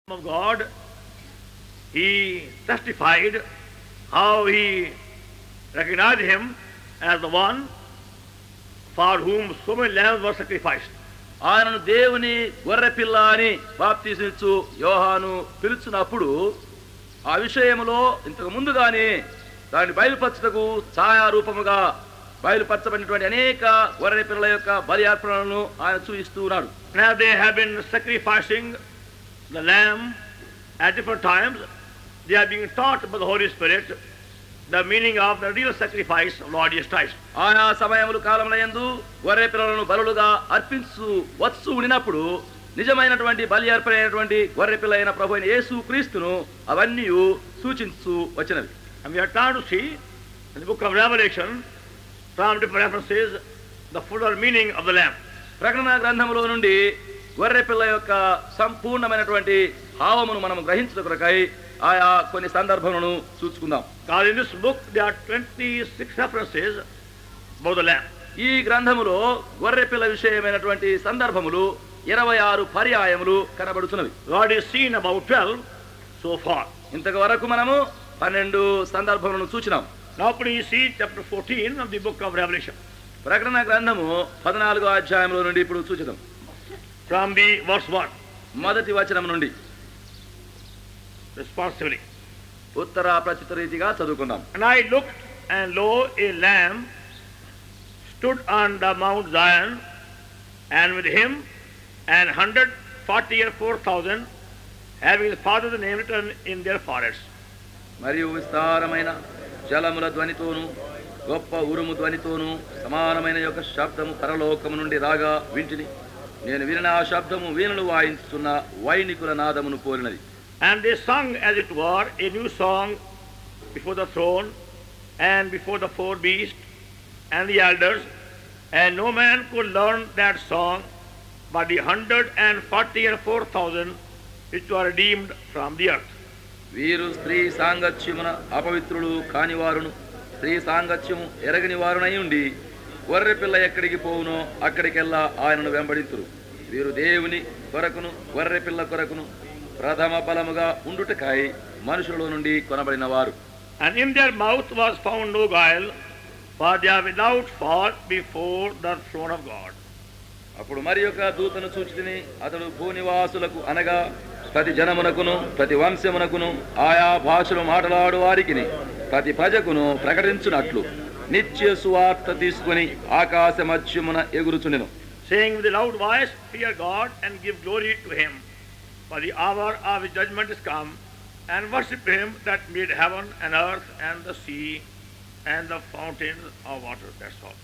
of God, he testified how he recognized him as the one for whom so many lambs were sacrificed. ఆయనను దేవుని గొర్రెపిల్ల అని బాప్తీసించు యోహాను పిలుచున్నప్పుడు ఆ విషయములో ఇంతకు ముందుగానే దాన్ని బయలుపరచుటకు ఛాయారూపముగా బయలుపరచబడినటువంటి అనేక గొర్రె పిల్లల యొక్క బలి అర్పణలను ఆయన చూపిస్తూ ఉన్నాడు Now they have been sacrificing the lamb at different times. They are being taught by the Holy Spirit the meaning of the real sacrifice of Lord Jesus Christ. ఆయా సమయములు కాలముల యందు గొర్రె పిల్లలను బలులుగా అర్పించు వచ్చు ఉండినప్పుడు నిజమైనటువంటి బలి అర్పణైనటువంటి గొర్రె పిల్ల అయిన ప్రభు అయిన యేసు క్రీస్తును అవన్నీ సూచించు వచ్చినవి And we are trying to see in the book of Revelation from different references the fuller meaning of the lamb. ప్రకటన గ్రంథములో నుండి గొర్రె పిల్ల యొక్క సంపూర్ణమైనటువంటి భావమును మనం గ్రహించడం కొరకై ఆయా కొన్ని సందర్భములను చూసుకుందాం Because in this book there are 26 references about the lamb. ఈ గ్రంథములో గొర్రె పిల్ల విషయమైనటువంటి సందర్భములు ఇరవై ఆరు పర్యాయములు కనబడుతున్నవి God is seen about 12 so far. ఇంతకు వరకు మనము పన్నెండు సందర్భములను చూచినాం Now please see chapter 14 of the book of Revelation. ప్రకటన గ్రంథము పద్నాలుగో అధ్యాయంలో నుండి ఇప్పుడు సూచితం From the verse 1, మొదటి వచనం నుండి responsively. ఉత్తర ప్రచిత రీతిగా చదువుకుందాం And I looked, and lo, a lamb stood on the Mount Zion, and with him an hundred forty and four thousand, having his father's name written in their foreheads. మరియు విస్తారమైన జలముల ధ్వనితోను గొప్ప ఉరుము ధ్వనితోను సమానమైన యొక్క శబ్దము పరలోకము నుండి రాగా వింటిని నేను వినిన ఆ శబ్దము వీణులు వాయించుతున్న వైణికుల నాదమును పోలినది And they sung, as it were, a new song before the throne and before the four beasts and the elders, and no man could learn that song but the hundred and forty and four thousand which were redeemed from the earth. వీరు స్త్రీ సాంగత్యమున అపవిత్రులు కానివారును స్త్రీ సాంగత్యము ఎరగని వారునై ఉండి గొర్రె పిల్ల ఎక్కడికి పోవునో అక్కడికెల్లా ఆయనను వెంబడింతురు వీరు దేవుని కొరకును గొర్రె పిల్ల కొరకును ప్రథమ ఫలముగా ఉండుటకై మనుషుల నుండి కొనబడిన వారు And in their mouth was found no guile, for they are without fault before the throne of God. అప్పుడు మరి యొక్క దూతను చూచితిని అతడు భూనివాసులకు అనగా ప్రతి జనమునకును ప్రతి వంశమునకును ఆయా భాషలు మాట్లాడు వారికిని ప్రతి ప్రజకును ప్రకటించునట్లు నిత్య సువార్త తీసుకుని ఆకాశ మధ్యమున ఎగురుచుండెను saying with a loud voice, Fear God and give glory to him, for the hour of his judgment is come, and worship him that made heaven and earth and the sea and the fountains of water. That's all.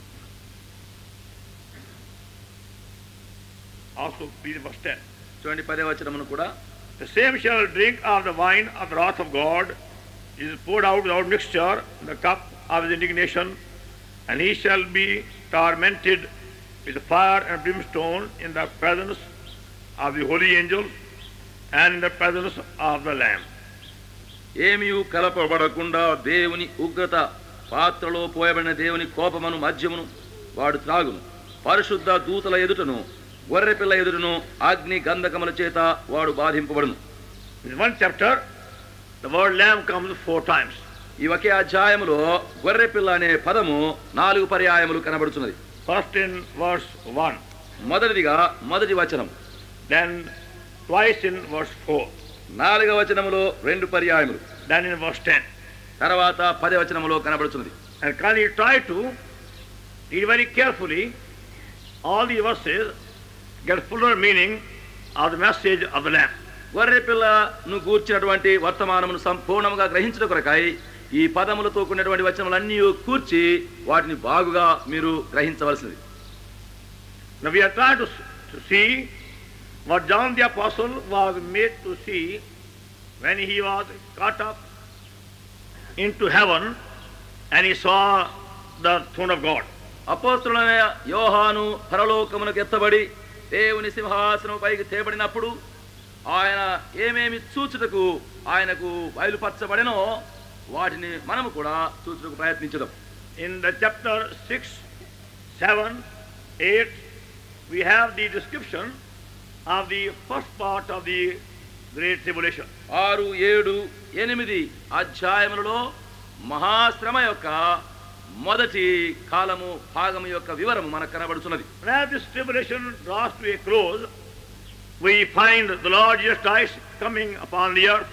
Also, please verse 10. చూడండి పదే వచనమును కూడా The same shall drink of the wine of the wrath of God, is poured out without mixture, in the cup of his indignation, and he shall be tormented with fire and brimstone in the presence of the holy angels and in the presence of the Lamb. ఏమీ కలపబడకుండా దేవుని ఉగ్రత పాత్రలో పోయబడిన దేవుని కోపమును మధ్యమును వాడు త్రాగును పరిశుద్ధ దూతల ఎదుటను గొర్రెపిల్ల ఎదుటను అగ్ని గంధకముల చేత వాడు బాధింపబడును In one chapter, the word Lamb comes four times. ఈ ఒకే అధ్యాయములో గొర్రెపిల్ల అనే పదము నాలుగు పర్యాయములు కనబడుతున్నది First in verse 1, మొదటిదిగా మొదటి వచనం then twice in verse 4, నాలుగవ వచనములో రెండు పర్యాయములు then in verse 10. తర్వాత పదే వచనములో కనబడుతున్నది And can you try to read very carefully all the verses, get fuller meaning of the message of the Lamb. గొర్రెపిల్లను గూర్చినటువంటి వర్తమానమును సంపూర్ణముగా గ్రహించిన కొరకై ఈ పదములతో కూడినటువంటి వచనములన్నీ కూర్చి వాటిని బాగుగా మీరు గ్రహించవలసింది Now we are trying to, to see what John the Apostle was made to see when he was caught up into heaven and he saw the throne of God. అపోస్తులైన యోహాను పరలోకమునకు ఎత్తబడి దేవుని సింహాసనం పైకి తేబడినప్పుడు ఆయన ఏమేమి చూచుటకు ఆయనకు బయలుపరచబడినో వాటిని మనము కూడా చూచుటకు ప్రయత్నించదాం In the chapter 6, 7, 8, we have the description of the first part of the great tribulation. ఆరు ఏడు ఎనిమిది అధ్యాయములలో మహాశ్రమ యొక్క మొదటి కాలము భాగము యొక్క వివరము మనకు కనబడుతున్నది And as this tribulation draws to a close, we find the Lord Jesus Christ coming upon the earth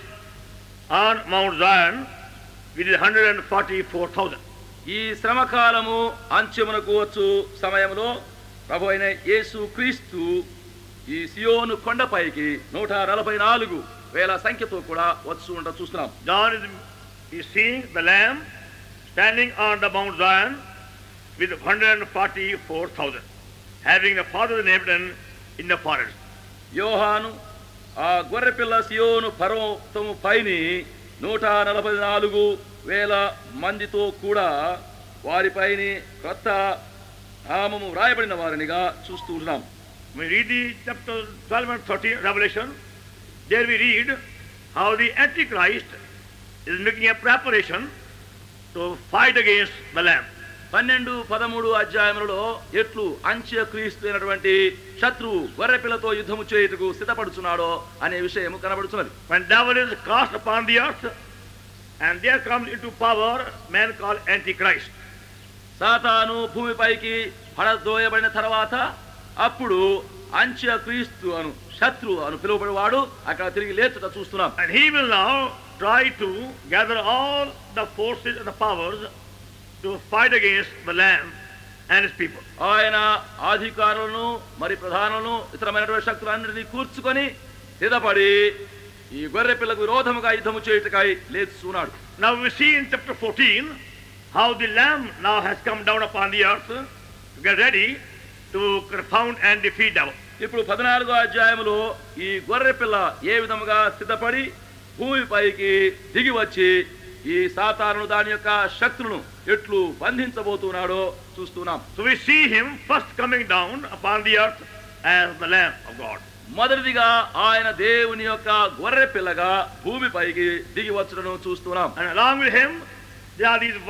on Mount Zion with 144,000. ఈ శ్రమ కాలము అంత్యమునకు వచ్చు సమయంలో ప్రభు అయిన యేసు క్రీస్తు ఈ సియోను కొండపైకి నూట నలభై నాలుగు వేల సంఖ్యతో కూడా వచ్చు ఉంట చూస్తున్నాం John is, is seeing the Lamb standing on the Mount Zion with 144,000, having the Father named in the forest. యోహాను ఆ గొర్రెపిల్ల సియోను పర్వతము పైని నూట నలభై నాలుగు వేల మందితో కూడా వారిపైని క్రొత్త నామము వ్రాయబడిన వారినిగా చూస్తూ ఉన్నాం When we read the chapter 12 and 13 Revelation, there we read how the Antichrist is making a preparation to fight against the Lamb. పన్నెండు పదమూడు అధ్యాయములలో ఎట్లు అంత్య క్రీస్తు అయినటువంటి శత్రువు గొర్రెపిల్లతో యుద్ధము చేయుటకు సిద్ధపడుచున్నాడో అనే విషయము కనబడుతున్నది When devil is cast upon the earth, and there comes into power man called Antichrist. సాతాను భూమిపైకి పడదోయబడిన తర్వాత అప్పుడు అంత్య క్రీస్తు అను శత్రు అను పిలువబడివాడు అక్కడ తిరిగి లేచుట చూస్తున్నాం And he will now try to gather all the forces and the powers to fight against the Lamb and his people. ఆయన అధికారులను మరి ప్రధానులను ఇతరమైనటువంటి శక్తులన్నిటినీ కూర్చుకొని సిద్ధపడి ఈ గొర్రె పిల్లకు విరోధముగా యుద్ధము చేయుటకై లేచున్నాడు Now we see in chapter 14 how the Lamb now has come down upon the earth to get ready to confound and defeat devil. ఇప్పుడు పద్నాలుగో అధ్యాయములో ఈ గొర్రె పిల్ల ఏ విధముగా సిద్ధపడి భూమిపైకి దిగి వచ్చి ఈ సాతాను దాని యొక్క శక్తులను ఎట్లు బంధించబోతున్నాడో చూస్తున్నాం So we see him first coming down upon the earth as the Lamb of God. మొదటిదిగా ఆయన దేవుని యొక్క గొర్రె పిల్లగా భూమిపైకి దిగి వచ్చుటను చూస్తున్నాం And along with him, there are these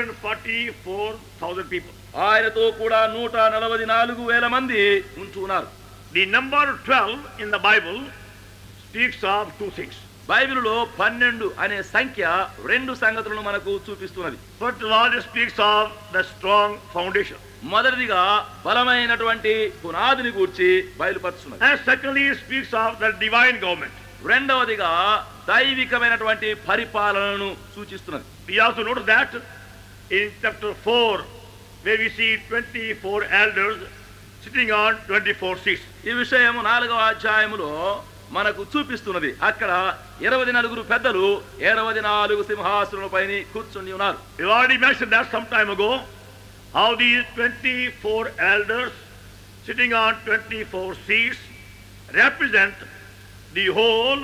144,000 people. ఆయనతో కూడా నూట నలభై నాలుగు వేల మంది ఉంటున్నారు The number 12 in the Bible speaks of two things. బైబిలులో పన్నెండు అనే సంఖ్య రెండు సంగతులను మనకు చూపిస్తున్నది First of all, it speaks of the strong foundation. మొదటిదిగా బలమైనటువంటి పునాదిని గూర్చి బయలుపరుచున్నది And secondly, it speaks of the divine government. రెండవదిగా దైవికమైనటువంటి పరిపాలనను సూచిస్తున్నది We also notice that in chapter 4, where we see 24 elders sitting on 24 seats. ఈ విషయం నాలుగవ అధ్యాయములో మనకు చూపిస్తున్నది అక్కడ ఇరవై నలుగురు పెద్దలు ఇరవై నాలుగు సింహాసనలపైన కూర్చుని ఉన్నారు We already mentioned that some time ago, how these 24 elders sitting on 24 seats represent the whole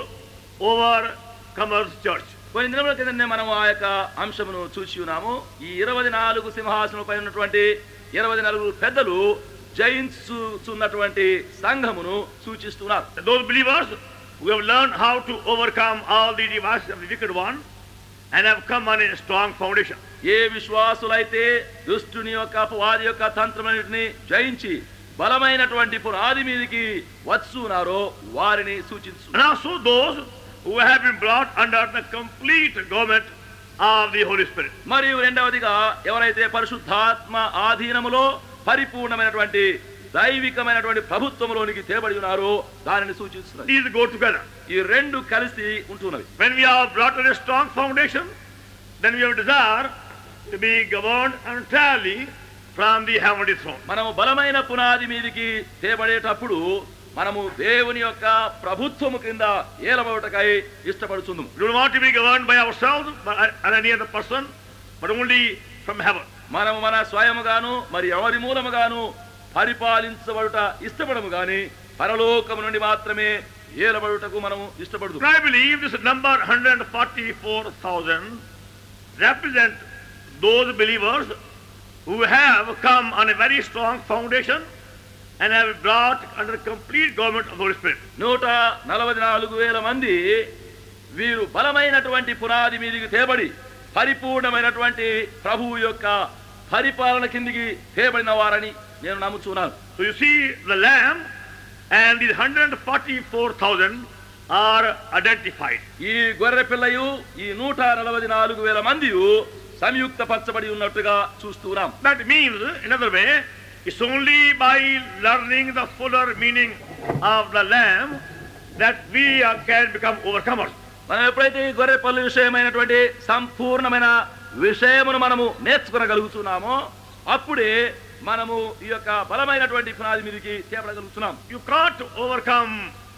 overcomers church. కొన్ని దినముల క్రితమే మనం ఆ యొక్క అంశమును చూసి ఉన్నాము ఈ ఇరవై నాలుగు సింహాసనపై ఉన్నటువంటి ఇరవై నలుగురు పెద్దలు జయించుచున్నటువంటి సంఘమును సూచిస్తున్నారు And those believers who have learned how to overcome all the devices of the wicked one and have come on a strong foundation. ఏ విశ్వాసులైతే దుష్టుని యొక్క అపవాది యొక్క తంత్రమన్నిటిని జయించి బలమైనటువంటి పునాది మీదికి వచ్చున్నారో వారిని సూచించు And also those who have been brought under the complete government of the Holy Spirit. మరియు రెండవదిగా ఎవరైతే పరిశుద్ధాత్మ ఆధీనములో పరిపూర్ణమైనటువంటి దైవికమైనటువంటి ప్రభుత్వంలోనికి తేబడి ఉన్నారో దానిని సూచిస్తున్నది These go together. ఈ రెండు కలిసి ఉంటున్నవి When we are brought on a strong foundation, then we have desire to be governed entirely from the heavenly throne. మనము బలమైన పునాది మీదికి తేబడేటప్పుడు మనము దేవుని యొక్క ప్రభుత్వము కింద ఏలబడటకై ఇష్టపడుచుందు We don't want to be governed by ourselves by or any other person, but only from heaven. మనము మన స్వయముగాను మరి ఎవరి మూలముగాను పరిపాలించబడుట ఇష్టపడము గాని పరలోకము నుండి మాత్రమే ఏలబడుటకు మనము ఇష్టపడుదు And I believe this number 144,000 represent those believers who have come on a very strong foundation and have brought under complete government of the Holy Spirit. నూట నలభై నాలుగు వేల మంది వీరు బలమైనటువంటి పునాది మీదికి తేబడి పరిపూర్ణమైనటువంటి ప్రభువు యొక్క పరిపాలన కిందికి తేబడిన వారని నేను నమ్ముచున్నాను So you see the Lamb and these 144,000 are identified. ఈ గొర్రె పిల్లయు ఈ నూట నలభై నాలుగు వేల మంది సంయుక్త పరచబడి ఉన్నట్టుగా చూస్తున్నాం That means, in other way, it's only by learning the fuller meaning of the Lamb that we are, can become overcomers. మనం ఎప్పుడైతే ఈ గొర్రె పళ్ళు విషయమైనటువంటి సంపూర్ణమైన విషయమును మనము నేర్చుకునగలుగుతున్నామో అప్పుడే మనము ఈ యొక్క బలమైనటువంటి పునాది మీదకి చేపడగలుగుతున్నాం You can't overcome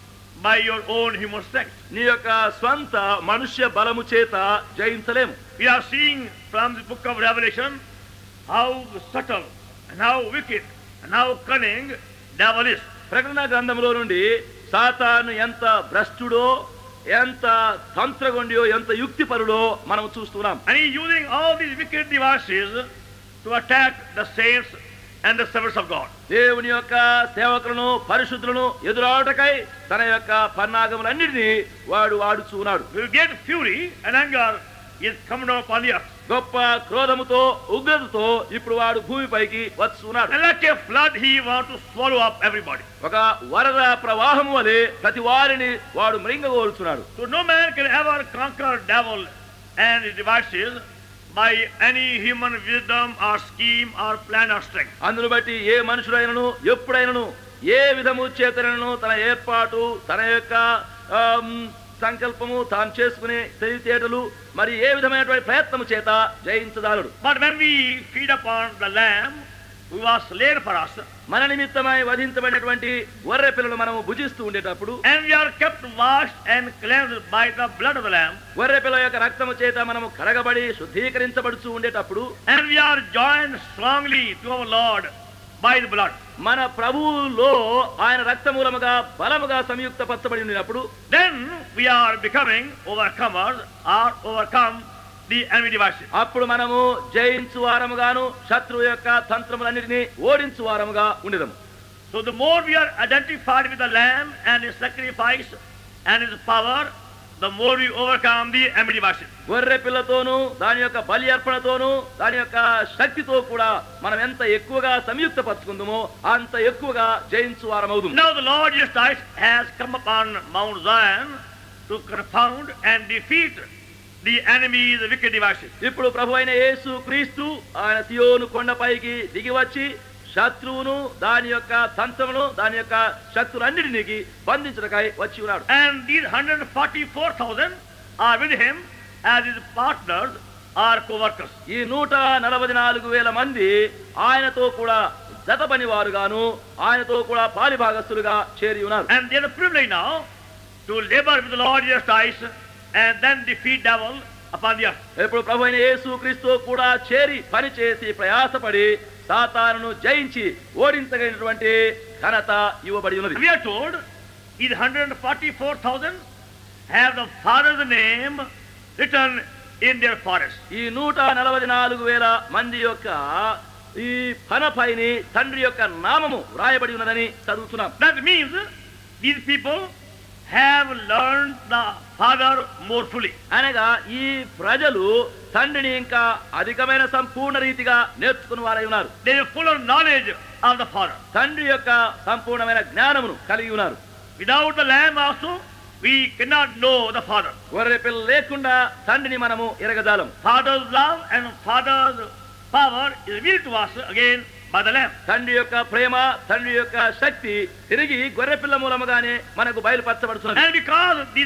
by your own human strength. నీ యొక్క స్వంత మనుష్య బలము చేత జయించలేము We are seeing from the book of Revelation how subtle and how wicked and how cunning devil is. ప్రకటన గ్రంథంలో నుండి సాతాను ఎంత భ్రష్టుడో ఎంత తంత్రగొండియో ఎంత యుక్తిపరుడో మనం చూస్తున్నాం And he is using all these wicked devices to attack the saints and the servants of God. దేవుని యొక్క సేవకులను పరిశుద్ధులను ఎదురాటకై తన యొక్క పన్నాగములన్నిటినీ వాడు వాడుచున్నాడు We will get fury and anger is coming down upon the earth. గొప్ప క్రోధముతో ఉగ్రతతో ఇప్పుడు వాడు భూమిపైకి వచ్చున్నాడు And like a flood, he wants to swallow up everybody. ఒక వరద ప్రవాహము వలె ప్రతి వారిని వాడు మృంగగోల్చున్నాడు So no man can ever conquer devil and his devices by any human wisdom or scheme or plan or strength. అందును బట్టి ఏ మనుషుడైనను ఎప్పుడైనను ఏ విధము చేతనను తన ఏర్పాటు తన యొక్క ఆమ్, సంకల్పము తాను చేసుకునే తెలివితేటలు మరి ఏ విధమైనటువంటి ప్రయత్నము చేత జయించదాలుడు But when we feed upon the lamb who was slain for us, మన నిమిత్తమై వధించబడినటువంటి గొర్రె పిల్లలు మనము భుజిస్తూ ఉండేటప్పుడు and we are kept washed and cleansed by the blood of the lamb, గొర్రె పిల్ల యొక్క రక్తము చేత మనము కడగబడి శుద్ధీకరించబడుతూ ఉండేటప్పుడు and we are joined strongly to our Lord by the blood, మన ప్రభువులో ఆయన రక్తమూలముగా బలముగా సంయుక్తపరచబడి ఉన్నప్పుడు then we are becoming overcomers or overcome the enemy devices. అప్పుడు మనము జయించు వారముగాను శత్రువు యొక్క తంత్రములన్నిటినీ ఓడించు వారముగా ఉండేదము So the more we are identified with the Lamb and His sacrifice and His power, the more we overcome the enemy devices. గొర్రె పిల్లతోనూ దాని యొక్క బలి అర్పణతోనూ దాని యొక్క శక్తితో కూడా మనం ఎంత ఎక్కువగా సంయుక్తపరచుకుందామో అంత ఎక్కువగా జయించు వారమవుతుంది Now the Lord Jesus Christ has come upon Mount Zion to confound and defeat the enemy, the wicked devices. ఇప్పుడు ప్రభు అయిన యేసు క్రీస్తు ఆయన సియోను కొండపైకి దిగి వచ్చి శత్రువును దాని యొక్క తంత్రమును దాని యొక్క శక్తులన్నిటినీ బంధించడకై వచ్చి ఉన్నాడు And these 144,000 are with him as his partners or co-workers. ఈ నూట నలభై నాలుగు వేల మంది ఆయనతో కూడా జత పని వారుగాను ఆయనతో కూడా పాలిభాగస్తులుగా చేరి ఉన్నారు And they are privileged now to labor with the Lord Jesus Christ and then defeat devil upon the earth. ఇప్పుడు ప్రభు అయిన యేసు క్రీస్తు కూడా చేరి పని చేసి ప్రయాసపడి సాతానును జయించి ఓడించగలిగినటువంటి ఘనత ఇవ్వబడి ఉన్నది We are told these 144,000 have the Father's name written in their forest. ఈ నూట నలభై నాలుగు వేల మంది యొక్క ఈ పనపైని తండ్రి యొక్క నామము వ్రాయబడి ఉన్నదని చదువుతున్నాం That means these people have learned the Father more fully. అనగా ఈ ప్రజలు తండ్రిని ఇంకా అధికమైన సంపూర్ణ రీతిగా నేర్చుకుని వారై ఉన్నారు They have fuller knowledge of the Father. తండ్రి యొక్క సంపూర్ణమైన జ్ఞానమును కలిగి ఉన్నారు Without the Lamb also, we cannot know the Father. గొర్రె పిల్ల లేకుండా తండ్రిని మనము ఎరగజాలం Father's love and Father's power is revealed to us again by the Lamb. తండ్రి యొక్క ప్రేమ తండ్రి యొక్క శక్తి తిరిగి గొర్రె పిల్ల మూలముగానే మనకు బయలుపరచబడుతున్నది And because these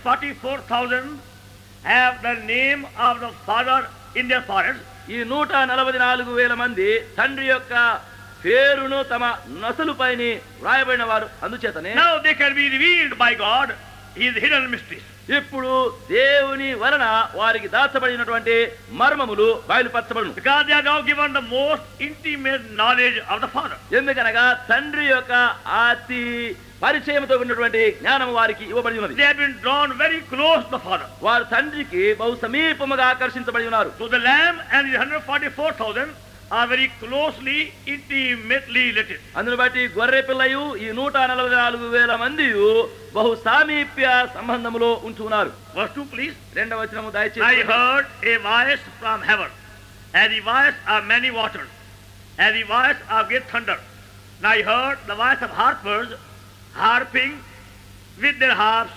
144,000 have the name of the Father in their foreheads, ఈ నూట నలభై నాలుగు వేల మంది తండ్రి యొక్క పేరును తమ నసలుపైని వ్రాయబడిన వారు అందుచేతనే now they can be revealed by God His hidden mysteries. ఇప్పుడు దేవుని వలన వారికి దాచబడినటువంటి మర్మములు బయలుపరచబడును Because they are now given the most intimate knowledge of the Father. ఎందుకనగా తండ్రి యొక్క అతి పరిచయంతో ఉన్నటువంటి జ్ఞానం వారికి ఇవ్వబడి ఉన్నది They have been drawn very close to the Father. వారు తండ్రికి బహు సమీపముగా ఆకర్షించబడి ఉన్నారు So the Lamb and the 144,000 are very closely, intimately related. అందును బట్టి గొర్రె పిల్లయు ఈ నూట నలభై నాలుగు వేల మంది బహు సామీప్య సంబంధములో ఉంటున్నారు Verse 2, please. రెండవ వచనము I దయచేసి heard a voice from heaven, and the voice of many waters, and the voice of great thunder. And I heard the voice of harpers harping with their harps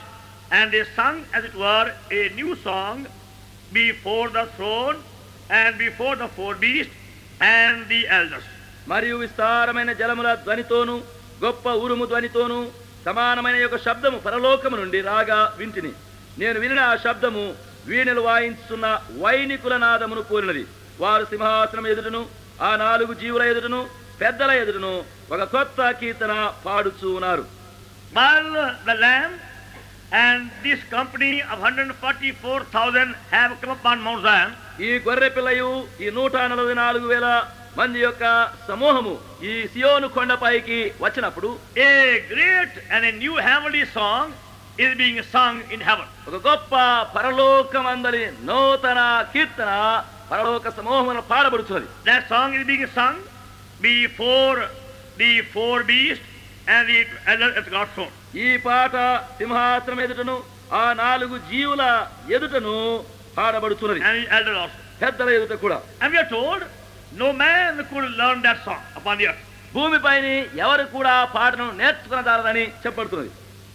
and they sung, as it were, a new song before the throne and before the four beasts and the elders. మరియు విస్తారమైన జలముల ధ్వనితోను గొప్ప ఉరుము ధ్వనితోను సమానమైన యొక్క శబ్దము పరలోకము నుండి రాగా వింటిని నేను వినిన ఆ శబ్దము వీణలు వాయించుతున్న వైనికుల నాదమును పోలినది వారు సింహాసనం ఎదుటను ఆ నాలుగు జీవుల ఎదుటను పెద్దల ఎదుటను ఒక కొత్త కీర్తన పాడుచూ ఉన్నారు While the Lamb and this company of 144,000 have come upon Mount Zion, ఈ గొర్రె పిల్లయు ఈ నూట నలభై నాలుగు వేల మంది యొక్క సమూహము ఈ సియోను కొండపైకి వచ్చినప్పుడు a great and a new heavenly song is being sung in heaven. ఒక గొప్ప పరలోకమందలి నూతన కీర్తన పరలోక సమూహమున పాడబడుతున్నది That song is being sung before the four beasts and the elder at God's throne. ఈ పాట సింహాసనం ఎదుటను ఆ నాలుగు జీవుల ఎదుటను పాడబడుతున్నది and the elder also. పెద్దల ఎదుట కూడా And we are told no man could learn that song upon the earth. భూమిపైని ఎవరు కూడా ఆ పాటను నేర్చుకునదారని చెప్పబడుతున్నది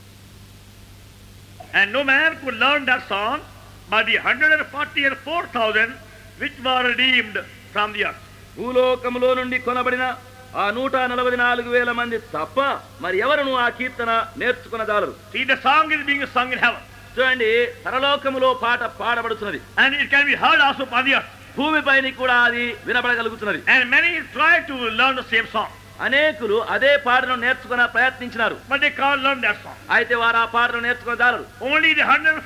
And no man could learn that song but the 144,000 which were redeemed from the earth. భూలోకములో నుండి కొనబడిన ఆ నూట నలభై నాలుగు వేల మంది తప్ప మరి ఎవరును ఆ కీర్తన నేర్చుకునదాలరు See, the song is being sung in heaven. చూడండి పరలోకములో పాట పాడబడుతున్నది And it can be heard also upon the earth. భూమిపైని కూడా అది వినబడగలుగుతున్నది And many try to learn the same song. అనేకులు అదే పాటను నేర్చుకున్న ప్రయత్నించినారు But they can't learn that song. అయితే వారు ఆ పాటను నేర్చుకునేదారు Only the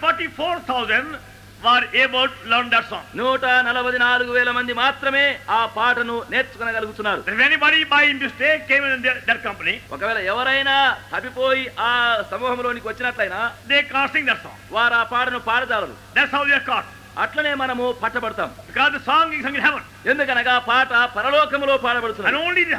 144,000 were able to learn that song. నూట నలభై నాలుగు వేల మంది మాత్రమే ఆ పాటను నేర్చుకునగలుగుతున్నారు If anybody by mistake came in their, their company, ఒకవేళ ఎవరైనా తప్పిపోయి ఆ సమూహంలోనికి వచ్చినట్లయినా they can't sing that song. వారు ఆ పాటను పాడజాలరు That's how they are caught. అట్లనే మనము పట్టబడతాం Because the song is sung in heaven. ఎందుకనగా పాట పరలోకములో And పాడబడుతుంది only the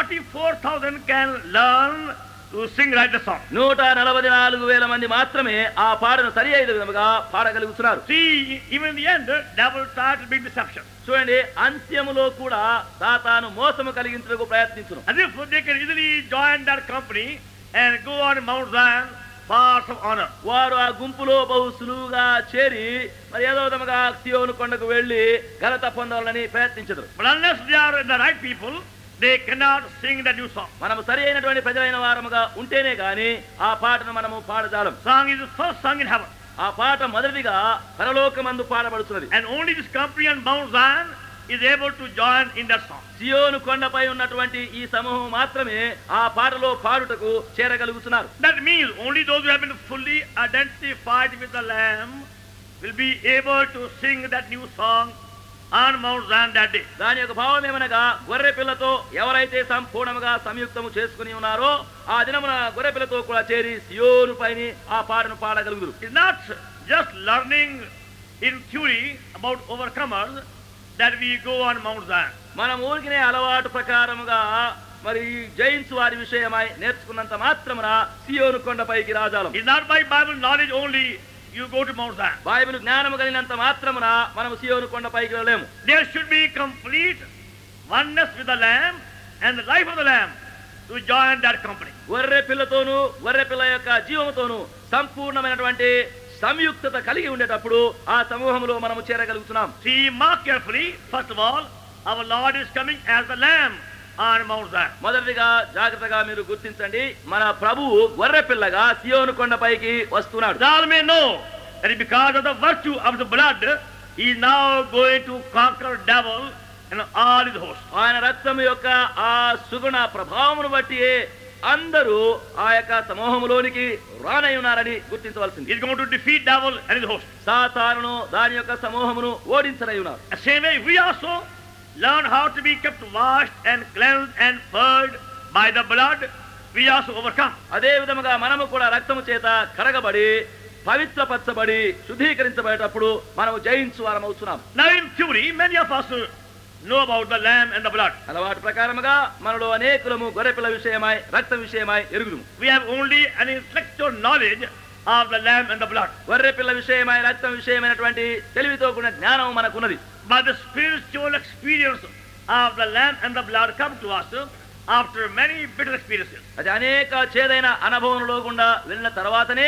144,000 can learn to sing right the song. నూట నలభై నాలుగు వేల మంది మాత్రమే ఆ పాటను సరి అయిన విధముగా పాడగలుగుతున్నారు See, even in the end, devil tried to bring deception. చూడండి అంత్యములో కూడా సాతాను మోసము కలిగించడానికి ప్రయత్నించును As if they can easily join that company and go on Mount Zion, paths of honor. వారు ఆ గుంపులో బహు సులువుగా చేరి మరి ఏదో విధముగా సియోను కొండకు వెళ్లి ఘనత పొందాలని ప్రయత్నించదు But unless they are the right people, they cannot sing the new song. మనము సరి అయినటువంటి ప్రజలైన వారముగా ఉంటేనే గాని ఆ పాటను మనము పాడజాలం Song is first sung in heaven. ఆ పాట మొదటిగా పరలోకమందు పాడబడుతున్నది And only this company on Mount Zion is able to join in that song. సియోను కొండపై ఉన్నటువంటి ఈ సమూహం మాత్రమే ఆ పాటలో పాడుటకు చేరగలుగుతున్నారు That means only those who have been fully identified with the Lamb will be able to sing that new song on Mount Zion that day. దాని యొక్క భావం ఏమనగా గొర్రె పిల్లతో ఎవరైతే సంపూర్ణముగా సంయుక్తము చేసుకుని ఉన్నారో ఆ దినమున గొర్రె పిల్లతో కూడా చేరి సియోను పైని ఆ పాటను పాడగలుగురు It's not just learning in theory about overcomers that we go on Mount Zion. మనం ఊరికినే అలవాటు ప్రకారముగా మరి ఈ జైన్స్ వారి విషయమై నేర్చుకున్నంత మాత్రమున సియోను కొండపైకి రాజాలం It's not by Bible knowledge only you go to Mount Zion. Bible జ్ఞానము కలిగినంత మాత్రమున మనం సియోను కొండపైకి వెళ్ళలేము There should be complete oneness with the Lamb and the life of the Lamb to join that company. గొర్రె పిల్లతోనూ గొర్రె పిల్ల యొక్క జీవముతోనూ సంపూర్ణమైనటువంటి సంయుక్తత కలిగి ఉండేటప్పుడు ఆ సమూహంలో మనము చేరగలుగుతున్నాం See, mark carefully, first of all, our Lord is coming as the Lamb on Mount Zion. మొదటిగా జాగ్రత్తగా మీరు గుర్తించండి మన ప్రభువు గొర్రె పిల్లగా సియోను కొండపైకి వస్తున్నాడు That all may know that because of the virtue of the blood, he is now going to conquer devil and all his hosts. ఆయన రక్తం యొక్క ఆ సుగుణ ప్రభావమును బట్టి అందరూ ఆ యొక్క సమూహములోనికి రానై ఉన్నారని గుర్తించవలసింది He is going to defeat devil and his hosts. సాతానును దాని యొక్క సమూహమును ఓడించనై ఉన్నారు The same way we also learn how to be kept washed and cleansed and purged by the blood, we also overcome. అదే విధముగా మనము కూడా రక్తము చేత కరగబడి పవిత్రపరచబడి శుద్ధీకరించబడేటప్పుడు మనము జయించు వారం అవుతున్నాం Now in theory, many of us know about the lamb and the blood. అలవాటు ప్రకారముగా మనలో అనేకులము గొర్రెపిల్ల విషయమై రక్తం విషయమై ఎరుగుదుము We have only an intellectual knowledge of the lamb and the blood. గొర్రెపిల్ల విషయమై రక్తం విషయమైనటువంటి తెలివితో కూడిన జ్ఞానం మనకున్నది But the spiritual experience of the lamb and the blood come to us after many bitter experiences. అది అనేక చేదైన అనుభవంలో గుండా వెళ్ళిన తర్వాతనే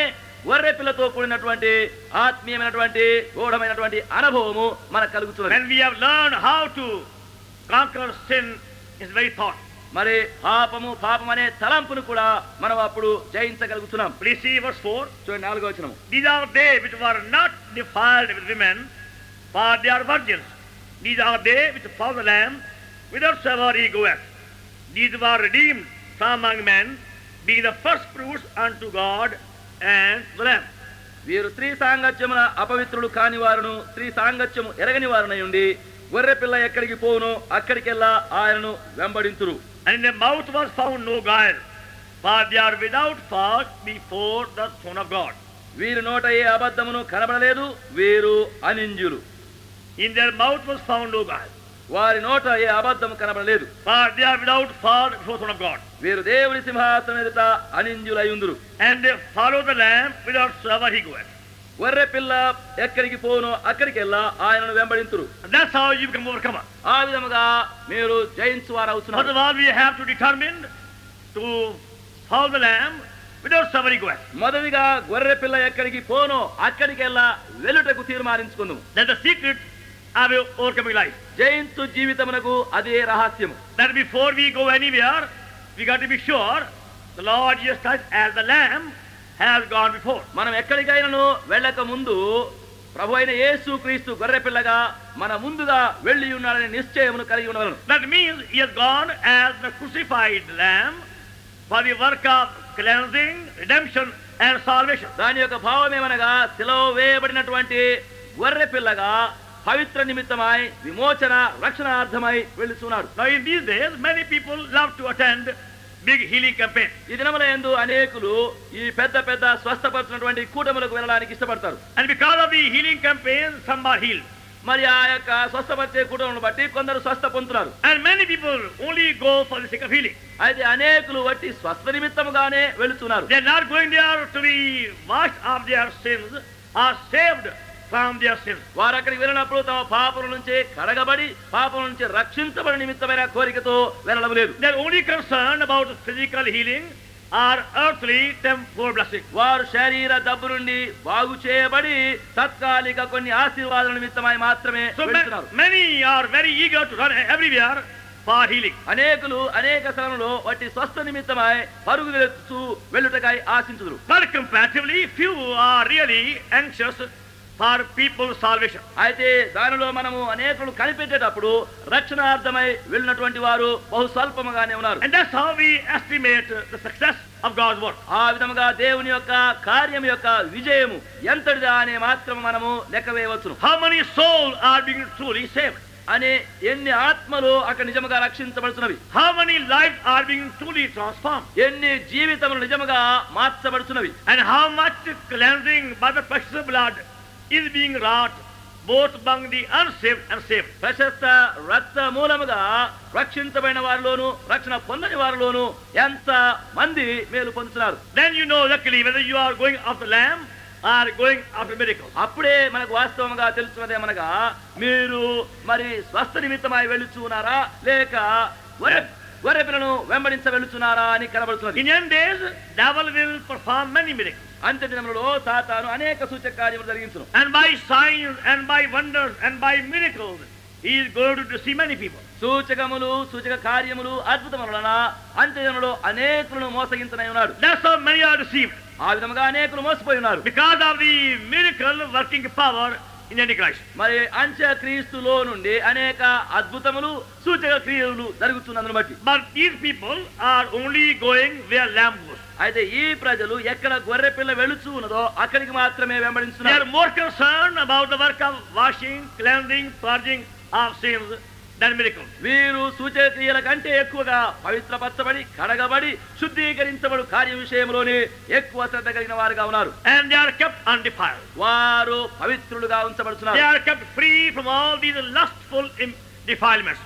గొర్రె పిల్లతో కూడినటువంటి ఆత్మీయమైనటువంటి గూఢమైనటువంటి అనుభవము మనకు కలుగుతున్నది When we have learned how to conquer sin is very thought. మరి పాపము పాపం అనే తలంపును కూడా మనం అప్పుడు జయించగలుగుతున్నాం Please see verse 4. చూడండి నాలుగో వచనము These are they which were not defiled with women, for they are virgins. These are they which follow the Lamb, whithersoever he goeth. These were redeemed from among men, being the first fruits unto God and the Lamb. వీరు స్త్రీ సాంగత్యమున అపవిత్రులు కాని వారును స్త్రీ సాంగత్యము ఎరగని వారునై ఉండి గొర్రె పిల్ల ఎక్కడికి పోవును అక్కడికెల్లా ఆయనను వెంబడింతురు And in their mouth was found no guile, for they are without fault before the throne of God. వీరి నోట ఏ అబద్ధమును కనబడలేదు వీరు అనింజులు In their mouth was found no guile, వారి నోట ఏ అబద్ధము కనబడలేదు for they are without fault before the throne of God. వీరు దేవుని సింహాసనం ఎదుట అనింజులయ్యుందురు And they follow the Lamb whithersoever he goeth. గొర్రె పిల్ల ఎక్కడికి పోవును అక్కడికెల్లా ఆయనను వెంబడింతురు And that's how you become overcomer. ఆ విధముగా మీరు జయించు వారు First అవుతున్నారు of all, we have to determine to follow the Lamb whithersoever he goeth. మొదటిగా గొర్రె పిల్ల ఎక్కడికి పోనో అక్కడికెల్లా వెలుటకు తీర్మానించుకుందాం That's the secret of your overcoming life. జయించు జీవితమునకు అదే రహస్యము That before we go anywhere, we got to be sure the Lord Jesus Christ as the Lamb has gone before. మనం ఎక్కడికైనాను వెళ్ళక ముందు ప్రభు అయిన యేసు క్రీస్తు గొర్రె పిల్లగా మన ముందుగా వెళ్ళి ఉన్నాడనే నిశ్చయమును కలిగి ఉండవలను That means he has gone as the crucified Lamb for the work of cleansing, redemption, and salvation. దాని యొక్క భావం ఏమనగా సెలవు వేయబడినటువంటి గొర్రె పిల్లగా పవిత్ర నిమిత్తమై విమోచన రక్షణార్థమై వెళ్ళుచున్నాడు Now in these days, many people love to attend big healing campaigns. ఈ దినముల యందు అనేకులు ఈ పెద్ద పెద్ద స్వస్థపరిచినటువంటి కూటములకు వెళ్ళడానికి ఇష్టపడతారు And because of the healing campaigns, some are healed. మరి ఆ యొక్క స్వస్థపరిచే కూటములను బట్టి కొందరు స్వస్థ పొందుతున్నారు And many people only go for the sake of healing. అయితే అనేకులు వట్టి స్వస్థ నిమిత్తముగానే వెళుతున్నారు They are not going there to be washed of their sins or saved from their sins. వారు అక్కడికి వెళ్ళినప్పుడు తమ పాపల నుంచి కడగబడి పాపల నుంచి రక్షించబడి నిమిత్తమైన కోరికతో వెళ్ళడం లేదు They are only concerned about physical healing or earthly temporal blessing. వారు శరీర దబ్బు నుండి బాగు చేయబడి తత్కాలిక కొన్ని ఆశీర్వాదాల నిమిత్తమై మాత్రమే So ma- వెళ్తున్నారు many are very eager to run everywhere for healing. అనేకులు అనేక స్థలంలో వాటి స్వస్థ నిమిత్తమై పరుగులెత్తు వెళ్ళుటకై ఆశించుదురు But comparatively, few are really anxious for people's salvation. అయితే దానిలో మనము అనేకులు కనిపెట్టేటప్పుడు రక్షణార్థమై వెళ్ళినటువంటి వారు బహు స్వల్పముగానే ఉన్నారు And that's how we estimate the success of God's work. ఆ విధముగా దేవుని యొక్క కార్యం యొక్క విజయము ఎంతటిదా అనే మాత్రం మనము లెక్క వేయవచ్చును How many souls are being truly saved? అనే ఎన్ని ఆత్మలు అక్కడ నిజముగా రక్షించబడుతున్నవి How many lives are being truly transformed? ఎన్ని జీవితములు నిజముగా మార్చబడుతున్నవి And how much cleansing by the precious blood is being wrought both among the unsaved and saved. ప్రశస్త రక్త మూలముగా రక్షించబడిన వారిలోను రక్షణ పొందని వారిలోను ఎంత మంది మేలు పొందుతున్నారు Then you know luckily whether you are going after lamb or going after miracles. అప్పుడే మనకు వాస్తవంగా తెలుస్తున్నదేమనగా మీరు మరి స్వస్థ నిమిత్తమై వెళ్ళుచున్నారా లేక గొర్రె గొర్రె పిల్లను వెంబడించ వెళ్ళుచున్నారా అని కనబడుతున్నది In end days, devil will perform many miracles. అంత్య దినములలో సాతాను అనేక సూచక కార్యములు జరిగించును And by signs and by wonders and by miracles, he is going to deceive many people. సూచకములు సూచక కార్యములు అద్భుతముల వలన అంత్య దినములో అనేకులను మోసగించనై ఉన్నాడు That's how many are deceived. ఆ విధముగా అనేకులు మోసపోయి ఉన్నారు Because of the miracle working power in Antichrist. మరి అంత్య క్రీస్తులో నుండి అనేక అద్భుతములు సూచక క్రియలు జరుగుతున్నందును బట్టి But these people are only going where lamb goes. అయితే ఈ ప్రజలు ఎక్కడ గొర్రె పిల్ల వెళుచు ఉన్నదో అక్కడికి మాత్రమే They వెంబడిస్తున్నారు are more concerned about the work of washing, cleansing, purging of sins than miracles. వీరు సూచక క్రియల కంటే ఎక్కువగా పవిత్రపరచబడి కడగబడి శుద్ధీకరించబడు కార్య విషయంలోనే ఎక్కువ శ్రద్ధ కలిగిన వారుగా ఉన్నారు And they are kept undefiled. వారు పవిత్రులుగా They ఉంచబడుతున్నారు are kept free from all these lustful im- defilements.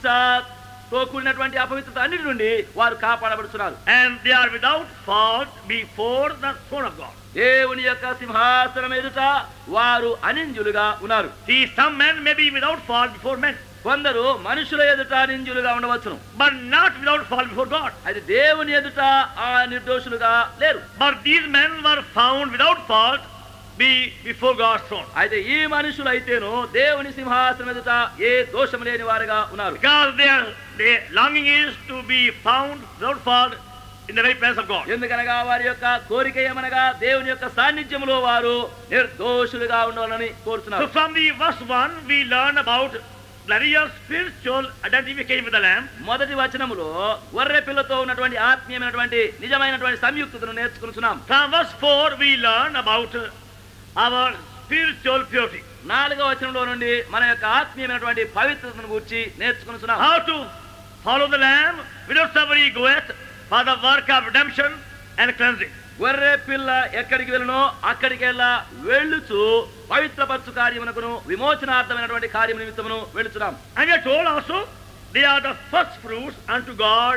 ఇచ్చాతో కూడినటువంటి అపవిత్రత అన్నిటి నుండి వారు కాపాడబడుతున్నారు And they are without fault before the throne of God. దేవుని యొక్క సింహాసనం ఎదుట వారు అనింజులుగా ఉన్నారు See, some men may be without fault before men. కొందరు మనుషుల ఎదుట నింజులుగా ఉండవచ్చును but not without fault before God. అయితే దేవుని ఎదుట ఆ నిర్దోషులుగా లేరు But these men were found without fault be before God's throne. అయితే ఈ మనుషులు అయితేను దేవుని సింహాసనం ఎదుట ఏ దోషం లేని వారుగా ఉన్నారు Because their, their longing is to be found without fault in the very presence of God. ఎందుకనగా వారి యొక్క కోరిక ఏమనగా దేవుని యొక్క సాన్నిధ్యంలో వారు నిర్దోషులుగా ఉండాలని So కోరుతున్నారు from the verse 1 we learn about the real spiritual identification with the Lamb. మొదటి వచనములో గొర్రె పిల్లతో ఉన్నటువంటి ఆత్మీయమైనటువంటి నిజమైనటువంటి సంయుక్తతను నేర్చుకుంటున్నాం From verse 4 we learn about uh, our spiritual purity. నాలుగవ వచనంలో నుండి మన యొక్క ఆత్మీయమైనటువంటి పవిత్రతను గురించి నేర్చుకుంటున్నాం How to follow the Lamb whithersoever he goeth for the work of redemption and cleansing. గొర్రె పిల్ల ఎక్కడికి వెళ్ళనో అక్కడికి వెళ్ళా వెళ్ళుచు పవిత్రపరచు కార్యమునకును విమోచనార్థమైనటువంటి కార్యము నిమిత్తమును వెళుచున్నాం And we are told also they are the first fruits unto God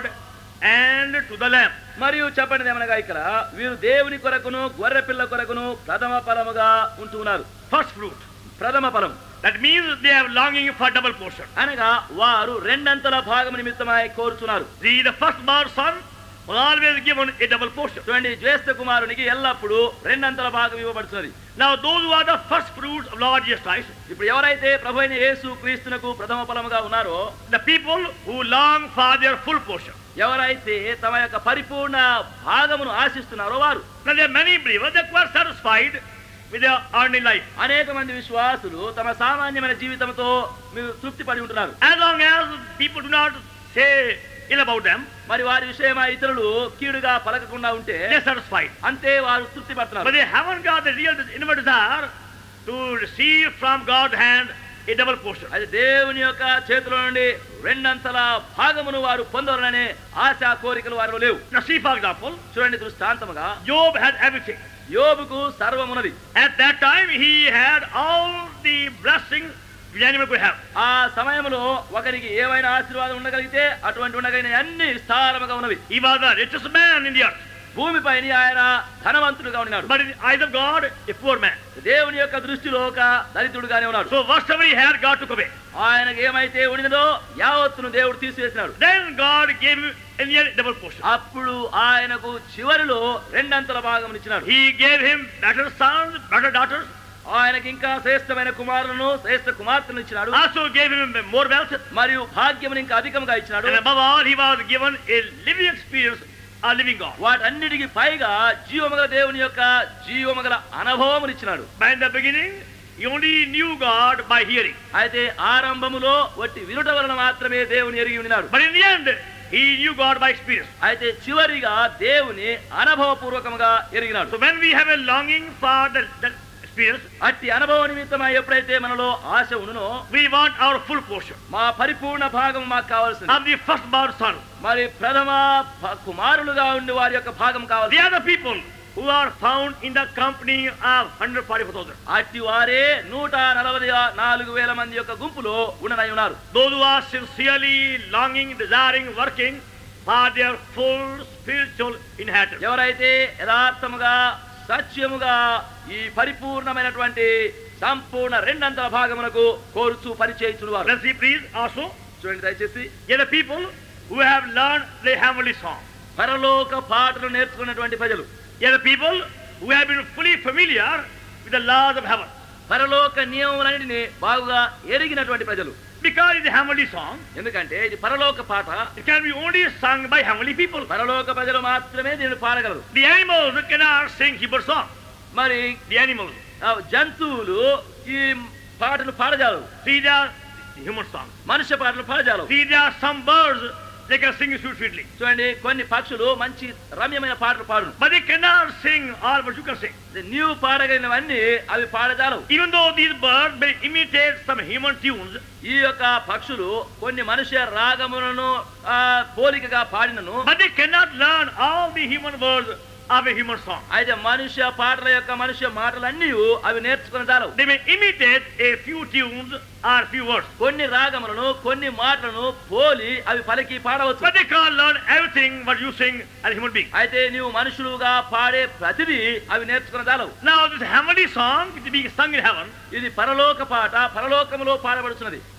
and to the Lamb. మరియు చెప్పండి ఏమనగా ఇక్కడ వీరు దేవుని కొరకును గొర్రె పిల్ల కొరకును ప్రథమ ఫలముగా ఉంటూ ఉన్నారు First fruit. ప్రథమ ఫలం That means they have longing for double portion. అనగా వారు రెండంతల భాగము నిమిత్తమై కోరుచున్నారు See, the firstborn son was always given a double portion. చూడండి జ్యేష్ఠ కుమారునికి ఎల్లప్పుడూ రెండంతల భాగం ఇవ్వబడుతున్నది Now, those who are the first fruits of Lord Jesus Christ, ఇప్పుడు ఎవరైతే ప్రభు అయిన యేసు క్రీస్తునకు ప్రథమ ఫలముగా ఉన్నారో the people who long for their full portion. ఎవరైతే తమ యొక్క పరిపూర్ణ భాగమును ఆశిస్తున్నారో వారు Now, there are many believers that were satisfied with their earthly life. అనేక మంది విశ్వాసులు తమ సామాన్యమైన జీవితంతో మీరు తృప్తి పడి ఉంటున్నారు As long as people do not say ill about them, మరి వారి విషయమై ఇతరులు కీడుగా పలకకుండా ఉంటే they are satisfied. అంతే వారు తృప్తి But పడుతున్నారు they haven't got the real inward desire to receive from God's hand a double portion. అది దేవుని యొక్క చేతిలో నుండి రెండంతల భాగమును వారు పొందవాలనే ఆశ కోరికలు వారిలో లేవు Now, see, for example, చూడండి దృష్టాంతముగా Job had everything. యోబుకు సర్వమున్నది At that time, he had all the blessings the animal could have. ఆ సమయంలో ఒకరికి ఏమైనా ఆశీర్వాదం ఉండగలిగితే అటువంటి ఉండగలిగిన అన్ని విస్తారముగా ఉన్నవి He was the richest man in the earth. భూమిపైన ఆయన ధనవంతుడుగా ఉన్నాడు But in the eyes of God, a poor man. దేవుని యొక్క దృష్టిలో ఒక దళితుడుగానే ఉన్నాడు So whatever he had, God took away. ఆయనకు ఏమైతే ఉండినదో యావత్తును దేవుడు తీసివేసినాడు Then God gave him in the end double portion. అప్పుడు ఆయనకు చివరిలో రెండంతల భాగం ఇచ్చినాడు He gave him better sons, better daughters. ఆయనకి ఇంకా శ్రేష్టమైన కుమారులను శ్రేష్ఠ కుమార్తెను ఇచ్చినాడు Also gave him more wealth. మరియు భాగ్యమును ఇంకా అధికంగా ఇచ్చినాడు And above all, he was given a living experience, a living God. వాటన్నిటికి పైగా జీవమగల దేవుని యొక్క జీవమగల అనుభవమును ఇచ్చినాడు But in the beginning, he only knew God by hearing. అయితే ఆరంభములో వట్టి వినుట వలన మాత్రమే దేవుని ఎరిగి ఉన్నాడు But in the end, he knew God by experience. అయితే చివరిగా దేవుని అనుభవపూర్వకముగా ఎరిగినాడు So when we have a longing for the, the experience, అట్టి అనుభవ నిమిత్తమై ఎప్పుడైతే మనలో ఆశ ఉండునో we want our full portion మా పరిపూర్ణ భాగం మాకు కావాల్సింది of the firstborn son. మరి ప్రథమ భ- కుమారులుగా ఉండి వారి యొక్క భాగం They కావాలి are the people who are found in the company of 144,000. అట్టి వారే నూట నలభై నాలుగు వేల మంది యొక్క గుంపులో ఉండనై ఉన్నారు Those who are sincerely longing, desiring, working for their full spiritual inheritance. ఎవరైతే యథార్థముగా సత్యముగా ఈ పరిపూర్ణమైనటువంటి సంపూర్ణ రెండంతల భాగమునకు కోరుచు పరిచయించుడు వారు Let's see, please, also, చూడండి దయచేసి they are the people who have learned the heavenly song. పరలోక పాటలు నేర్చుకున్నటువంటి ప్రజలు They are the people who have been fully familiar with the laws of heaven. పరలోక నియమములన్నిటిని బాగుగా ఎరిగినటువంటి ప్రజలు Because it's a heavenly song, ఎందుకంటే ఇది పరలోక పాట it can be only sung by heavenly people. పరలోక ప్రజలు మాత్రమే దీన్ని పాడగలరు The animals cannot sing Hebrew song. మరి The animals. ఆ జంతువులు ఈ పాటలు పాడజాలవు See, they are human songs. మనుష్య పాటలు పాడజాలవు See, there are some birds, they can sing sweet sweetly. చూడండి కొన్ని పక్షులు మంచి రమ్యమైన పాటలు పాడును But they cannot sing all what you can sing. నీవు పాడగలిగినవన్నీ అవి పాడజాలవు Even though these birds may imitate some human tunes, ఈ యొక్క పక్షులు కొన్ని మనుష్య రాగములను ఆ, పోలికగా పాడినను but they cannot learn all the human words of a human song. అయితే మనుష్య పాటల యొక్క మనుష్య మాటలన్నీ అవి నేర్చుకుని చాలవు They may imitate a few tunes or few words, కొన్ని రాగములను కొన్ని మాటలను పోలి అవి పలికి పాడవచ్చు but they can't learn everything what you sing as a human being. అయితే నీవు మనుషులుగా పాడే ప్రతిదీ అవి నేర్చుకుని చాలవు Now, this heavenly song is being sung in heaven. ఇది పరలోక పాట పరలోకములో పాడబడుతున్నది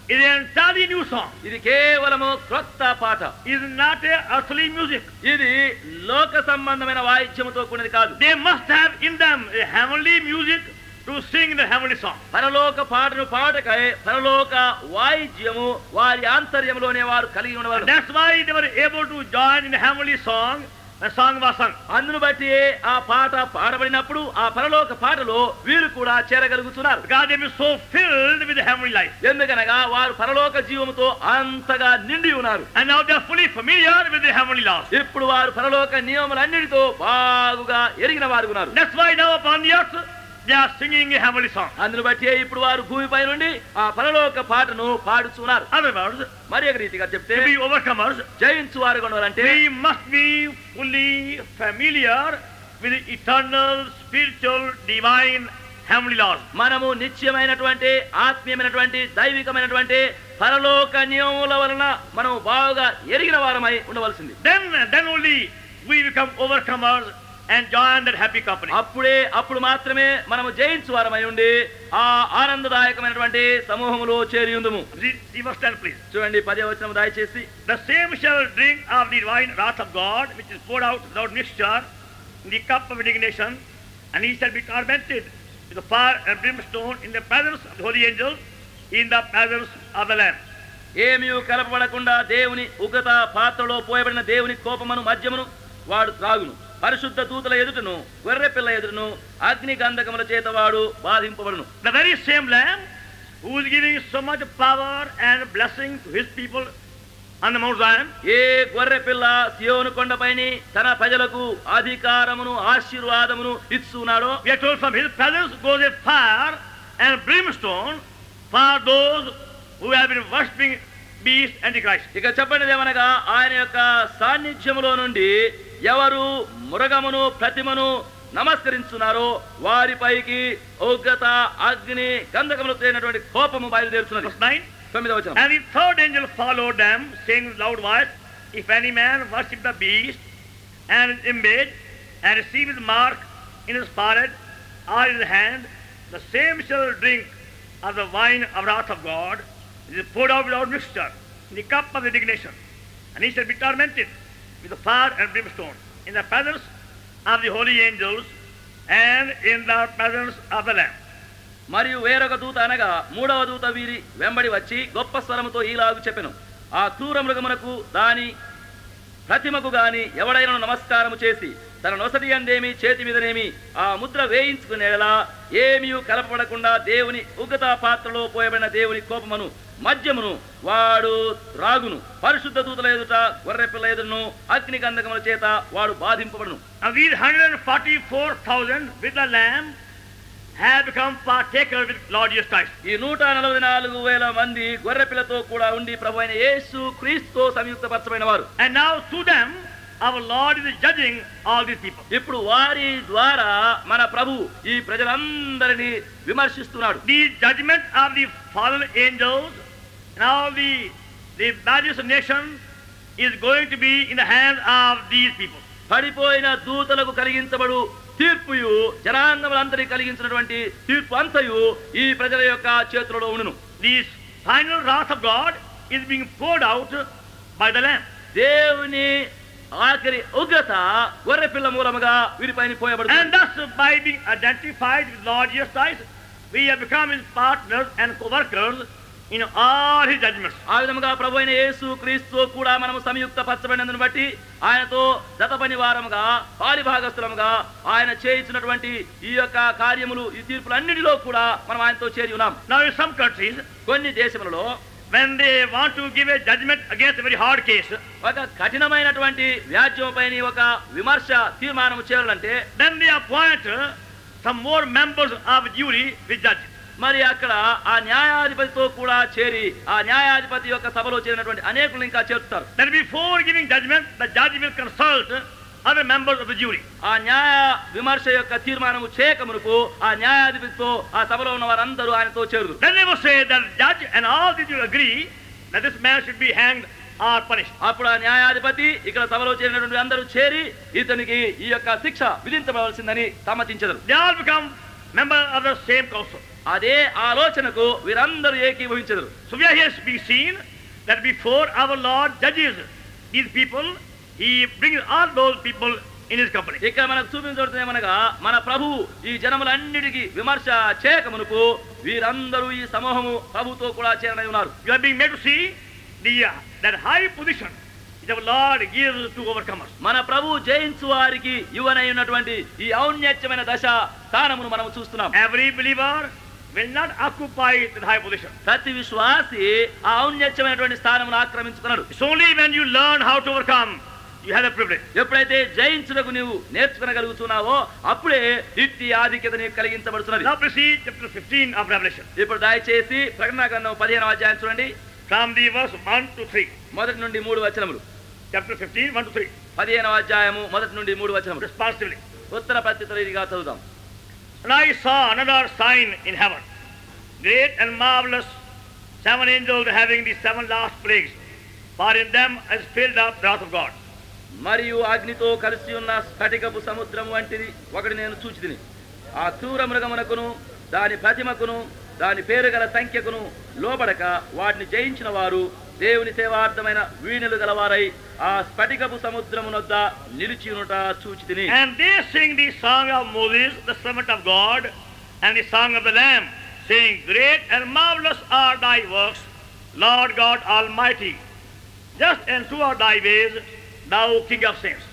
is an entirely new song. ఇది కేవలము క్రొత్త పాట It is not a earthly music. ఇది లోక సంబంధమైన వాయిద్యముతో కూడినది కాదు They must have in them a heavenly music to sing the heavenly song. పరలోక పాటను పాటకై పరలోక వాయిద్యము వారి ఆంతర్యంలోనే వారు కలిగి And ఉండవారు that's why they were able to join in the heavenly song. The song was sung. అందును బట్టి ఆ పాట పాడబడినప్పుడు ఆ పరలోక పాటలో వీరు కూడా చేరగలుగుతున్నారు Because they were so filled with the heavenly life. ఎందుకనగా వారు పరలోక జీవముతో అంతగా నిండి ఉన్నారు And now they are fully familiar with the heavenly laws. ఇప్పుడు వారు పరలోక నియమములన్నిటితో బాగుగా ఎరిగిన వారు ఉన్నారు That's why now upon the earth they are singing a heavenly song. అందును బట్టి ఇప్పుడు వారు భూమిపై నుండి ఆ పరలోక పాటను పాడుచున్నారు Other words, మరి ఒక రీతిగా చెప్తే to be overcomers, జయించు వారు కొనవాలంటే we must be fully familiar with the eternal, spiritual, divine, heavenly laws. మనము నిత్యమైనటువంటి ఆత్మీయమైనటువంటి దైవికమైనటువంటి పరలోక నియముల వలన మనం బాగా ఎరిగిన వారమై ఉండవలసింది Then, then only we become overcomers and join that happy company. అప్పుడే అప్పుడు మాత్రమే మనము జయించు వారమై ఉండి ఆ ఆనందదాయకమైనటువంటి సమూహములో చేరి ఉందుము Read read verse 10, please. చూడండి పదే వచనం దయచేసి The same shall drink of the divine wrath of God, which is poured out without mixture, in the cup of indignation, and he shall be tormented with the fire and brimstone in the presence of the holy angels, in the presence of the Lamb. ఏమీ కలపబడకుండా దేవుని ఉగ్రత పాత్రలో పోయబడిన దేవుని కోపమును మద్యమును వాడు త్రాగును పరిశుద్ధ దూతల ఎదుటను గొర్రె పిల్ల ఎదుటను అగ్ని గంధకముల చేత వాడు బాధింపబడును The very same Lamb who is giving so much power and blessing to his people on the Mount Zion, ఏ గొర్రె పిల్ల సియోను కొండపైని తన ప్రజలకు అధికారమును ఆశీర్వాదమును ఇస్తున్నాడో we are told from his presence goes a fire and brimstone for those who have been worshipping beast antichrist. ఇక చెప్పండి ఏమనగా ఆయన యొక్క సాన్నిధ్యములో నుండి ఎవరు మృగమును ప్రతిమను నమస్కరించున్నారో వారిపైకి ఉగ్రత అగ్ని గంధకములు తేనటువంటి కోపము బయలుదేరుతున్నది Verse 9. తొమ్మిదవ వచనం And the third angel followed them, saying with loud voice, If any man worship the beast and his image, and receive his mark in his forehead or in his hand, the same shall drink of the wine of wrath of God, which is poured out without mixture, in the cup of indignation. And he shall be tormented with the fire and brimstone, in the presence of the holy angels, and in the presence of the Lamb. మరియు వేరొక దూత అనగా మూడవ దూత వీరి వెంబడి వచ్చి గొప్ప స్వరముతో ఈలాగు చెప్పెను ఆ క్రూర మృగమునకు దాని ప్రతిమకు గాని ఎవడైనా నమస్కారము చేసి తన నొసటి అందేమి చేతి మీదనేమి ఆ ముద్ర వేయించుకునేలా ఏమీ కలపబడకుండా దేవుని ఉగ్రత పాత్రలో పోయబడిన దేవుని కోపమును మద్యమును వాడు రాగును పరిశుద్ధ దూతల ఎదుట గొర్రె పిల్ల ఎదురును అగ్ని గంధకముల చేత వాడు బాధింపబడును And these 144,000 with the Lamb have become partakers with Lord Jesus Christ. ఈ నూట నలభై నాలుగు వేల మంది గొర్రె పిల్లతో కూడా ఉండి ప్రభు అయిన యేసు క్రీస్తు సంయుక్తపరచమైన వారు And now through them, our Lord is judging all these people. ఇప్పుడు వారి ద్వారా మన ప్రభు ఈ ప్రజలందరినీ విమర్శిస్తున్నాడు The judgment of the fallen angels and all the, the various nations is going to be in the hands of these people. పడిపోయిన దూతలకు కలిగించబడు తీర్పుయు జనాంగములందరికీ కలిగించినటువంటి తీర్పు అంతయు ఈ ప్రజల యొక్క చేతులలో ఉండును The final wrath of God is being poured out by the Lamb. దేవుని ఆఖరి ఉగ్రత గొర్రె పిల్ల మూలముగా వీరిపైన And పోయబడుతుంది thus, by being identified with Lord Jesus Christ, we have become his partners and co-workers in all his judgments. ఆ విధముగా ప్రభు అయిన యేసు క్రీస్తు కూడా మనము సంయుక్త పరచబడినందును బట్టి ఆయనతో జత పని వారముగా పాలిభాగస్థులముగా ఆయన చేయించినటువంటి ఈ యొక్క కార్యములు ఈ తీర్పులన్నిటిలో కూడా మనం ఆయనతో చేరి ఉన్నాం Now, in some countries, కొన్ని దేశములలో when they want to give a judgment against a very hard case, ఒక కఠినమైనటువంటి వ్యాజ్యంపైన ఒక విమర్శ తీర్మానం చేయాలంటే then they appoint uh, some more members of jury with judges. మరి అక్కడ ఆ న్యాయాధిపతితో కూడా చేరి ఆ న్యాయాధిపతి యొక్క సభలో చేరినటువంటి అనేకులు ఇంకా చేరుతారు Then before giving judgment, the judge will consult other members of the jury. ఆ న్యాయ విమర్శ యొక్క తీర్మానము చేయకమునకు ఆ న్యాయాధిపతితో ఆ సభలో ఉన్న వారందరూ ఆయనతో చేరుదు Then they will say that the judge and all the jury agree that this man should be hanged or punished. అప్పుడు ఆ న్యాయాధిపతి ఇక్కడ సభలో చేరినటువంటి అందరూ చేరి ఇతనికి ఈ యొక్క శిక్ష విధించబడవలసిందని సమ్మతించదు They all become members of the same council. అదే ఆలోచనకు వీరందరూ ఏకీభవించరు So we are here being seen that before our Lord judges these people, He brings all those people in His company. ఇక్కడ మనకు చూపించబడుతుందేమనగా మన ప్రభు ఈ జనములన్నిటికీ విమర్శ చేయక మునుపు వీరందరూ ఈ సమూహము ప్రభుతో కూడా చేరనై ఉన్నారు You are being made to see the uh, that high position that our Lord gives to overcomers. మన ప్రభు జయించు వారికి యువనై ఉన్నటువంటి ఈ ఔన్నత్యమైన దశ స్థానమును మనం చూస్తున్నాం Every believer will not occupy that high position. ప్రతి విశ్వాసి ఆ ఔన్నత్యమైనటువంటి స్థానమును ఆక్రమించుకున్నాడు It's only when you learn how to overcome you have a privilege. ఎప్పుడైతే జయించుటకు నీవు నేర్చుకునగలుగుతున్నావో అప్పుడే ఇట్టి ఆధిక్యత నీకు కలిగించబడుతున్నది Now proceed chapter 15 of Revelation. ఇప్పుడు దయచేసి ప్రకటన గ్రంథం పదిహేను అధ్యాయం చూడండి From the verse 1 to 3. మొదటి నుండి మూడు వచనములు Chapter 15, 1 to 3. పదిహేనవ అధ్యాయము మొదటి నుండి మూడు వచనములు Responsively. ఉత్తర ప్రత్యుత్తర రీతిగా చదువుదాం And I saw another sign in heaven, great and marvelous, seven angels having the seven last plagues, for in them is filled up the wrath of God. మరియు అగ్నితో కలిసి ఉన్న స్ఫటికపు సముద్రం వంటిది ఒకటి నేను చూచితిని ఆ క్రూర మృగమునకును దాని ప్రతిమకును దాని పేరు గల సంఖ్యకును లోబడక వాటిని జయించిన వారు దేవుని సేవార్థమైన వీణులు గలవారై ఆ స్ఫటికపు సముద్రమునొద్ద నిలిచియునుట చూచితిని And they sing the song of Moses, the servant of God, and the song of the Lamb, saying, Great and marvelous are thy works, Lord God Almighty. Just and true are thy ways, thou King of saints.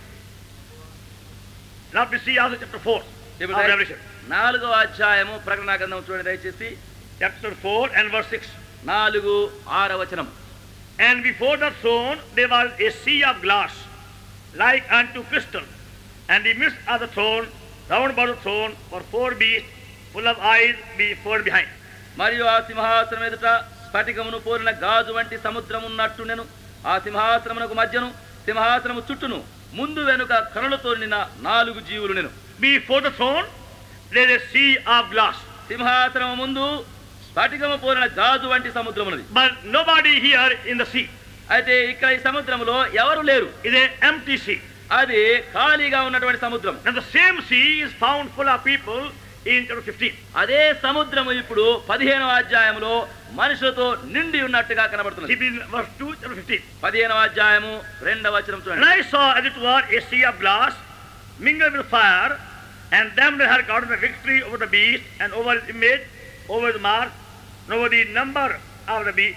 Now we see also chapter 4 ఇప్పుడు of దయ- Revelation. నాలుగో అధ్యాయము ప్రకటన గ్రంథం చూడండి దయచేసి Chapter 4 and verse 6. నాలుగు ఆరవ వచనం And before the throne there was a sea of glass, like unto crystal. And the midst of the throne, round about the throne, were four beasts, full of eyes before and behind. మరియు ఆ సింహాసనం ఎదుట స్ఫటికమును పోలిన గాజు వంటి సముద్రం ఉన్నట్టు నేను ఆ సింహాసనమునకు మధ్యను సింహాసనము చుట్టూను ముందు వెనుక కనులతో నిన్న నాలుగు జీవులు నేను Before the throne, there is a sea of glass. సింహాసనము ముందు స్ఫటికము పోలిన గాజు వంటి సముద్రం ఉన్నది But nobody here in the sea. అయితే ఇక్కడ ఈ సముద్రములో ఎవరు లేరు It is an empty sea. అది ఖాళీగా ఉన్నటువంటి సముద్రం And the same sea is found full of people in chapter 15. అదే సముద్రము ఇప్పుడు పదిహేనవ అధ్యాయములో మనుషులతో నిండి ఉన్నట్టుగా కనబడుతున్నది It is verse 2, chapter 15. పదిహేనవ అధ్యాయము రెండవ వచనం And చూడండి I saw as it were a sea of glass mingled with fire, and them that had gotten the victory over the beast, and over his image, over his mark, and over the number of the beast,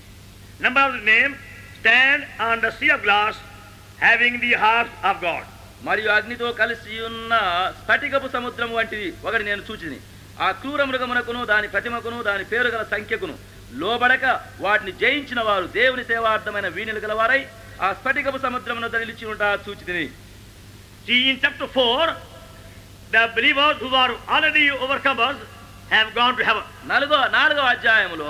number of the name, stand on the sea of glass, having the harps of God. మరియు అగ్నితో కలిసి ఉన్న స్ఫటికపు సముద్రం వంటిది ఒకటి నేను సూచిని ఆ క్రూర మృగమునకును దాని ప్రతిమకును దాని పేరు గల సంఖ్యకును లోబడక వాటిని జయించిన వారు దేవుని సేవార్థమైన వీణులు గలవారై ఆ స్ఫటికపు సముద్రమును నిలిచి ఉంటా సూచితిని See, in chapter 4, the believers who are already overcomers have gone to heaven. నాలుగో నాలుగో అధ్యాయములో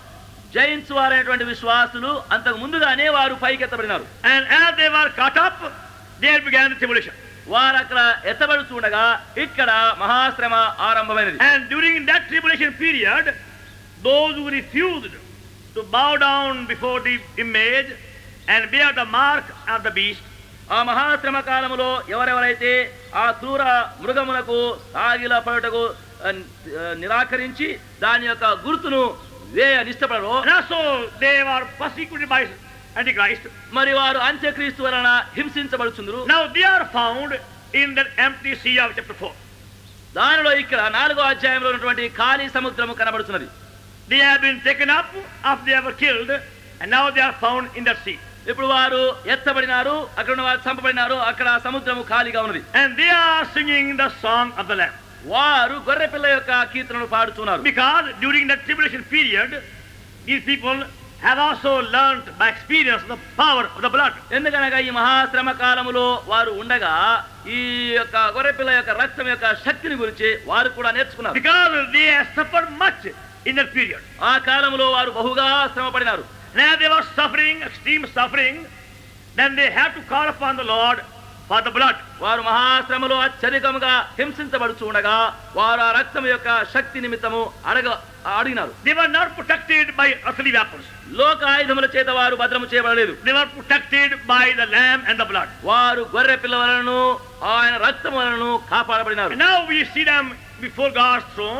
జయించు వారైనటువంటి విశ్వాసులు అంతకు ముందుగానే వారు పైకెత్తబడినారు And as they were caught up, there began the tribulation. వారు అక్కడ ఎత్తబడుతుండగా ఇక్కడ మహాశ్రమ ఆరంభమైనది And during that tribulation period, those who refused to bow down before the image and bear the mark of the beast, ఆ మహాశ్రమ కాలములో ఎవరెవరైతే ఆ క్రూర మృగములకు సాగిల పడుటకు ఆ, నిరాకరించి దాని యొక్క గుర్తును వేయ నిష్టపడరో and also they were persecuted by Antichrist, మరి వారు అంత్యక్రీస్తు వలన హింసించబడుచుందరు now they are found in that empty sea of chapter 4. దానిలో ఇక్కడ నాలుగో అధ్యాయంలో ఉన్నటువంటి ఖాళీ సముద్రము కనబడుతున్నది They have been taken up after they were killed, and now they are found in that sea. ఇప్పుడు వారు ఎత్తబడినారు అక్కడ ఉన్న వారు చంపబడినారు అక్కడ ఆ సముద్రము ఖాళీగా ఉన్నది And they are singing the song of the Lamb. వారు గొర్రెపిల్ల యొక్క కీర్తనలు పాడుతున్నారు Because during that tribulation period, these people have also learned by experience the power of the blood. ఎందుకనగా ఈ మహాశ్రమ కాలములో వారు ఉండగా ఈ యొక్క గొర్రెపిల్ల యొక్క రక్తం యొక్క శక్తిని గురించి వారు కూడా నేర్చుకున్నారు Because they have suffered much in that period. ఆ కాలంలో వారు బహుగా శ్రమపడినారు Now they were suffering, extreme suffering, then they had to call upon the Lord for the blood. వారు మహాశ్రమలో అత్యధికముగా హింసించబడుచు ఉండగా వారు ఆ రక్తం యొక్క శక్తి నిమిత్తము అడగ అడిగినారు They were not protected by earthly weapons. లోక ఆయుధముల చేత వారు భద్రము చేయబడలేదు They were protected by the lamb and the blood. వారు గొర్రె పిల్ల వలనను ఆయన రక్తం వలనను కాపాడబడినారు And now we see them before God's throne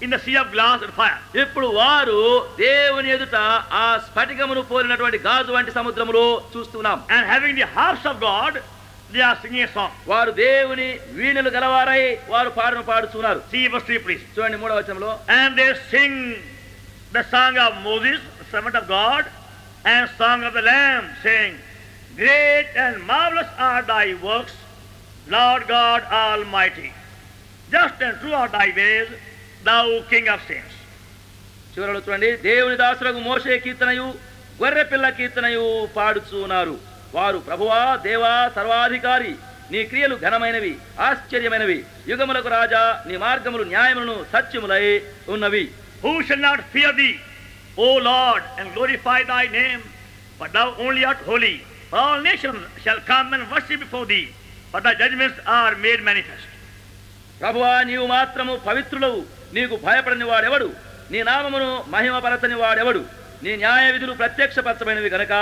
in the sea of glass and fire. ఇప్పుడు వారు దేవుని ఎదుట ఆ స్ఫటికమును పోలినటువంటి గాజు వంటి సముద్రములో చూస్తున్నాం And having the harps of God, they are singing a song. వారు దేవుని వీణులు గలవారై వారు పాటను పాడుతున్నారు See verse 3, please. చూడండి మూడవ వచనంలో And they sing the song of Moses, servant of God, and song of the Lamb, saying, Great and marvelous are thy works, Lord God Almighty. Just and true are thy ways, thou King of saints. చివరలో చూడండి దేవుని దాసులకు మోసే కీర్తనయు గొర్రె పిల్ల కీర్తనయు పాడుచున్నారు వారు ప్రభువా దేవా సర్వాధికారి నీ క్రియలు ఘనమైనవి ఆశ్చర్యమైనవి యుగములకు రాజా నీ మార్గములు న్యాయములను సత్యములై ఉన్నవి Who shall not fear thee, O Lord, and glorify thy name? For thou only art holy. For all nations shall come and worship before thee, for thy judgments are made manifest. ప్రభువా నీవు మాత్రము పవిత్రులవు నీకు భయపడని వాడెవడు నీ నామమును మహిమపరచని వాడెవడు నీ న్యాయ విధులు ప్రత్యక్షపరచమైనవి గనక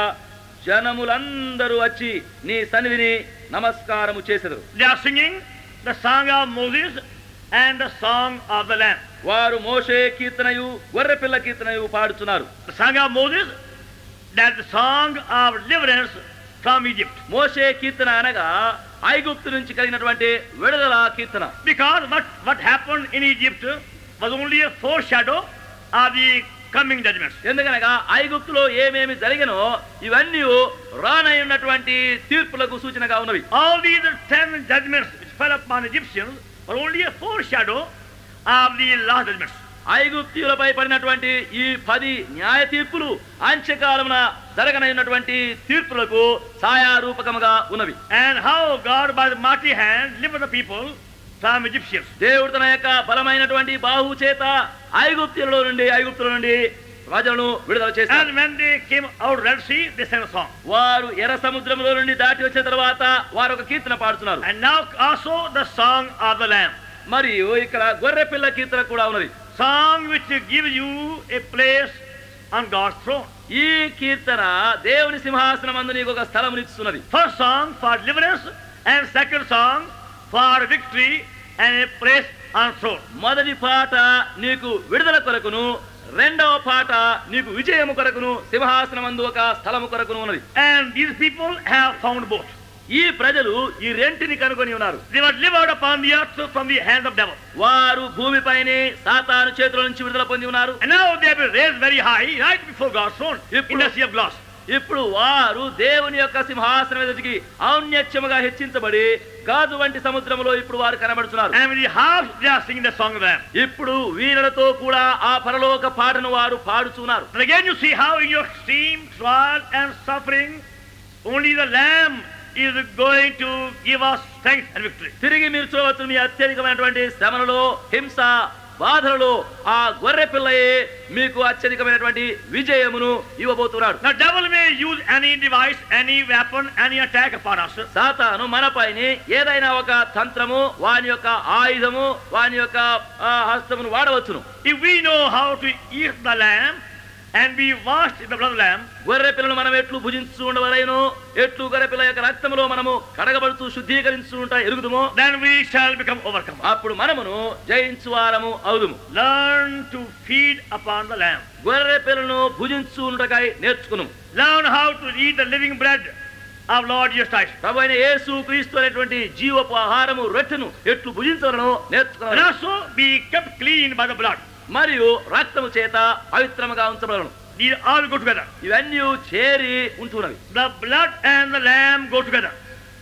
జనములందరూ వచ్చి నీ సన్నిధిని నమస్కారము చేసెదరు They are singing the song of Moses and the song of the Lamb. వారు మోషే కీర్తనయు గొర్రెపిల్ల కీర్తనయు పాడుచున్నారు The song of Moses, that's the song of deliverance from Egypt. మోషే కీర్తన అనగా ఐగుప్తు నుంచి కలిగినటువంటి విడుదల కీర్తన Because what, what happened in Egypt was only a foreshadow of the coming judgments. ఎందుకనగా ఐగుప్తులో ఏమేమి జరిగినో ఇవన్నీ రానయ్యున్నటువంటి తీర్పులకు సూచనగా ఉన్నవి All these ten judgments which fell upon Egyptians were only a foreshadow of the last judgments. ఐగుప్తీయులపై పడినటువంటి ఈ పది న్యాయ తీర్పులు అంత్యకాలమున జరగనైనటువంటి తీర్పులకు ఛాయారూపకముగా ఉన్నవి And how God by the mighty hand delivered the people from Egyptians. దేవుడు తన యొక్క బలమైనటువంటి బాహు చేత ఐగుప్తులలో నుండి ఐగుప్తుల నుండి ప్రజలను విడుదల చేశారు And when they came out Red Sea, they sang a song. వారు ఎర్ర సముద్రంలో నుండి దాటి వచ్చిన తర్వాత వారు ఒక కీర్తన పాడుతున్నారు And now also the song of the Lamb. మరియు ఇక్కడ గొర్రె పిల్ల కీర్తన కూడా ఉన్నది Song which gives you a place on God's throne. ఈ కీర్తన దేవుని సింహాసనం అందు నీకు ఒక స్థలం ఇస్తున్నది First song for deliverance and second song for victory and a place on throne. మొదటి పాట నీకు విడుదల కొరకును రెండవ పాట నీకు విజయము కొరకును సింహాసనం అందు ఒక స్థలము కొరకును ఉన్నది And these people have found both. ఈ ప్రజలు ఈ రెంటిని కనుగొని ఉన్నారు They were delivered upon the earth from the hand of devil. వారు భూమిపైనే సాతాను చేతుల నుంచి విడుదల పొంది ఉన్నారు And now they have been raised very high, right before God's throne, in the sea of glass. ఇప్పుడు వారు దేవుని యొక్క సింహాసనం ఎదుటికి ఔన్నత్యముగా హెచ్చించబడి గాజు వంటి సముద్రములో ఇప్పుడు వారు కనబడుతున్నారు And with the harps, they are singing the song of the Lamb. ఇప్పుడు వీరులతో కూడా ఆ పరలోక పాటను వారు పాడుచున్నారు And again you see how in your extreme trial and suffering, only the Lamb is going to give us strength and victory. తిరిగి మీరు చూడవచ్చు మీ అత్యధికమైనటువంటి శ్రమలలో హింస బాధలలో ఆ గొర్రె పిల్లయే మీకు అత్యధికమైనటువంటి విజయమును ఇవ్వబోతున్నాడు Now devil may use any device, any weapon, any attack upon us. సాతాను మనపైని ఏదైనా ఒక తంత్రము వాని యొక్క ఆయుధము వాని యొక్క ఆ, హస్తమును వాడవచ్చును If we know how to eat the lamb and be washed in the blood of the lamb, గొర్రె పిల్లను మనం ఎట్లు భుజించు ఉండవలైను ఎట్లు గొర్రె పిల్ల యొక్క రక్తములో మనము కడగబడుతూ శుద్ధీకరించు ఉంటా ఎరుగుదుమో then we shall become overcomers. అప్పుడు మనమును జయించు వారము అవుదుము Learn to feed upon the lamb. గొర్రె పిల్లను భుజించు ఉండకై నేర్చుకును Learn how to eat the living bread of Lord Jesus Christ. ప్రభు అయిన యేసు క్రీస్తు అనేటువంటి జీవపు ఆహారము రొట్టెను ఎట్లు భుజించవలను And నేర్చుకున్నాను also be kept clean by the blood. మరియు రక్తము చేత పవిత్రముగా ఉంచబడను These all go together. ఇవన్నీ చేరి ఉంటున్నవి The blood and the lamb go together.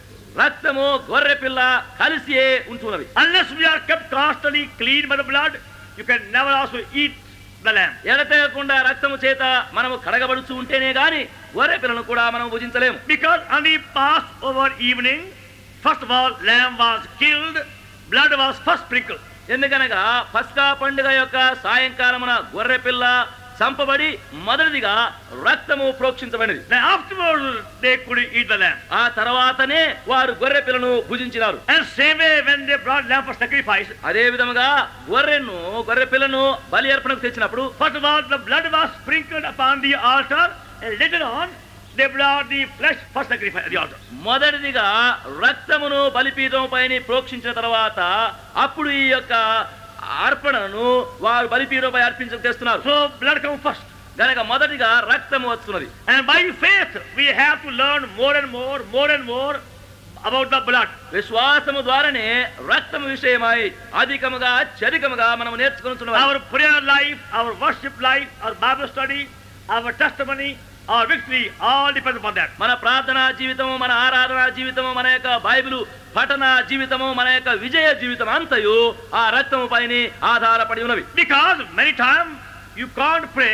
రక్తము గొర్రె పిల్ల కలిసియే ఉంటున్నవి Unless we are kept constantly clean by the blood, you can never also eat the lamb. ఎడతెగకుండా రక్తము చేత మనము కడగబడుచు ఉంటేనే గాని గొర్రె పిల్లను కూడా మనం భుజించలేము Because on the Passover evening, first of all, lamb was killed, blood was first sprinkled. ఎందుకనగా పస్కా పండుగ యొక్క సాయంకాలమున గొర్రె పిల్ల చంపబడి మొదటిదిగా రక్తము ప్రోక్షించబడినది Then afterwards, they could eat the lamb. ఆ తర్వాతనే వారు గొర్రె పిల్లను భుజించినారు And same way, when they brought lamb for sacrifice, అదే విధముగా గొర్రెను గొర్రె పిల్లను బలి అర్పణకు తెచ్చినప్పుడు first of all, the blood was sprinkled upon the altar, and later on, they brought the flesh for sacrifice at the altar. మొదటిదిగా రక్తమును బలిపీఠం పైన ప్రోక్షించిన తర్వాత అప్పుడు ఈ యొక్క అర్పణను వారు బలిపీఠంపై అర్పించక తెస్తున్నారు So blood comes first. గనక మొదటిగా రక్తము వస్తున్నది And by faith, we have to learn more and more, more and more about the blood. విశ్వాసము ద్వారానే రక్తము విషయమై అధికముగా అత్యధికముగా మనం నేర్చుకుంటున్నాం Our prayer life, our worship life, our Bible study, our testimony, our victory, all depends upon that. మన ప్రార్థనా జీవితము మన ఆరాధనా జీవితము మన యొక్క బైబిల్ పఠన జీవితము మన యొక్క విజయ జీవితం అంతయు ఆ రక్తము పైన ఆధారపడి ఉన్నవి Because many times you can't pray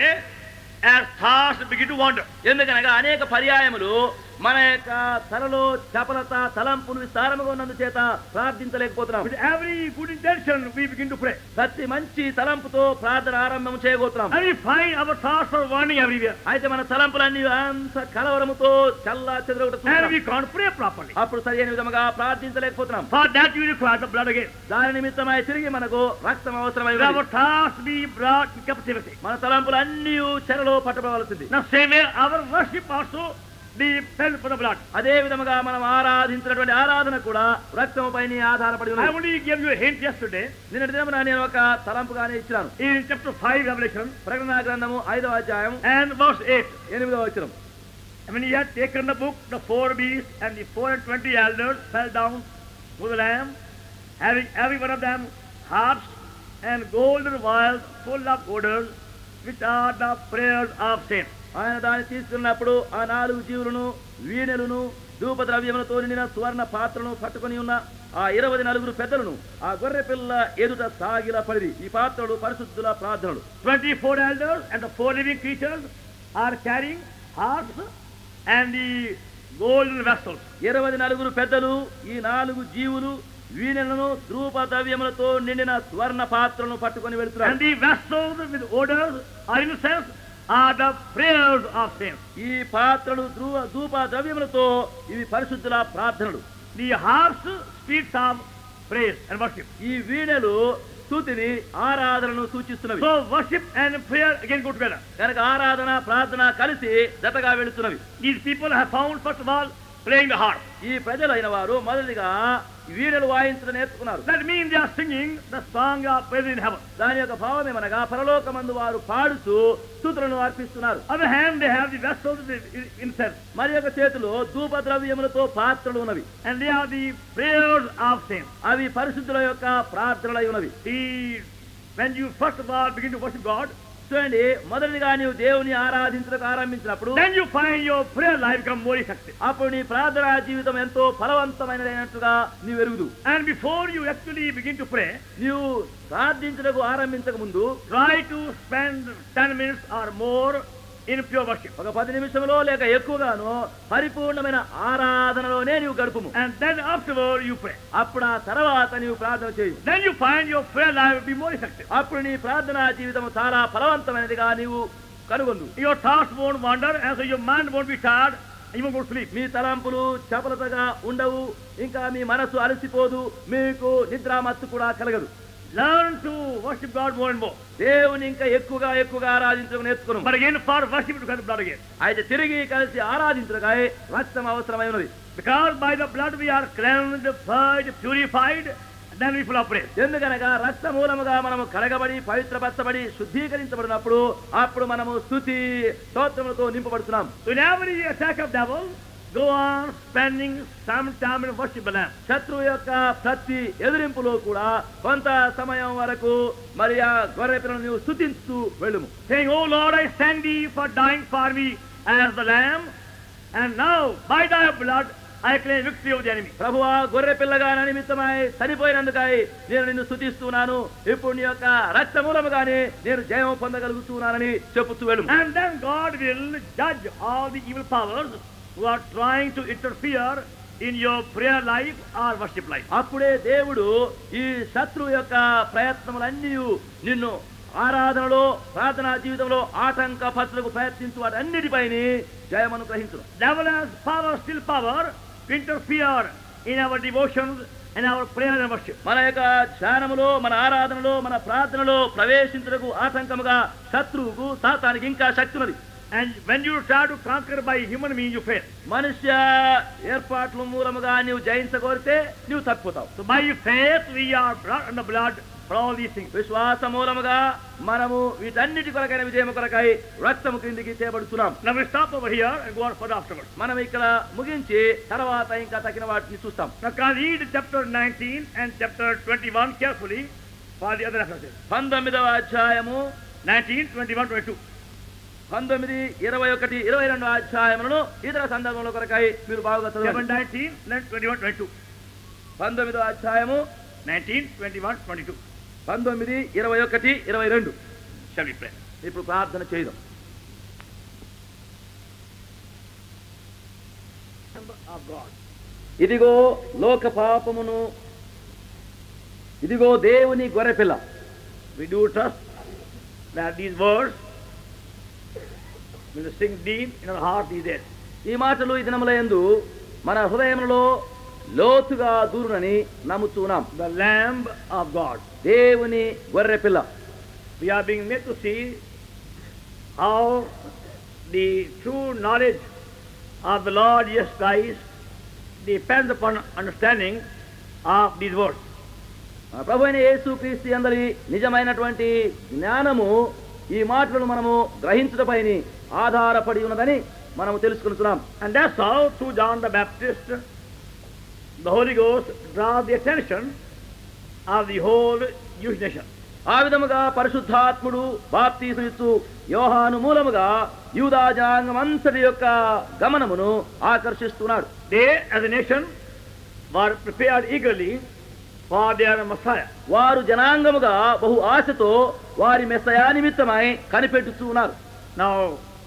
as thoughts begin to wander. ఎందుకనగా అనేక పర్యాయములు మన యొక్క తలలో చపలత తలంపులు విస్తారముగా ఉన్నందు చేత ప్రార్థించలేకపోతున్నాం With every good intention, we begin to pray. ప్రతి మంచి తలంపుతో ప్రార్థన ఆరంభం చేయబోతున్నాం And we find our thoughts are wandering everywhere. అయితే మన తలంపులన్నీ అంత కలవరముతో చల్లా చెదరొకటి And we can't pray properly. అప్పుడు సరైన విధముగా ప్రార్థించలేకపోతున్నాం For that, you require the blood again. దాని నిమిత్తమై తిరిగి మనకు రక్తం అవసరమై Let ఉన్నది. Our thoughts be brought in captivity. మన తలంపులు అన్ని చెరలో పట్టబడవలసింది Now, same way, our worship also be felt for the blood. అదే విధముగా మనం ఆరాధించినటువంటి ఆరాధన కూడా రక్తం పైన ఆధారపడి I ఉన్నది only gave you a hint yesterday నిన్నటి దినమున నేను ఒక తలంపుగానే ఇచ్చినాను in chapter 5 Revelation ప్రకటన గ్రంథము ఐదవ అధ్యాయం and verse 8. ఎనిమిదవ వచనం When he had taken the book, the four beasts and the four and twenty elders fell down to the Lamb, having every one of them harps and golden vials full of odors, which are the prayers of saints. ఆయన దాన్ని తీసుకున్నప్పుడు ఆ నాలుగు జీవులను వీణెలను ధూప ద్రవ్యములతో నిండిన సువర్ణ పాత్రను పట్టుకొని ఉన్న ఆ ఇరవై నలుగురు పెద్దలను ఆ గొర్రె పిల్ల ఎదుట సాగిల పడిది ఈ పాత్రలు పరిశుద్ధుల ప్రార్థనలు Twenty-four elders and the four living creatures are carrying harps and the golden vessels. ఇరవై నలుగురు పెద్దలు ఈ నాలుగు జీవులు వీణెలను ధూప ద్రవ్యములతో నిండిన సువర్ణ పాత్రలను పట్టుకొని And వెళ్తున్నారు the vessels with odors or incense are the prayers of saints. ఈ పాత్రలు ధృవ ధూప ద్రవ్యములతో ఇవి పరిశుద్ధుల ప్రార్థనలు The harps speaks of praise and worship. ఈ వీణెలు స్తుతిని ఆరాధనను సూచిస్తున్నవి So worship and prayer again go together. కనుక ఆరాధన ప్రార్థన కలిసి జతగా వెళుతున్నవి These people have found first of all playing the harp. ఈ ప్రజలైన వారు మొదటిగా వీణలు వాయించడం నేర్చుకున్నారు That means they are singing the song of praise in heaven. దాని యొక్క భావం ఏమనగా పరలోకమందు వారు పాడుతూ స్థుతులను అర్పిస్తున్నారు On the hand, they have the vessels with incense, మరి యొక్క చేతిలో ధూప ద్రవ్యములతో పాత్రలు ఉన్నవి and they are the prayers of saints. అవి పరిశుద్ధుల యొక్క ప్రార్థనలై ఉన్నవి The when you first of all begin to worship God, చూడండి మొదటిగా నీవు దేవుని ఆరాధించడానికి ఆరంభించినప్పుడు then you find your prayer life become more effective. అప్పుడు నీ ప్రార్థనా జీవితం ఎంతో ఫలవంతమైనదైనట్టుగా నీవు ఎరుగుదు And before you actually begin to pray, నీవు ప్రార్థించడానికి ఆరంభించక ముందు try to spend 10 minutes or more in pure worship. ఒక పది నిమిషంలో లేక ఎక్కువగాను పరిపూర్ణమైన ఆరాధనలోనే నీవు గడుపుము And then afterward you pray. అప్పుడు ఆ తర్వాత నీవు ప్రార్థన చేయి Then you find your prayer life will be more effective. అప్పుడు నీ ప్రార్థనా జీవితం చాలా ఫలవంతమైనదిగా నీవు కనుగొందు Your thoughts won't wander, and so your mind won't be tired, and you won't go to sleep. మీ తలంపులు చపలతగా ఉండవు ఇంకా మీ మనసు అలసిపోదు మీకు నిద్రామత్తు కూడా కలగదు Learn to worship God more and more. దేవుని ఇంకా ఎక్కువగా ఎక్కువగా ఆరాధించడం నేర్చుకును But again, for worship, you have the blood again. అయితే తిరిగి కలిసి ఆరాధించడకాయ రక్తం అవసరమై ఉన్నది Because by the blood we are cleansed, purged, purified, and then we full of praise. ఎందుకనగా రక్త మూలముగా మనము కడగబడి పవిత్రపరచబడి శుద్ధీకరించబడినప్పుడు అప్పుడు మనము స్థుతి స్తోత్రములతో నింపబడుతున్నాం So in every attack of devil, go on spending some time in worship the Lamb. శత్రువు యొక్క ప్రతి ఎదిరింపులో కూడా కొంత సమయం వరకు మరి ఆ గొర్రె పిల్లలు నీవు స్థుతిస్తూ వెళ్ళుము Saying, Oh Lord, I thank thee for dying for me as the Lamb, and now by thy blood I claim victory over the enemy. ప్రభువా గొర్రె పిల్లగా నా నిమిత్తమై చనిపోయినందుకై నేను నిన్ను స్థుతిస్తున్నాను ఇప్పుడు నీ యొక్క రక్త మూలముగానే నేను జయం పొందగలుగుతున్నానని చెప్పుతూ వెళ్ళు And then God will judge all the evil powers who are trying to interfere in your prayer life or worship life. అప్పుడే దేవుడు ఈ శత్రువు యొక్క ప్రయత్నములన్నీ నిన్ను ఆరాధనలో ప్రార్థనా జీవితంలో ఆటంకపరచులకు ప్రయత్నించు వాటన్నిటిపైన జయమను గ్రహించును Devil has power, still power, to interfere in our devotions and our prayer and worship. మన యొక్క ధ్యానములో మన ఆరాధనలో మన ప్రార్థనలో ప్రవేశించుటకు ఆటంకముగా శత్రువుకు సాతానికి ఇంకా శక్తి ఉన్నది And when you try to conquer by human means, you fail. మనుష్య ఏర్పాట్ల మూలముగా నీవు జయించగోరితే నీవు తప్పిపోతావు So by faith we are brought under blood for all these things. విశ్వాస మూలముగా మనము వీటన్నిటి కొరకైన విజయం కొరకై రక్తము క్రిందికి చేయబడుతున్నాం Now we stop over here and go on further afterwards. మనం ఇక్కడ ముగించి తర్వాత ఇంకా తగిన వాటిని చూస్తాం Now can I read chapter 19 and chapter 21 carefully for the other references. పంతొమ్మిదవ అధ్యాయము 19, 21, 22. పంతొమ్మిది ఇరవై ఒకటి ఇరవై రెండు అధ్యాయములను ఇతర సందర్భముల కొరకై మీరు బాగా 7, చదవండి 19, then 21, 22. పంతొమ్మిదో అధ్యాయము 19, 21, 22. పంతొమ్మిది ఇరవై ఒకటి ఇరవై రెండు Shall we pray? ఇప్పుడు ప్రార్థన చేయదాం Of God. ఇదిగో లోక పాపమును ఇదిగో దేవుని గొర్రెపిల్ల We do trust that these words will sink deep in our heart these days. ఈ మాటలు ఈ దినముల యందు మన హృదయములలో లోతుగా దూరునని నమ్ముతున్నాం The Lamb of God. దేవుని గొర్రెపిల్ల We are being made to see how the true knowledge of the Lord Jesus Christ depends upon understanding of these words. మన ప్రభు అయిన యేసు క్రీస్తు అందరి నిజమైనటువంటి జ్ఞానము ఈ మాటలను మనము గ్రహించటపైన ఆధారపడి ఉన్నదని మనము తెలుసుకుంటున్నాం And that's how, through John the Baptist, the Holy Ghost draws the attention of the whole Jewish nation. ఆ విధముగా పరిశుద్ధాత్ముడు బాప్తీసునిచ్చు యోహాను మూలముగా యూదా జనాంగం అంతటి యొక్క గమనమును ఆకర్షిస్తున్నాడు They, as a nation, were prepared eagerly for their Messiah. వారు జనాంగముగా బహు ఆశతో వారి మెస్సయా నిమిత్తమై కనిపెట్టుచున్నారు Now,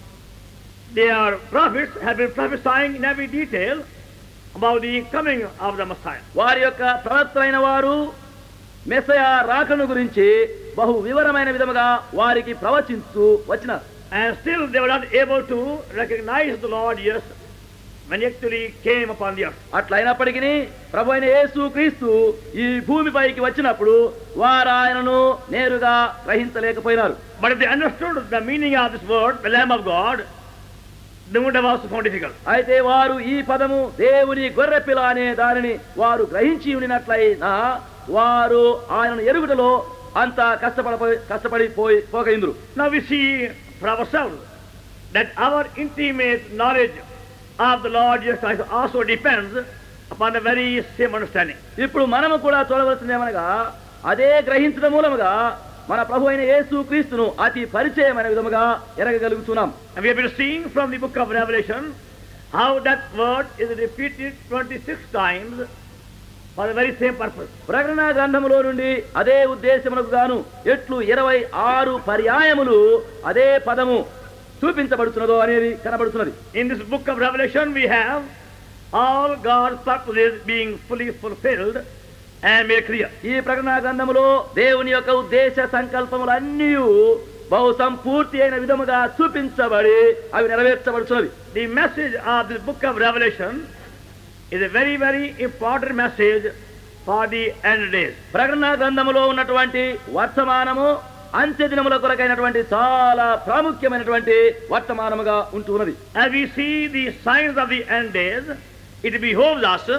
their prophets have been prophesying in every detail about the coming of the Messiah. వారి యొక్క ప్రవక్తలైన వారు మెస్సయా రాకను గురించి బహు వివరమైన విధముగా వారికి ప్రవచించు వచ్చినారు And still they were not able to recognize the Lord yes when he actually came upon the earth. అట్లయినప్పటికీ ప్రభు అయిన యేసు క్రీస్తు ఈ భూమిపైకి వచ్చినప్పుడు వారు ఆయనను నేరుగా గ్రహించలేకపోయినారు But if they understood the meaning of this word, the Lamb of God, they would have also found difficult. అయితే వారు ఈ పదము దేవుని గొర్రెపిల్ల అనే దానిని వారు గ్రహించి ఉండినట్లయినా వారు ఆయనను ఎరుగుటలో అంత కష్టపడపోయి కష్టపడి పోయి పోకయిందురు Now we see for ourselves that our intimate knowledge of the Lord Jesus Christ also depends upon the very same understanding. ఇప్పుడు మనము కూడా చూడవలసింది ఏమనగా అదే గ్రహించడం మూలముగా మన ప్రభు అయిన యేసు క్రీస్తును అతి పరిచయమైన విధముగా ఎరగగలుగుతున్నాం And we have been seeing from the book of Revelation how that word is repeated 26 times for the very same purpose. ప్రకటన గ్రంథములో నుండి అదే ఉద్దేశములకు గాను ఎట్లు ఇరవై ఆరు పర్యాయములు అదే పదము చూపించబడుతున్నదో అనేది కనబడుతున్నది In this book of Revelation, we have all God's purposes being fully fulfilled and made clear. ఈ ప్రకటన గ్రంథములో దేవుని యొక్క ఉద్దేశ సంకల్పములన్నీ బహు సంపూర్తి అయిన విధముగా చూపించబడి అవి నెరవేర్చబడుతున్నవి The message of this book of Revelation is a very, very important message for the end days. ప్రకటన గ్రంథములో ఉన్నటువంటి వర్తమానము అంత్య దినముల కొరకైనటువంటి చాలా ప్రాముఖ్యమైనటువంటి వర్తమానముగా ఉంటున్నది As we see the signs of the end days, it behoves us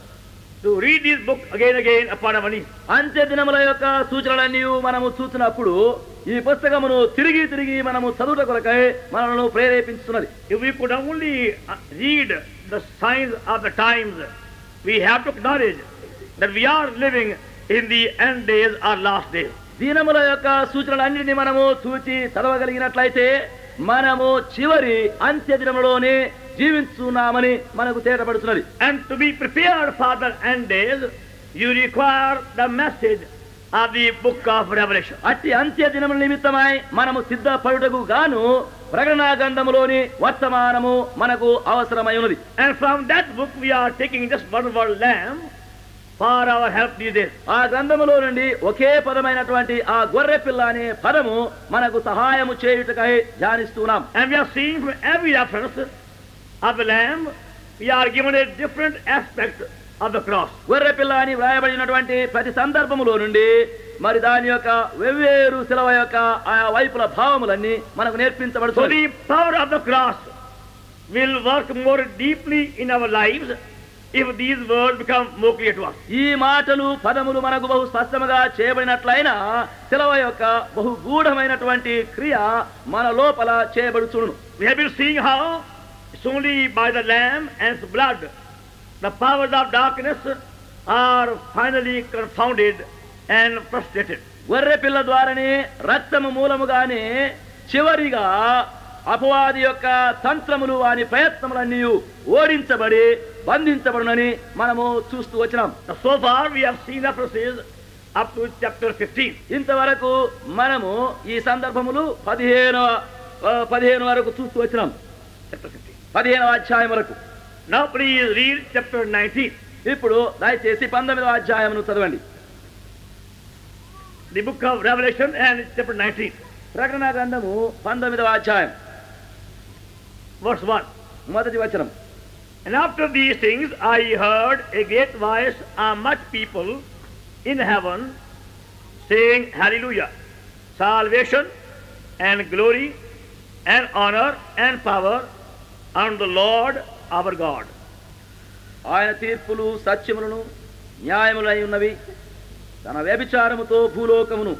to read this book again and again upon our knees. అంత్య దినముల యొక్క సూచనలన్నీ మనము చూసినప్పుడు ఈ పుస్తకమును తిరిగి తిరిగి మనము చదువుట కొరకై మనలను ప్రేరేపించుతున్నది If we could only uh, read the signs of the times, we have to acknowledge that we are living in the end days or last days. దినముల యొక్క సూచనలన్నింటినీ మనము చూచి చదవగలిగినట్లయితే మనము చివరి అంత్య దినములోనే జీవిస్తున్నామని మనకు తేటపడుతున్నది And to be prepared for the end days, you require the message of the book of Revelation. అట్టి అంత్య దినముల నిమిత్తమై మనము సిద్ధపడుటకు గాను ప్రకటన గ్రంథములోని వర్తమానము మనకు అవసరమై ఉన్నది And from that book, we are taking just one word lamb for our help these days. ఆ గ్రంథములో నుండి ఒకే పదమైనటువంటి ఆ గొర్రె పిల్ల అనే పదము మనకు సహాయము చేయుటకై ధ్యానిస్తున్నాం And we are seeing from every reference of the lamb, we are given a different aspect of the cross. గొర్రె పిల్ల అని వ్రాయబడినటువంటి ప్రతి సందర్భములో నుండి మరి దాని యొక్క వెవ్వేరు శిలవ యొక్క ఆ వైపుల భావములన్నీ మనకు So నేర్పించబడుతుంది the power of the cross will work more deeply in our lives if these words become more clear to us. ఈ మాటలు పదములు మనకు బహు స్పష్టముగా చేయబడినట్లయినా శిలవ యొక్క బహు గూఢమైనటువంటి క్రియ మన లోపల చేయబడుచును We have been seeing how it's only by the Lamb and its blood the powers of darkness are finally confounded and frustrated. గొర్రె పిల్ల ద్వారానే రక్తము మూలముగానే చివరిగా అపవాది యొక్క తంత్రములు వాని ప్రయత్నములన్నీ ఓడించబడి బంధించబడునని మనము చూస్తూ వచ్చినాం Now, so far we have seen references up to chapter 15. ఇంతవరకు మనము ఈ సందర్భములు పదిహేను పదిహేను వరకు చూస్తూ వచ్చినాం Chapter 15. పదిహేనవ అధ్యాయం వరకు Now please read chapter 19. ఇప్పుడు దయచేసి పంతొమ్మిదవ అధ్యాయమును చదవండి The book of Revelation and chapter 19, ప్రకటన గ్రంథము పంతొమ్మిదవ అధ్యాయం verse 1. మొదటి వచనం And after these things I heard a great voice of much people in heaven saying, Hallelujah! Salvation and glory and honor and power unto the Lord our God. ఆయన తీర్పులు సత్యములను న్యాయములై ఉన్నవి తన వ్యభిచారముతో భూలోకమును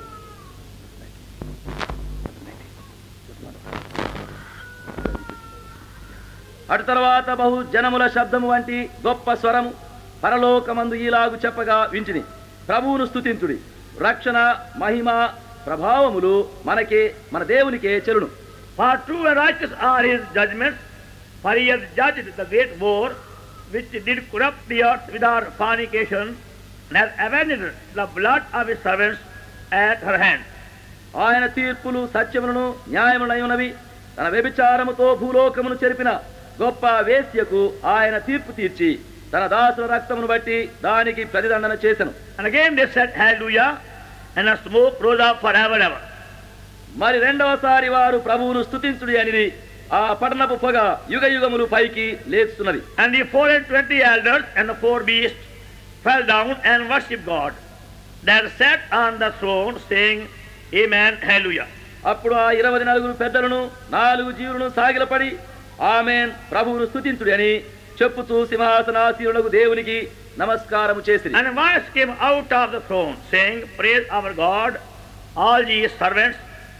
అటు తర్వాత బహు జనముల శబ్దము వంటి గొప్ప స్వరము పరలోకమందు ఈలాగు చెప్పగా వింటిని ప్రభువును స్తుతించుడి రక్షణ మహిమ ప్రభావములు మనకే మన దేవునికే చెలును For true and righteous are his judgments, for he has judged the great war which did corrupt the earth with our fornication, and has avenged the blood of his servants at her hand. ఆయన తీర్పులు సత్యములను న్యాయములై ఉన్నవి తన వ్యభిచారముతో భూలోకమును చెరిపిన గొప్ప వేశ్యకు ఆయన తీర్పు తీర్చి తన దాసుల రక్తమును బట్టి దానికి ప్రతిదండన చేసెను And again they said, Hallelujah, and a smoke rose up forever and ever. మరి రెండవసారి వారు ప్రభువును స్తుతించుడి అనిది ఆ పట్టణపు పొగ యుగ యుగములు పైకి లేస్తున్నది And the four and twenty elders and the four beasts fell down and worshipped God that sat on the throne, saying, Amen, Hallelujah. అప్పుడు ఆ ఇరవై నలుగురు పెద్దలను నాలుగు జీవులను సాగిలపడి ఆమెన్ ప్రభువును స్తుతించుడి అని చెప్పుతూ సింహాసనాసీనులకు దేవునికి నమస్కారము చేసి And a voice came out of the throne, saying, Praise our God, all ye servants,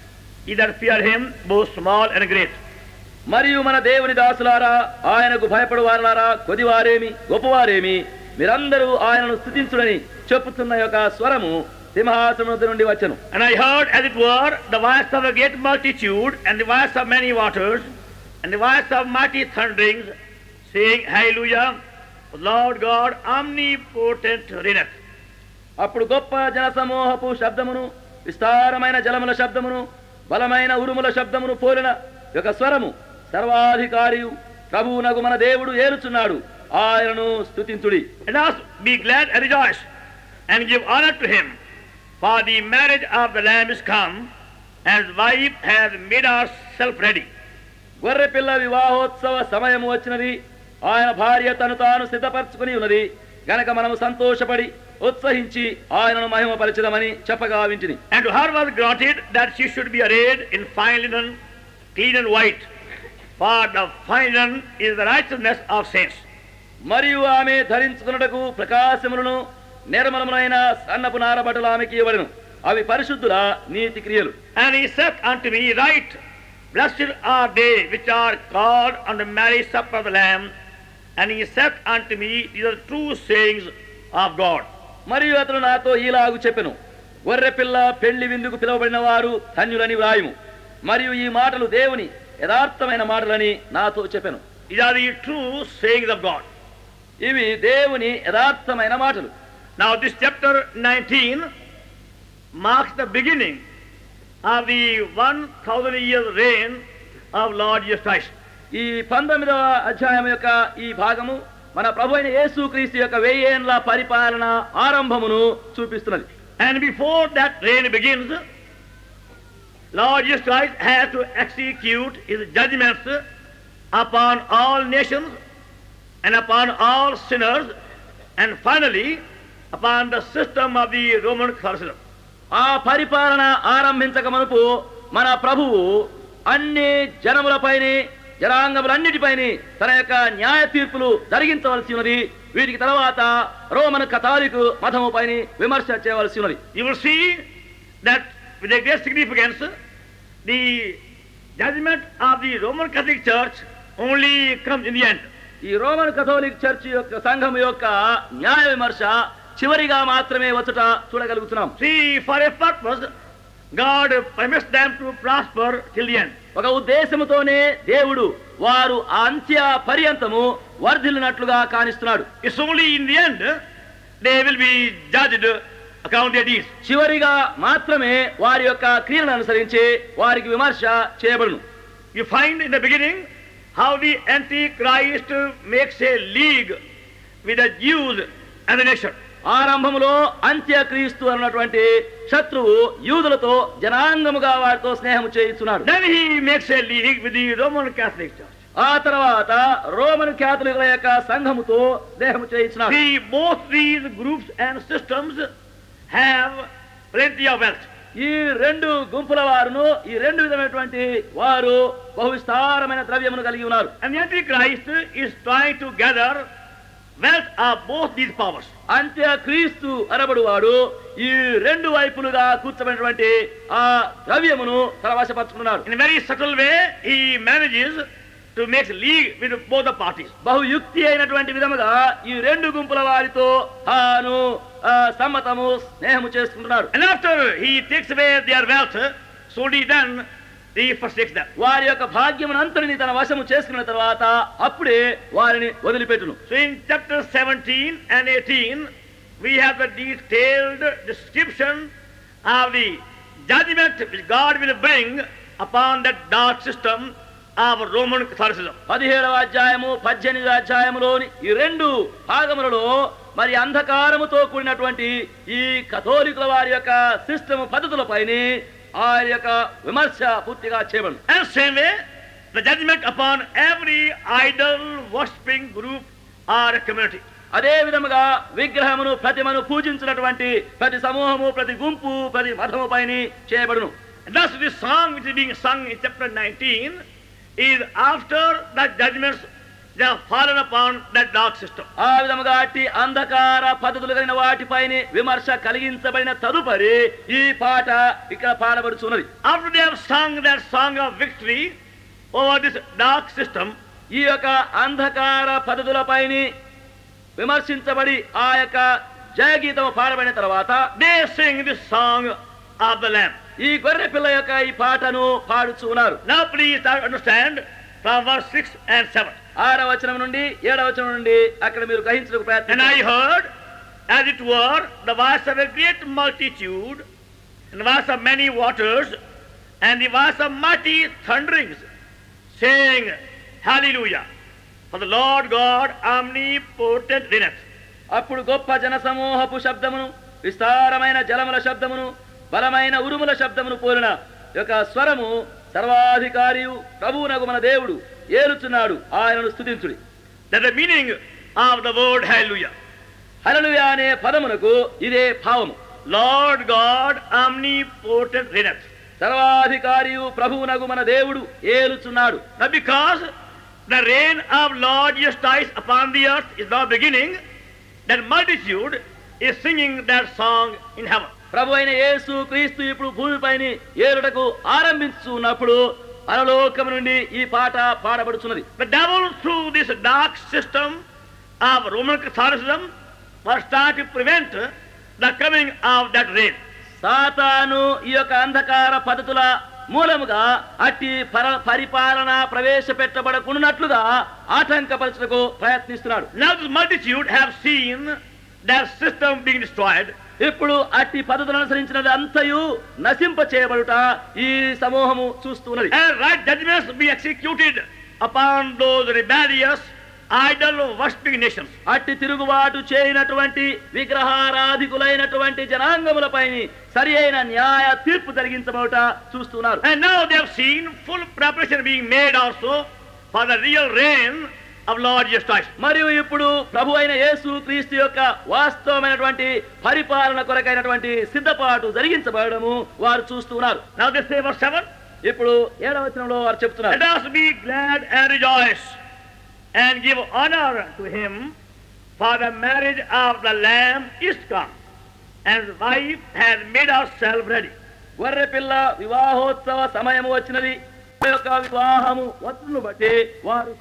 ye that fear him, both small and great. మరియు మన దేవుని దాసులారా ఆయనకు భయపడు వారులారా కొదివారేమి గొప్పవారేమి మీరందరూ ఆయనను స్థుతించుడని చెప్పుతున్న యొక్క స్వరము సింహాసనం వద్ద నుండి వచ్చను And I heard, as it were, the voice of a great multitude, and the voice of many waters, and the voice of mighty thunderings, saying, Hallelujah, Lord God omnipotent reigneth. అప్పుడు గొప్ప జనసమూహపు శబ్దమును విస్తారమైన జలముల శబ్దమును బలమైన ఉరుముల శబ్దమును పోలిన యొక్క స్వరము సర్వాధికారియు ప్రభువునగు మన దేవుడు ఏలుచున్నాడు ఆయనను స్తుతించుడి And us be glad and rejoice, and give honor to him, for the marriage of the Lamb is come, and his wife has made herself ready. గొర్రె పిల్ల వివాహోత్సవ సమయం వచ్చినది ఆయన భార్య తను తాను సిద్ధపరచుకుని ఉన్నది గనక మనము సంతోషపడి ఉత్సహించి ఆయనను మహిమపరచదమని చెప్పగా వింటిని And to her was granted that she should be arrayed in fine linen, clean and white, for the fine linen is the righteousness of saints. మరియు ఆమె ధరించుకున్నటకు ప్రకాశములను నిర్మలములైన సన్నపు నారబట్టలు ఆమెకి ఇవ్వడను అవి పరిశుద్ధుల నీతి క్రియలు And he said unto me, Right, blessed are they which are called unto the marriage supper of the Lamb. And he said unto me, These are the true sayings of God. మరియు అతను నాతో ఈలాగు చెప్పెను గొర్రె పిల్ల పెళ్లి విందుకు పిలువబడిన వారు ధన్యులని వ్రాయుము మరియు ఈ మాటలు దేవుని యథార్థమైన మాటలని నాతో చెప్పెను These are the true sayings of God. ఇవి దేవుని యథార్థమైన మాటలు Now, this chapter 19 marks the beginning of the 1,000 years reign of Lord Jesus Christ. ఈ పంతొమ్మిదవ అధ్యాయం యొక్క ఈ భాగము మన ప్రభు అయిన యేసుక్రీస్తు యొక్క వెయ్యేండ్ల పరిపాలన ఆరంభమును చూపిస్తున్నది And before that reign begins, Lord Jesus Christ has to execute his judgments upon all nations and upon all sinners and finally upon the system of the Roman Catholicism. ఆ పరిపాలన ఆరంభించక మునుపు మన ప్రభువు అన్ని జనములపైనే జనాంగములన్నిటిపైనే తన యొక్క న్యాయ తీర్పులు జరిగించవలసి ఉన్నది వీటికి తర్వాత రోమన్ కథాలిక్ మతము పైన విమర్శ చేయవలసి ఉన్నది You will see that with a great significance, the judgment of the Roman Catholic Church only comes in the end. ఈ రోమన్ కథోలిక్ చర్చ్ యొక్క సంఘం యొక్క న్యాయ విమర్శ చివరిగా మాత్రమే వచ్చట చూడగలుగుతున్నాం See, for a purpose, God permits them to prosper till the end. ఒక ఉద్దేశముతోనే దేవుడు వారు ఆ అంత్య పర్యంతము వర్ధిల్లినట్లుగా కానిస్తున్నాడు It's only in the end they will be judged according to their deeds. చివరిగా మాత్రమే వారి యొక్క క్రియలను అనుసరించి వారికి విమర్శ చేయబడును You find in the beginning how the Antichrist makes a league with the Jews and the nation. ఆరంభములో అంత్యక్రీస్తు అన్నటువంటి శత్రువు యూదులతో జనాంగముగా వారితో స్నేహము చేయిస్తున్నాడు Then he makes a league with the Roman Catholic Church. ఆ తర్వాత రోమన్ క్యాథలికుల యొక్క సంఘముతో స్నేహము చేయించినాడు See, both these groups and systems have plenty of wealth. ఈ రెండు గుంపుల వారును ఈ రెండు విధమైనటువంటి వారు బహు విస్తారమైన ద్రవ్యమును కలిగి ఉన్నారు And the Antichrist is trying to gather wealth of both these powers. అంత్యక్రీస్తు అనబడువాడు ఈ రెండు వైపులుగా కూర్చోబడినటువంటి ఆ ద్రవ్యమును తన వశపరుచుకున్నాడు In a very subtle way, he manages to make league with both the parties. బహుయుక్తి అయినటువంటి విధముగా ఈ రెండు గుంపుల వారితో తాను ఆ, సమ్మతము స్నేహము చేసుకుంటున్నాడు And after he takes away their wealth, so only then he forsakes them. వారి యొక్క భాగ్యమునంతటిని తన వశము చేసుకున్న తర్వాత అప్పుడే వారిని వదిలిపెట్టును So in chapter 17 and 18, we have the detailed description of the judgment which God will bring upon that dark system of Roman Catholicism. పదిహేడవ అధ్యాయము పద్దెనిమిదవ అధ్యాయములోని ఈ రెండు భాగములలో మరి అంధకారముతో కూడినటువంటి ఈ కథోలికుల వారి యొక్క సిస్టమ్ పద్ధతులపైన ఆయన యొక్క విమర్శ పూర్తిగా చేయబడు And same way, the judgment upon every idol worshipping group or community. అదే విధముగా విగ్రహమును ప్రతిమను పూజించినటువంటి ప్రతి సమూహము ప్రతి గుంపు ప్రతి మతము పైన చేయబడును And thus this song which is being sung in chapter 19 is after the judgments that have fallen upon that dark system. ఆ విధముగా అట్టి అంధకార పద్ధతులు కలిగిన వాటిపైన విమర్శ కలిగించబడిన తదుపరి ఈ పాట ఇక్కడ పాడబడుచున్నది After they have sung that song of victory over this dark system, ఈ యొక్క అంధకార పద్ధతులపైన విమర్శించబడి ఆ యొక్క జయగీతం పాడబడిన తర్వాత they sing this song of the Lamb. ఈ గొర్రె పిల్ల యొక్క ఈ పాటను పాడుచు ఉన్నారు Now please try to understand from verse 6 and 7. ఆరవ వచనం నుండి ఏడవ వచనం నుండి అక్కడ మీరు గ్రహించడానికి And ప్రయత్నం I heard, as it were, the voice of a great multitude, and the voice of many waters, and the voice of mighty thunderings, saying, Hallelujah! For the Lord God omnipotent reigneth. అప్పుడు గొప్ప జనసమూహపు శబ్దమును విస్తారమైన జలముల శబ్దమును బలమైన ఉరుముల శబ్దమును పోలిన యొక్క స్వరము సర్వాధికారియు ప్రభువునగు మన దేవుడు ఏలుచున్నాడు ఆయనను స్తుతించుడి That's the meaning of the word Hallelujah. హల్లెలూయా అనే పదమునకు ఇదే భావము Lord God omnipotent reigneth. సర్వాధికారియు ప్రభువునగు మన దేవుడు ఏలుచున్నాడు Now because the reign of Lord Jesus Christ upon the earth is now beginning, that multitude is singing that song in heaven. ప్రభు అయిన యేసు క్రీస్తు ఇప్పుడు భూమిపైన ఏలుటకు ఆరంభించున్నప్పుడు పరలోకము నుండి ఈ పాట పాడబడుచున్నది The devil through this dark system of Roman Catholicism was trying to prevent the coming of that reign. సాతాను ఈ యొక్క అంధకార పద్ధతుల మూలముగా అట్టి పర పరిపాలన ప్రవేశపెట్టబడకున్నట్లుగా ఆటంకపరచుటకు ప్రయత్నిస్తున్నాడు Now this multitude have seen that system being destroyed, ఇప్పుడు అట్టి పద్ధతులు అనుసరించినది అంతయు నశింప చేయబడుట ఈ సమూహము చూస్తున్నది and right judgments be executed upon those rebellious, idol worshipping nations. అట్టి తిరుగుబాటు చేయనటువంటి విగ్రహారాధికులైనటువంటి జనాంగములపైన సరి అయిన న్యాయ తీర్పు జరిగించబడుట చూస్తున్నారు And now they have seen full preparation being made also for the real reign of Lord Jesus Christ. మరియు ఇప్పుడు ప్రభు అయిన యేసు క్రీస్తు యొక్క వాస్తవమైనటువంటి పరిపాలన కొరకైనటువంటి సిద్ధపాటు జరిగించబడము వారు చూస్తున్నారు Now they say verse 7, ఇప్పుడు ఏడవ వచనంలో వారు చెప్తున్నారు Let us be glad and rejoice and give honor to him, For the marriage of the Lamb is come, and the wife has made herself ready. గొర్రె పిల్ల వివాహోత్సవ సమయము వచ్చినది ఈ యొక్క వివాహము వత్తును బట్టి వారు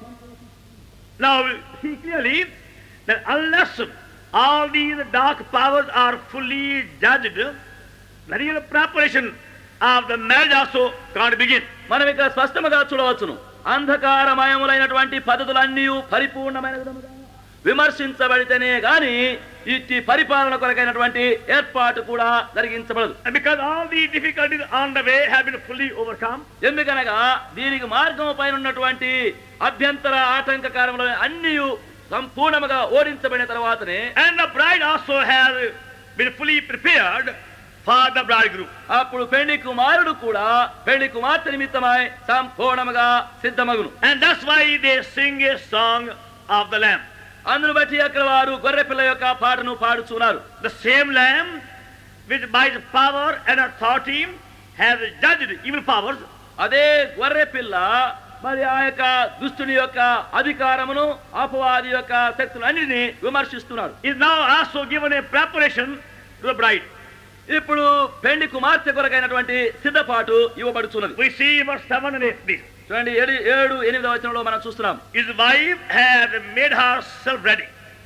Now, we see clearly that unless all these dark powers are fully judged, the real preparation of the marriage also can't begin. మనం ఇక్కడ స్పష్టముగా చూడవచ్చును అంధకారమయములైనటువంటి పద్ధతులన్నీ పరిపూర్ణమైన విధముగా విమర్శించబడితేనే గాని ఇట్టి పరిపాలన కొరకైనటువంటి ఏర్పాటు కూడా జరిగించబడదు And because all the difficulties on the way have been fully overcome, ఎందుకనగా దీనికి మార్గం పైన ఉన్నటువంటి అభ్యంతర ఆటంకకారములు అన్ని సంపూర్ణముగా ఓడించబడిన తర్వాతనే and the bride also has been fully prepared for the bridegroom. అప్పుడు పెళ్లి కుమారుడు కూడా పెళ్లి కుమార్తె నిమిత్తమై సంపూర్ణముగా సిద్ధమగును And that's why they sing a song of the Lamb. అందును బట్టి అక్కడ వారు గొర్రె పిల్ల యొక్క పాటను పాడుచున్నారు The same Lamb, which by the power and authority has judged evil powers, అదే గొర్రె పిల్ల మరి ఆ యొక్క దుష్టుని యొక్క అధికారమును అపవాది యొక్క శక్తులన్నిటిని విమర్శిస్తున్నారు is now also given a preparation to the bride. ఇప్పుడు పెళ్లి కుమార్తె కొరకైనటువంటి సిద్ధపాటు ఇవ్వబడుచున్నది We see in verse 7 and 8 this. చూడండి ఏడు ఏడు ఎనిమిదవ వచనంలో మనం చూస్తున్నాం His wife had made herself ready.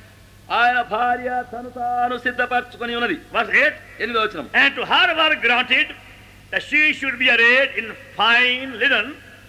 ఆయన భార్య తను తాను సిద్ధపరచుకొని ఉన్నది Verse 8 ఎనిమిదవ వచనం And to her were granted that she should be arrayed in fine linen,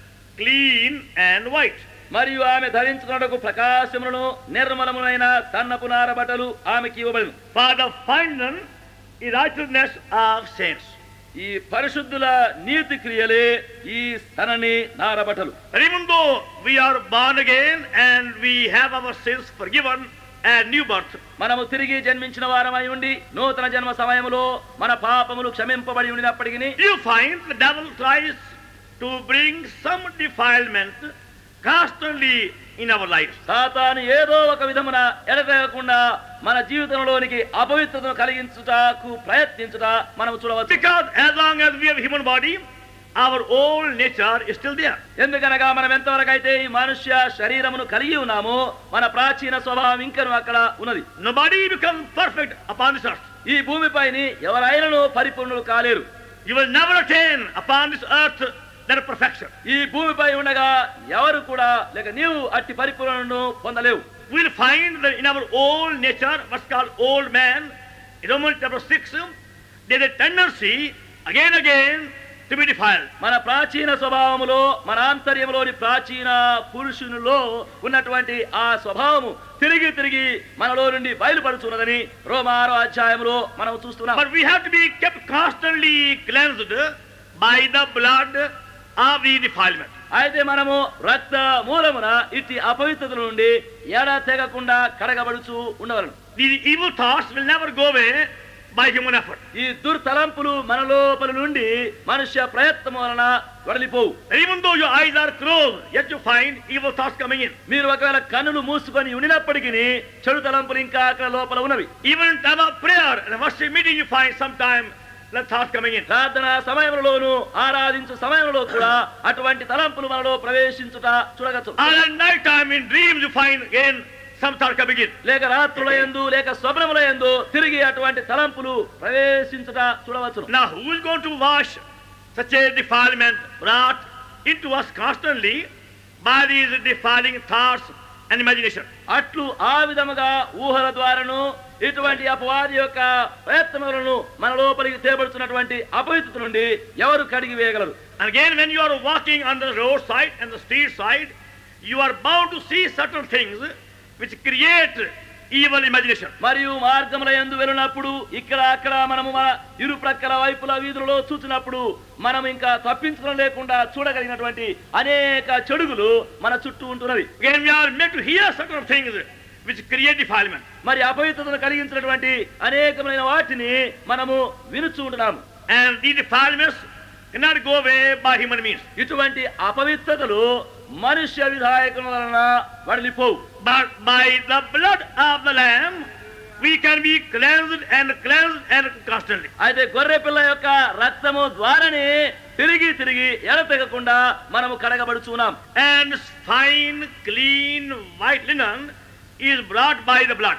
clean and white. మరియు ఆమె ధరించుకున్నకు ప్రకాశములను నిర్మలములైన సన్నపు నార బట్టలు ఆమెకి ఇవ్వబడిన For the fine linen is righteousness of saints. ఈ పరిశుద్ధుల నీతి క్రియలే ఈ సనని నార బట్టలు And even though we are born again and we have our sins forgiven and new birth, మనము తిరిగి జన్మించిన వారమై ఉండి నూతన జన్మ సమయములో మన పాపములు క్షమింపబడి ఉండినప్పటికీ you find the devil tries to bring some defilement constantly in our lives. సాతాను ఏదో ఒక విధమున ఎడతెగకుండా మన జీవితంలోనికి అపవిత్రతను కలిగించుటకు ప్రయత్నించుట మనం చూడవచ్చు Because as long as we have human body, our old nature is still there. ఎందుకనగా మనం ఎంతవరకు అయితే ఈ మనుష్య శరీరమును కలిగి ఉన్నామో మన ప్రాచీన స్వభావం ఇంకను అక్కడ ఉన్నది Nobody becomes perfect upon this earth. ఈ భూమిపైని ఎవరైనాను పరిపూర్ణులు కాలేరు You will never attain upon this earth that perfection. ఈ భూమిపై ఉండగా ఎవరు కూడా లేక నీవు అట్టి పరిపూర్ణను పొందలేవు We'll find that in our old nature, what's called old man, in Romans chapter 6, there's a tendency again and again to be defiled. మన ప్రాచీన స్వభావములో మన ఆంతర్యములోని ప్రాచీన పురుషునిలో ఉన్నటువంటి ఆ స్వభావము తిరిగి తిరిగి మనలో నుండి బయలుపడుతున్నదని రోమారో అధ్యాయములో మనం చూస్తున్నాం But we have to be kept constantly cleansed by the blood of the defilement. అయితే మనము రక్త మూలమున ఇట్టి అపవిత్రత నుండి ఎడ తెగకుండా కడగబడుచు ఉండవలను These evil thoughts will never go away by human effort. ఈ దుర్తలంపులు మన లోపల నుండి మనుష్య ప్రయత్నం వలన వడలిపోవు And even though your eyes are closed, yet you find evil thoughts coming in. మీరు ఒకవేళ కన్నులు మూసుకొని ఉండినప్పటికీ చెడు తలంపులు ఇంకా అక్కడ లోపల ఉన్నవి Even in time of prayer and worship meeting, you find sometime the thoughts coming in. ప్రార్థన సమయంలోను ఆరాధించు సమయంలో కూడా అటువంటి తలంపులు మనలో ప్రవేశించుట చూడగచ్చు And at night time in dreams, you find again some thoughts coming in. లేక రాత్రుల యందు లేక స్వప్నముల యందు తిరిగి అటువంటి తలంపులు ప్రవేశించుట చూడవచ్చు Now, who is going to wash such a defilement brought into us constantly by these defiling thoughts and imagination? అట్లు ఆ విధముగా ఊహల ద్వారాను ఇటువంటి అపవాది యొక్క ప్రయత్నములను మన లోపలికి తేబడుతున్నటువంటి అపవిత్రత నుండి ఎవరు కడిగి వేయగలరు And again, when you are walking on the roadside and the street side, you are bound to see certain things which create evil imagination. మరియు మార్గముల యందు వెళ్ళినప్పుడు ఇక్కడ అక్కడ మనము మన ఇరు ప్రక్కల వైపుల వీధులలో చూసినప్పుడు మనం ఇంకా తప్పించడం లేకుండా చూడగలిగినటువంటి అనేక చెడుగులు మన చుట్టూ ఉంటున్నది Again, we are made to hear certain things which create defilement. మరి అపవిత్రతను కలిగించినటువంటి అనేకమైన వాటిని మనము వినుచూ ఉంటున్నాము And these defilements cannot go away by human means. ఇటువంటి అపవిత్రతలు మనుష్య విధాయకుల వలన వడిలిపోవు But by the blood of the Lamb, we can be cleansed and cleansed and constantly. అయితే గొర్రె పిల్ల యొక్క రక్తము ద్వారానే తిరిగి తిరిగి ఎడతెగకుండా మనము కడగబడుచున్నాం And fine, clean, white linen is brought by the blood.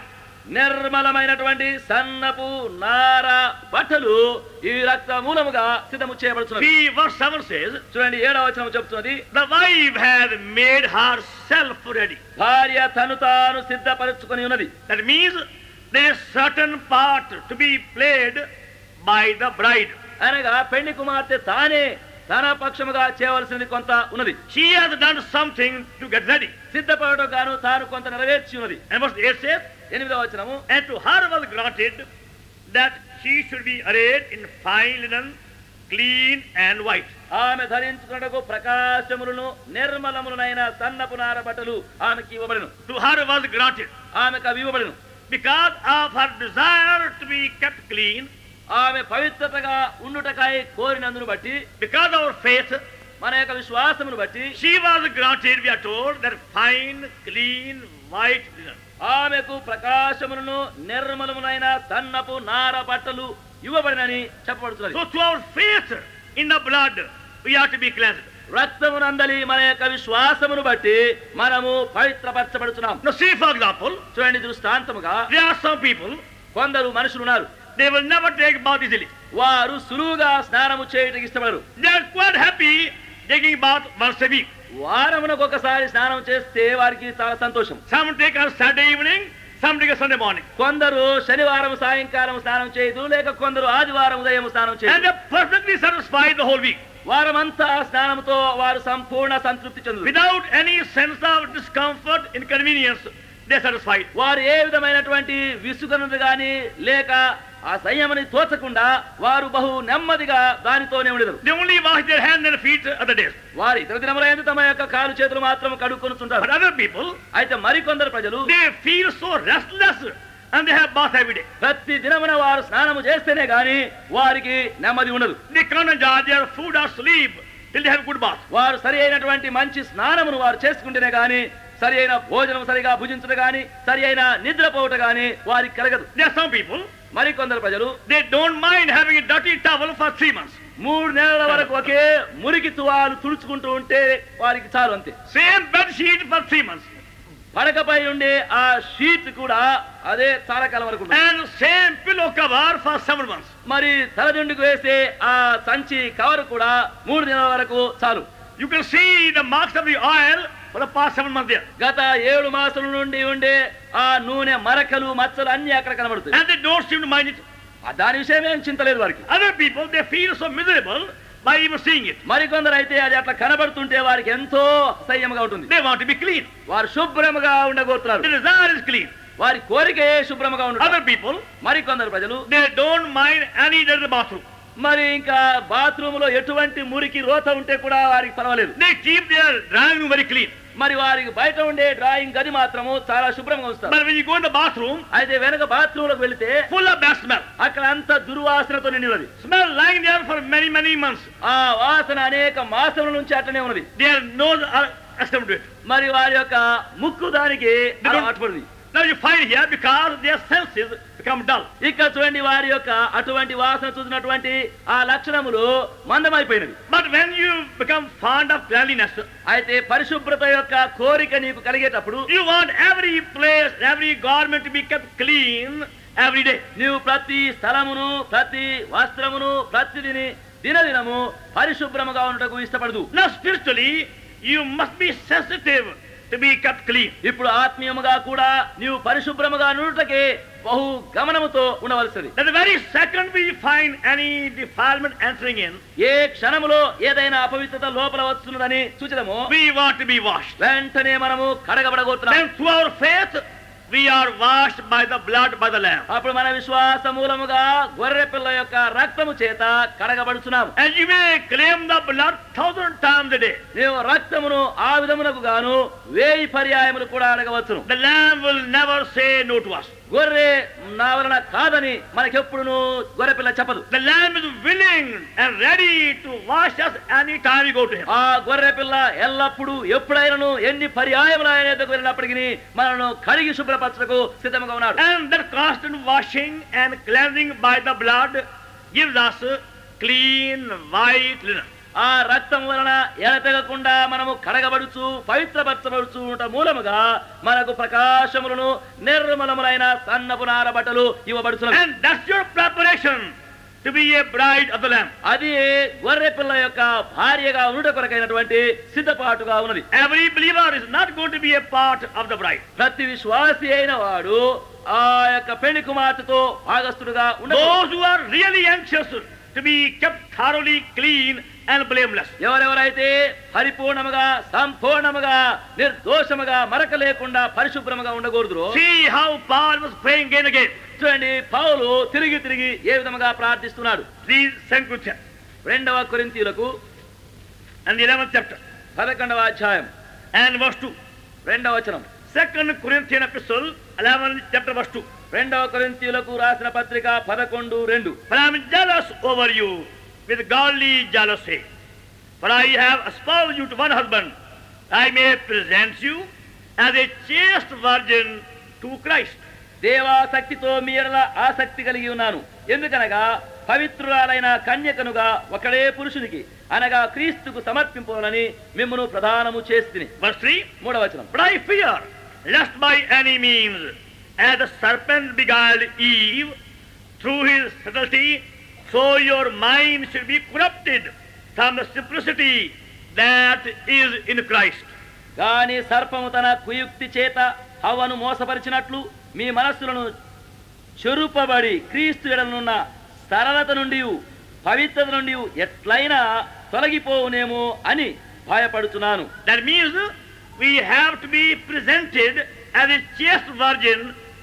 నిర్మలమైనటువంటి సన్నపు నార బట్టలు ఈ రక్త మూలముగా సిద్ధము చేయబడుతున్నది See, verse 7 says, చూడండి ఏడవ వచనం చెప్తున్నది The wife has made herself ready. భార్య తను తాను సిద్ధపరచుకొని ఉన్నది That means there is certain part to be played by the bride. అనగా పెళ్లి కుమార్తె తానే తన పక్షముగా చేయవలసింది కొంత ఉన్నది She has done something to get ready. సిద్ధపడటం గాను తాను కొంత నెరవేర్చి ఉన్నది And verse 8 says, ఎనిమిదవ వచనము And to her was granted that she should be arrayed in fine linen, clean and white. ఆమె ధరించుకున్నటకు ప్రకాశములను నిర్మలములనైన సన్నపు నార బట్టలు ఆమెకి ఇవ్వబడను To her was granted. ఆమెకు అవి ఇవ్వబడను Because of her desire to be kept clean, ఆమె పవిత్రతగా ఉండుటకై కోరినందును బట్టి because of her faith, మన యొక్క విశ్వాసమును బట్టి she was granted, we are told, that fine, clean, white linen. ఆమెకు ప్రకాశములను నిర్మలములైన సన్నపు నార బట్టలు ఇవ్వబడినని చెప్పబడుతున్నది So through our faith in the blood, we are to be cleansed. రక్తమునందలి మన యొక్క విశ్వాసమును బట్టి మనము పవిత్రపరచబడుతున్నాం Now see, for example, చూడండి దృష్టాంతముగా there are some people, కొందరు మనుషులు ఉన్నారు they will never take bath easily. వారు సులువుగా స్నానము చేయటం ఇష్టపడరు They are quite happy taking bath once a week. వారమునకు ఒకసారి స్నానం చేస్తే వారికి చాలా సంతోషం Some take on Saturday evening, some take on Sunday morning. కొందరు శనివారం సాయంకాలం స్నానం చేయదు లేక కొందరు ఆదివారం ఉదయం స్నానం And చేయదు they're perfectly satisfied the whole week. వారమంతా స్నానంతో వారు సంపూర్ణ సంతృప్తి చెందుతారు Without any sense of discomfort, inconvenience, they're satisfied. వారు ఏ విధమైనటువంటి విసుగనది గాని లేక ఆ సంయమని తోచకుండా వారు బహు నెమ్మదిగా దానితోనే ఉండేరు They only wash their hands and feet other days. వారు ఇతర దినములైన తమ యొక్క కాలు చేతులు మాత్రం But కడుక్కొనుచుంటారు other people, అయితే మరికొందరు ప్రజలు they feel so restless and they have bath every day. ప్రతి దినమున వారు స్నానము చేస్తేనే గాని వారికి నెమ్మది ఉండదు They can't enjoy their food or sleep till they have good bath. వారు సరి అయినటువంటి మంచి స్నానమును వారు చేసుకుంటేనే గాని సరి అయిన భోజనం సరిగా భుజించడం గాని సరి అయిన నిద్రపోవట గాని వారికి కలగదు There are some people, మరికొందరు ప్రజలు they don't mind having a dirty towel for three months. మూడు నెలల వరకు ఒకే మురికి తువాలు తుడుచుకుంటూ ఉంటే వారికి చాలు అంతే Same bed sheet for three months. పడకపై ఉండే ఆ షీట్ కూడా అదే చాలా కాలం వరకు ఉంటుంది. And same pillow cover for seven months. మరి తలదిండుకు వేసే ఆ సంచి కవర్ కూడా మూడు నెలల వరకు చాలు You can see the marks of the oil for the past seven months there. గత ఏడు మాసాల నుండి ఉండే ఆ నూనె మరకలు మచ్చలు అన్ని అక్కడ కనబడుతాయి And they don't seem to mind it. ఆ దాని విషయం ఏం చింతలేదు వారికి Other people, they feel so miserable by even seeing it. మరికొందరు అయితే అది అట్లా కనబడుతుంటే వారికి ఎంతో అసహ్యంగా ఉంటుంది They want to be clean. వారు శుభ్రముగా ఉండగోరుతున్నారు The desire is clean. వారి కోరికే శుభ్రముగా Other ఉండదు people, మరికొందరు ప్రజలు they don't mind any dirty bathroom. మరి ఇంకా బాత్రూమ్ లో ఎటువంటి మురికి రోత ఉంటే కూడా వారికి పర్వాలేదు They keep their drawing room very clean. మరి వారికి బయట ఉండే డ్రాయింగ్ గది మాత్రము చాలా శుభ్రంగా ఉంచుతారు But when you go in the bathroom, అయితే వెనక బాత్రూమ్ లోకి వెళితే full of bad smell. అక్కడ అంత దుర్వాసనతో నిండి ఉన్నది Smell lying there for many, many months. ఆ వాసన అనేక మాసముల నుంచి అట్లనే ఉన్నది Their nose are accustomed to it. మరి వారి యొక్క ముక్కు దానికి అలవాటు పడింది Now you find here because their senses become dull. ఇక్కడ చూడండి వారి యొక్క అటువంటి వాసన చూసినటువంటి ఆ లక్షణములు మందమైపోయినవి But when you become fond of cleanliness, అయితే పరిశుభ్రత యొక్క కోరిక నీకు కలిగేటప్పుడు you want every place, every garment to be kept clean every day. నీవు ప్రతి స్థలమును ప్రతి వస్త్రమును ప్రతిదిని దినదినము పరిశుభ్రముగా ఉండటకు ఇష్టపడదు Now spiritually, you must be sensitive to be kept clean. ఇప్పుడు ఆత్మీయముగా కూడా నీవు పరిశుభ్రముగా నుండుటకే బహు గమనముతో ఉండవలసింది That the very second we find any defilement entering in, ఏ క్షణములో ఏదైనా అపవిత్రత లోపల వస్తున్నదని సూచనము we want to be washed. వెంటనే మనము కడగబడగోతున్నాం Then through our faith, we are washed by the blood by the Lamb. అప్పుడు మన విశ్వాస మూలముగా గొర్రె పిల్ల యొక్క రక్తము చేత కడగబడుచున్నాము And you may claim the blood thousand times a day. నీవు రక్తమును ఆ విధమునకు గాను వేయి పర్యాయములు కూడా అడగవచ్చును The Lamb will never say no to us. గొర్రె నా వలన కాదని మనకెప్పుడును గొర్రె పిల్ల చెప్పదు The Lamb is willing and ready to wash us anytime we go to Him. ఆ గొర్రె పిల్ల ఎల్లప్పుడూ ఎప్పుడైనను ఎన్ని పర్యాయములు ఆయన ఎద్దకు వెళ్ళినప్పటికీ మనను కడిగి శుభ్రపరచకు సిద్ధంగా ఉన్నాడు And that constant washing and cleansing by the blood gives us clean white linen. ఆ రక్తం వలన ఎడతెగకుండా మనము కడగబడుచు పవిత్రపరచబడుచు ఉంట మూలముగా మనకు ప్రకాశములను నిర్మలములైన సన్నపు నార బట్టలు ఇవ్వబడుచున్నవి And that's your preparation to be a bride of the Lamb. అది గొర్రె పిల్ల యొక్క భార్యగా ఉండుట కొరకైనటువంటి సిద్ధపాటుగా ఉన్నది Every believer is not going to be a part of the bride. ప్రతి విశ్వాసి అయిన వాడు ఆ యొక్క పెళ్లి కుమార్తెతో భాగస్థుడుగా ఉండదు Those who are really anxious to be kept thoroughly clean and blameless. ఎవరెవరైతే పరిపూర్ణముగా సంపూర్ణముగా నిర్దోషముగా మరక లేకుండా పరిశుభ్రముగా ఉండకూడదు See how Paul was praying again and again. చూడండి పౌలు తిరిగి తిరిగి ఏ విధముగా ప్రార్థిస్తున్నాడు These Second Corinthians రెండవ కొరింతీయులకు and the 11th chapter పదకొండవ అధ్యాయం and verse 2. రెండవ వచనం Second Corinthian epistle, 11th chapter verse 2. రెండవ కొరింతీయులకు రాసిన పత్రిక పదకొండు రెండు For I am jealous over you with godly jealousy. For I have espoused you to one husband, I may present you as a chaste virgin to Christ. దేవాసక్తితో మీ ఎడల ఆసక్తి కలిగి ఉన్నాను ఎందుకనగా పవిత్రురాలైన కన్యకనుగా ఒకడే పురుషునికి అనగా క్రీస్తుకు సమర్పింపాలని మిమ్మను ప్రదానము చేస్తుంది Verse 3. మూడవ వచనం But I fear, lest by any means, as the serpent beguiled Eve through his subtlety, so your mind should be corrupted from the simplicity that is in Christ. గాని సర్పము తన కుయుక్తి చేత హవ్వను మోసపరిచినట్లు మీ మనస్సులను చెరుపబడి క్రీస్తు ఎడలనున్న సరళత నుండి పవిత్రత నుండి ఎట్లయినా తొలగిపోవునేమో అని భయపడుతున్నాను That means we have to be presented as a chaste virgin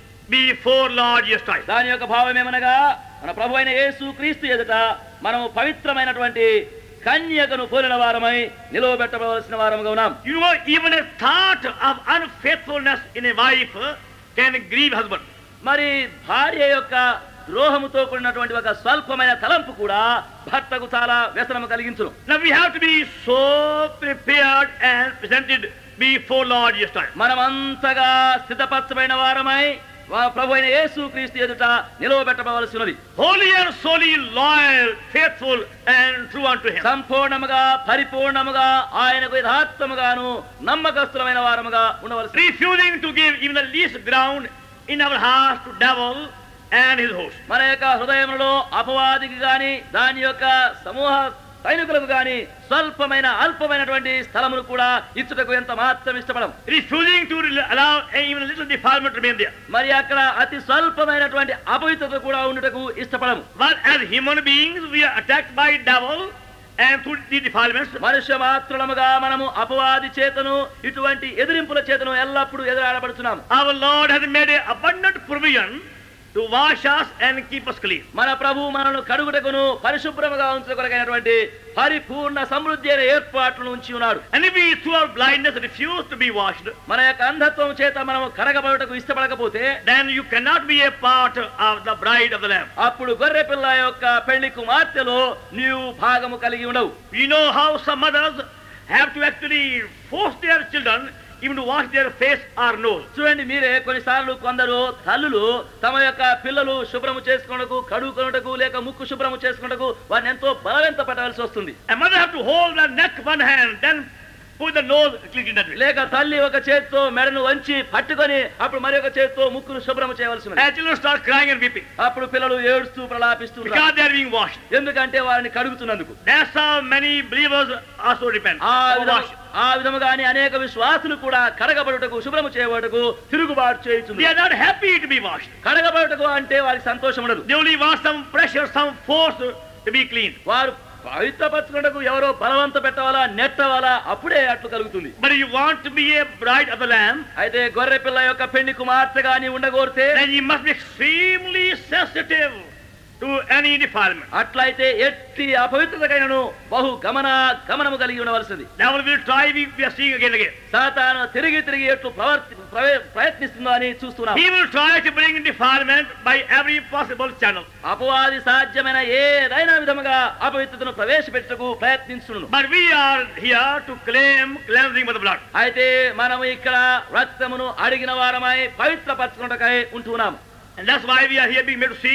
before Lord Jesus Christ. దాని యొక్క భావం ఏమనగా మన ప్రభు అయిన యేసు క్రీస్తు ఎదుట మనము పవిత్రమైనటువంటి కన్యకను పోలిన వారమై నిలవబెట్టవలసిన వారముగా ఉన్నాం You know, even a thought of unfaithfulness in a wife can grieve husband. మరి భార్య యొక్క ద్రోహముతో కూడినటువంటి ఒక స్వల్పమైన తలంపు కూడా భర్తకు చాలా వ్యసనము కలిగించును Now we have to be so prepared and presented before Lord Jesus Christ. మనమంతగా సిద్ధపరచబడిన వారమై వా- ప్రభు అయిన యేసు క్రీస్తు ఎదుట నిలవబెట్టవలసినది Holy and solely loyal, faithful and true unto Him. సంపూర్ణముగా పరిపూర్ణముగా ఆయనకు యథార్థముగాను నమ్మకస్తులమైన వారముగా ఉండవలసి Refusing to give even the least ground in our hearts to devil and his host. మన యొక్క హృదయములో అపవాదికి గాని దాని యొక్క సమూహ సైనికులకు గాని స్వల్పమైన అల్పమైనటువంటి స్థలమును కూడా ఇచ్చుటకు ఎంత మాత్రం ఇష్టపడం Refusing to re- allow even a little defilement to remain there. మరి అక్కడ అతి స్వల్పమైనటువంటి అపవిత్రత కూడా ఉండుటకు ఇష్టపడము But as human beings, we are attacked by devil and through the defilements. మనుష్య మాత్రులముగా మనము అపవాది చేతను ఇటువంటి ఎదిరింపుల చేతను ఎల్లప్పుడూ ఎదురాడబడుతున్నాము Our Lord has made an abundant provision to wash us and keep us clean. మన ప్రభు మనను కడుగుటకును పరిశుభ్రముగా ఉంచగలిగినటువంటి పరిపూర్ణ సమృద్ధి అయిన ఏర్పాట్లను ఉంచి ఉన్నాడు And if we through our blindness refuse to be washed, మన యొక్క అంధత్వం చేత మనము కడగబడుటకు ఇష్టపడకపోతే then you cannot be a part of the bride of the Lamb. అప్పుడు గొర్రె పిల్ల యొక్క పెళ్లి కుమార్తెలో నీవు భాగము కలిగి ఉండవు You know how some mothers have to actually force their children even to wash their face or nose. చూడండి మీరే కొన్నిసార్లు కొందరు తల్లులు తమ యొక్క పిల్లలు శుభ్రము చేసుకున్నకు కడుగుకొనుటకు లేక ముక్కు శుభ్రము చేసుకున్నకు వారిని ఎంతో బలవంత పడవలసి వస్తుంది A mother have to hold the neck one hand, then put the nose clean in that way. లేక తల్లి ఒక చేతితో మెడను వంచి పట్టుకొని అప్పుడు మరి ఒక చేతితో ముక్కును శుభ్రము చేయవలసి ఉంది As children start crying and weeping అప్పుడు పిల్లలు ఏడుస్తూ ప్రలాపిస్తూ because they are being washed. ఎందుకంటే వారిని కడుగుతున్నందుకు That's how many believers also repent. ఆ or విధము wash. ఆ విధముగాని అనేక విశ్వాసులు కూడా కడగబడుటకు శుభ్రము చేయబడుటకు తిరుగుబాటు They చేయుచుంది are not happy to be washed. కడగబడుటకు అంటే వారికి సంతోషం ఉండదు They only want some pressure, some force to be clean. వారు పవిత్రపరచుకున్నకు ఎవరో బలవంత పెట్టవాలా నెట్టవాలా అప్పుడే అట్లు కలుగుతుంది But if you want to be a bride of the Lamb, అయితే గొర్రె పిల్ల యొక్క పెళ్లి కుమార్తెగా నీ ఉండగోరితే then you must be extremely sensitive to any defilement. అట్లయితే ఎట్టి అపవిత్రతకైనను బహు గమన గమనము కలిగి ఉండవలసింది Devil will try, we we are seeing again and again. సాతాను తిరిగి తిరిగి ఎట్లు ప్రవర్తి ప్రవే- ప్రయత్నిస్తుందో అని చూస్తున్నాం He will try to bring defilement by every possible channel. అపవాది సాధ్యమైన ఏదైనా విధముగా అపవిత్రతను ప్రవేశపెట్టుటకు ప్రయత్నించును But we are here to claim cleansing by the blood. అయితే మనము ఇక్కడ రక్తమును అడిగిన వారమై పవిత్రపరచుకున్నటకై ఉంటున్నాం And that's why we are here being made to see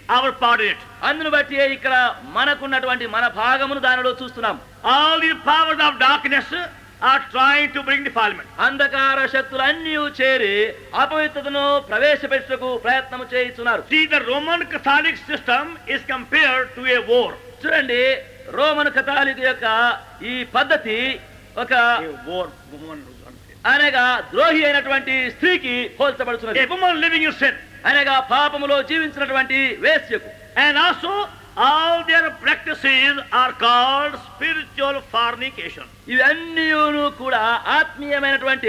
our part in it. అందును బట్టి ఇక్కడ మనకున్నటువంటి మన భాగమును దానిలో చూస్తున్నాం All the powers of darkness are trying to bring defilement. అంధకార శక్తులన్నీ చేరి అపవిత్రతను ప్రవేశపెట్టుటకు ప్రయత్నము చేయిస్తున్నారు See, the Roman Catholic system is compared to a war. చూడండి రోమన్ కథాలిక్ యొక్క ఈ పద్ధతి ఒక A war, woman who's unfaithful. అనగా ద్రోహి అయినటువంటి స్త్రీకి పోల్చబడుతున్నది A woman living in sin. అనగా పాపములో జీవించినటువంటి వేశ్యకు And also, all their practices are called spiritual fornication. ఇవన్నీ కూడా ఆత్మీయమైనటువంటి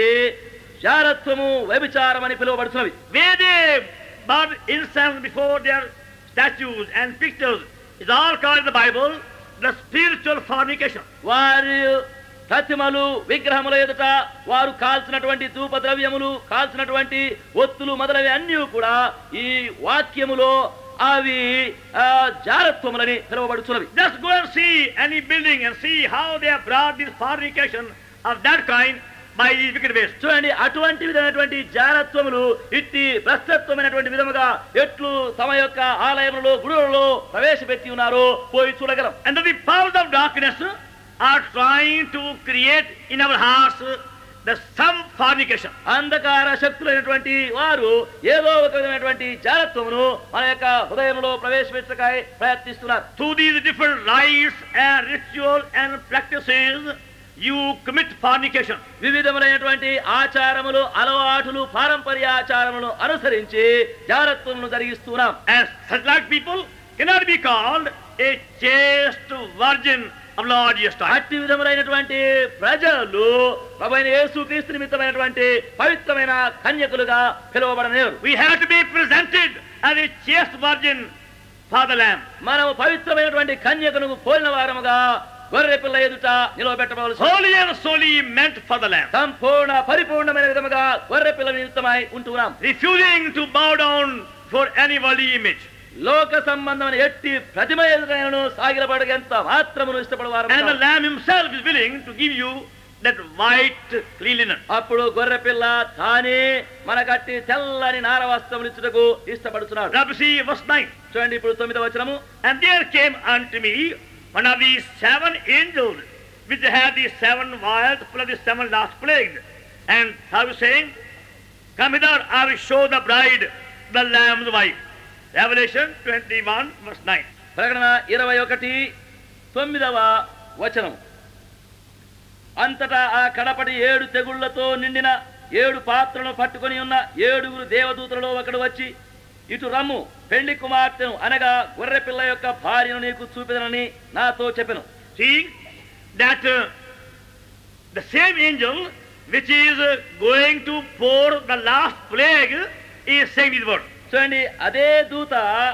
జారత్వము వ్యభిచారం అని పిలువబడుతున్నవి Where they burn incense before their statues and pictures is all called in the Bible the spiritual fornication. వారి ప్రతిమలు విగ్రహముల ఎదుట వారు కాల్చినటువంటి ధూప ద్రవ్యములు కాల్చినటువంటి ఒత్తులు మొదలవి అన్నీ కూడా ఈ వాక్యములో అవి ఆ, జారత్వములని పిలువబడుతున్నవి Just go and see any building and see how they have brought this fornication of that kind by these wicked ways. చూడండి అటువంటి విధమైనటువంటి జారత్వములు ఇట్టి భ్రష్టత్వమైనటువంటి విధముగా ఎట్లు తమ యొక్క ఆలయములలో గుడులలో ప్రవేశపెట్టి ఉన్నారో పోయి చూడగలం And the powers of darkness are trying to create in our hearts the some fornication. అంధకార శక్తులైనటువంటి వారు ఏదో ఒక విధమైనటువంటి జారత్వమును మన యొక్క హృదయంలో ప్రవేశపెట్టకాయ ప్రయత్నిస్తున్నారు Through these different rites and rituals and practices, you commit fornication. వివిధములైనటువంటి ఆచారములు అలవాటులు పారంపర్య ఆచారములను అనుసరించి జారత్వమును జరిగిస్తున్నాం And such like people cannot be called a chaste virgin of Lord Jesus Christ. అట్టి విధములైనటువంటి ప్రజలు ప్రభైన యేసు క్రీస్తు నిమిత్తమైనటువంటి పవిత్రమైన కన్యకులుగా పిలువబడనేరు We have to be presented as a chaste virgin for the Lamb. మనము పవిత్రమైనటువంటి కన్యకును పోలిన వారముగా గొర్రె పిల్ల ఎదుట నిలవబెట్టవలసి Holy and solely meant for the Lamb. సంపూర్ణ పరిపూర్ణమైన విధముగా గొర్రె పిల్ల నిమిత్తమై ఉంటున్నాం Refusing to bow down for any worldly image. లోక సంబంధమైన ఎట్టి ప్రతిమ ఎదుటైనను సాగిలపడగంత మాత్రమును ఇష్టపడవారు And the Lamb himself is willing to give you that white clean linen. అప్పుడు గొర్రె పిల్ల తానే మనకట్టి తెల్లని నార వస్త్రములు ఇచ్చుటకు ఇష్టపడుతున్నాడు Now see verse 9. చూడండి ఇప్పుడు తొమ్మిదవ వచనము And there came unto me one of these seven angels, which had these seven vials full of the seven last plagues. And how is saying, Come hither, I will show the bride, the Lamb's wife. Revelation 21, verse 9. ప్రకటన ఇరవై ఒకటి తొమ్మిదవ వచనం అంతటా ఆ కడపటి ఏడు తెగుళ్లతో నిండిన ఏడు పాత్రలను పట్టుకొని ఉన్న ఏడుగురు దేవదూతలలో ఒకడు వచ్చి ఇటు రమ్ము పెళ్లి కుమార్తెను అనగా గొర్రె పిల్ల యొక్క భార్యను నీకు చూపెదనని నాతో చెప్పెను See that uh, the same angel which is uh, going to pour the last plague is saying these words. చూడండి అదే దూత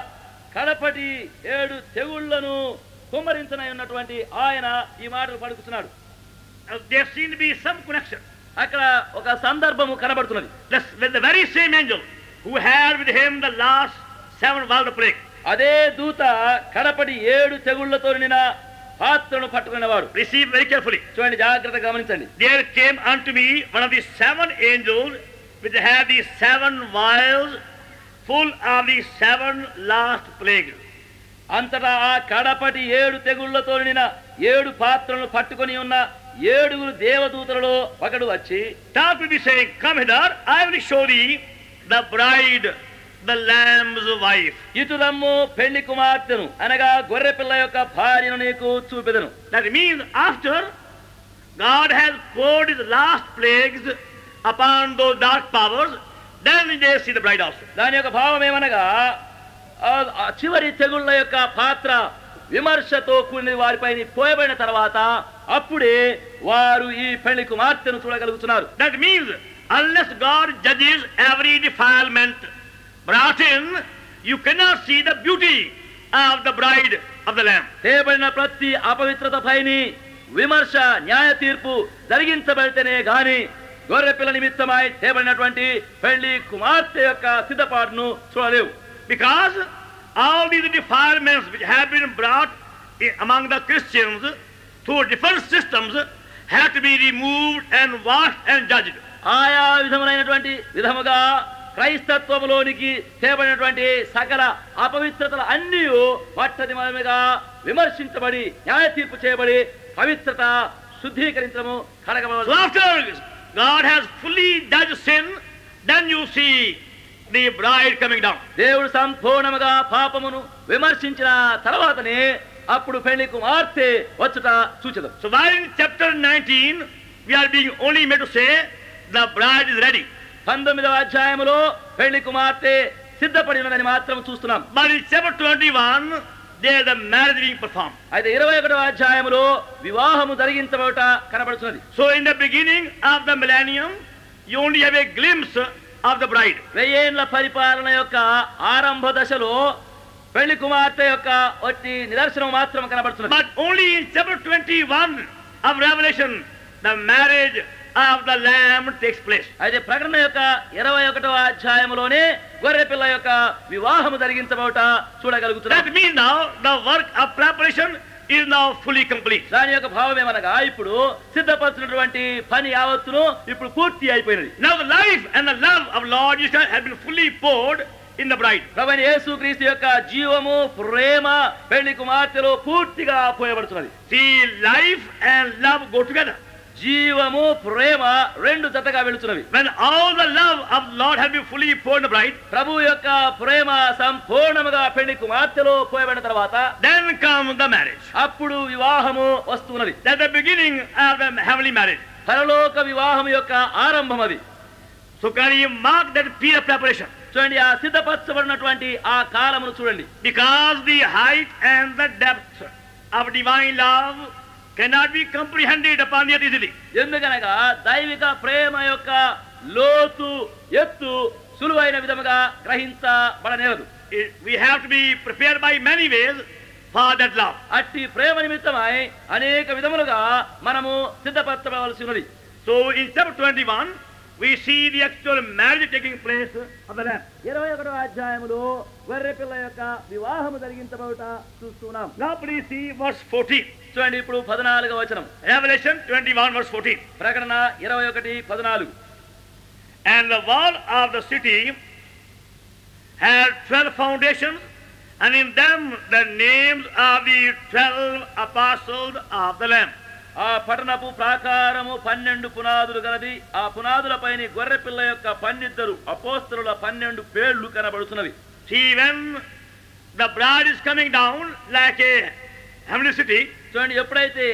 కడపటి ఏడు తెగుళ్లను కుమ్మరించనై ఉన్నటువంటి ఆయన ఈ మాటలు పలుకుతున్నాడు Uh, there seems to be some connection. అక్కడ ఒక సందర్భము కనబడుతున్నది The, with the very same angel who had with him the last seven vials of plague. అదే దూత కడపటి ఏడు తెగుళ్లతో నిండిన పాత్రను పట్టుకునేవాడు Receive very carefully. చూడండి జాగ్రత్తగా గమనించండి There came unto me one of the seven angels which had these seven vials full of the seven last plagues. అంతటా ఆ కడపటి ఏడు తెగుళ్లతో నిండిన ఏడు పాత్రలను పట్టుకొని ఉన్న ఏడుగురు దేవదూతలలో ఒకడు వచ్చి Talk to me saying, Come hither, I will show thee the bride, the lamb's wife. ఇటు రమ్ము పెళ్లి కుమార్తెను అనగా గొర్రె పిల్ల యొక్క భార్యను నీకు చూపెదను That means after God has poured his last plagues upon those dark powers, then they see the bride also. దాని యొక్క భావం ఏమనగా ఆ- ఆ చివరి తెగుళ్ళ యొక్క పాత్ర విమర్శతో కూడిన వారిపై పోయబడిన తర్వాత అప్పుడే వారు ఈ పెళ్లి కుమార్తెను చూడగలుగుతున్నారు That means unless God judges every defilement brought in, you cannot see the beauty of the bride of the Lamb. తేబడిన ప్రతి అపవిత్రత పైని విమర్శ న్యాయ తీర్పు జరిగించబడితేనే గాని గొర్రెపిల్ల నిమిత్తమై తేబడినటువంటి పెళ్లి కుమార్తె యొక్క సిద్ధపాటును చూడలేవు Because all these defilements which have been brought i- among the Christians through different systems have to be removed and washed and judged. ఆయా విధములైనటువంటి విధముగా క్రైస్తత్వములోనికి తేబడినటువంటి సకల అపవిత్రతలు అన్నీ మొట్టమొదటిగా విమర్శించబడి న్యాయ తీర్పు చేయబడి పవిత్రత శుద్ధీకరించడము So కడగబడవలసి after God has fully judged sin, then you see the bride coming down. దేవుడు సంపూర్ణముగా పాపమును విమర్శించిన తర్వాతనే అప్పుడు పెళ్లి కుమార్తె వచ్చుట సూచన So while in chapter 19, we are being only made to say the bride is ready. పంతొమ్మిదవ అధ్యాయములో పెళ్లి కుమార్తె సిద్ధపడి ఉన్నదని మాత్రం చూస్తున్నాం But in chapter 21, there the marriage being performed. అయితే ఇరవై ఒకటవ అధ్యాయములో వివాహము జరిగించబోట కనబడుతున్నది So in the beginning of the millennium, you only have a glimpse of the bride. వెయ్యేండ్ల పరిపాలన యొక్క ఆరంభ దశలో పెళ్లి కుమార్తె యొక్క వచ్చి నిదర్శనం మాత్రం కనబడుతున్నది But only in chapter 21 of Revelation, the marriage of the Lamb takes place. అయితే ప్రకటన యొక్క ఇరవై ఒకటవ అధ్యాయములోనే గొర్రె పిల్ల యొక్క వివాహము జరిగించబోట చూడగలుగుతున్నాం That means now the work of preparation is now fully complete. దాని యొక్క భావం ఏమనగా ఇప్పుడు సిద్ధపరచినటువంటి పని యావత్తును ఇప్పుడు పూర్తి అయిపోయినది Now the life and the love of Lord Jesus Christ have been fully poured in the bride. ప్రభు యేసు క్రీస్తు యొక్క జీవము ప్రేమ పెళ్లి కుమార్తెలో పూర్తిగా పోయబడుతున్నది See, life and love go together. జీవము ప్రేమ రెండు జతగా వెళుతున్నవి When all the love of Lord has been fully poured in the bride, ప్రభు యొక్క ప్రేమ సంపూర్ణముగా పెళ్లి కుమార్తెలో పోయబడిన తర్వాత then comes the marriage. అప్పుడు వివాహము వస్తున్నది That's the beginning of the heavenly marriage. పరలోక వివాహం యొక్క ఆరంభం అది So can you mark that period of preparation? చూడండి ఆ సిద్ధపరచబడినటువంటి ఆ కాలమును చూడండి Because the height and the depth of divine love cannot be comprehended upon the earth easily. ఎందుకనగా దైవిక ప్రేమ యొక్క లోతు ఎత్తు సులువైన విధముగా గ్రహించబడనేరదు It- We have to be prepared by many ways for that love. అట్టి ప్రేమ నిమిత్తమై అనేక విధములుగా మనము సిద్ధపరచవలసి ఉన్నది So in chapter 21, we see the actual marriage taking place of the Lamb. ఇరవై ఒకటో అధ్యాయములో గొర్రె పిల్ల యొక్క వివాహము జరిగించబోట చూస్తున్నాం Now please see verse 14. చూడండి ఇప్పుడు పద్నాలుగవ వచనం Revelation 21 verse 14. ప్రకటన ఇరవై ఒకటి పద్నాలుగు And the wall of the city had 12 foundations, and in them the names of the 12 apostles of the Lamb. ఆ పట్టణపు ప్రాకారము పన్నెండు పునాదులు గలది ఆ పునాదులపైన గొర్రె పిల్ల యొక్క పన్నిద్దరు అపోస్తలుల పన్నెండు పేర్లు కనబడుతున్నవి See, when the bride is coming down like a heavenly city, చూడండి ఎప్పుడైతే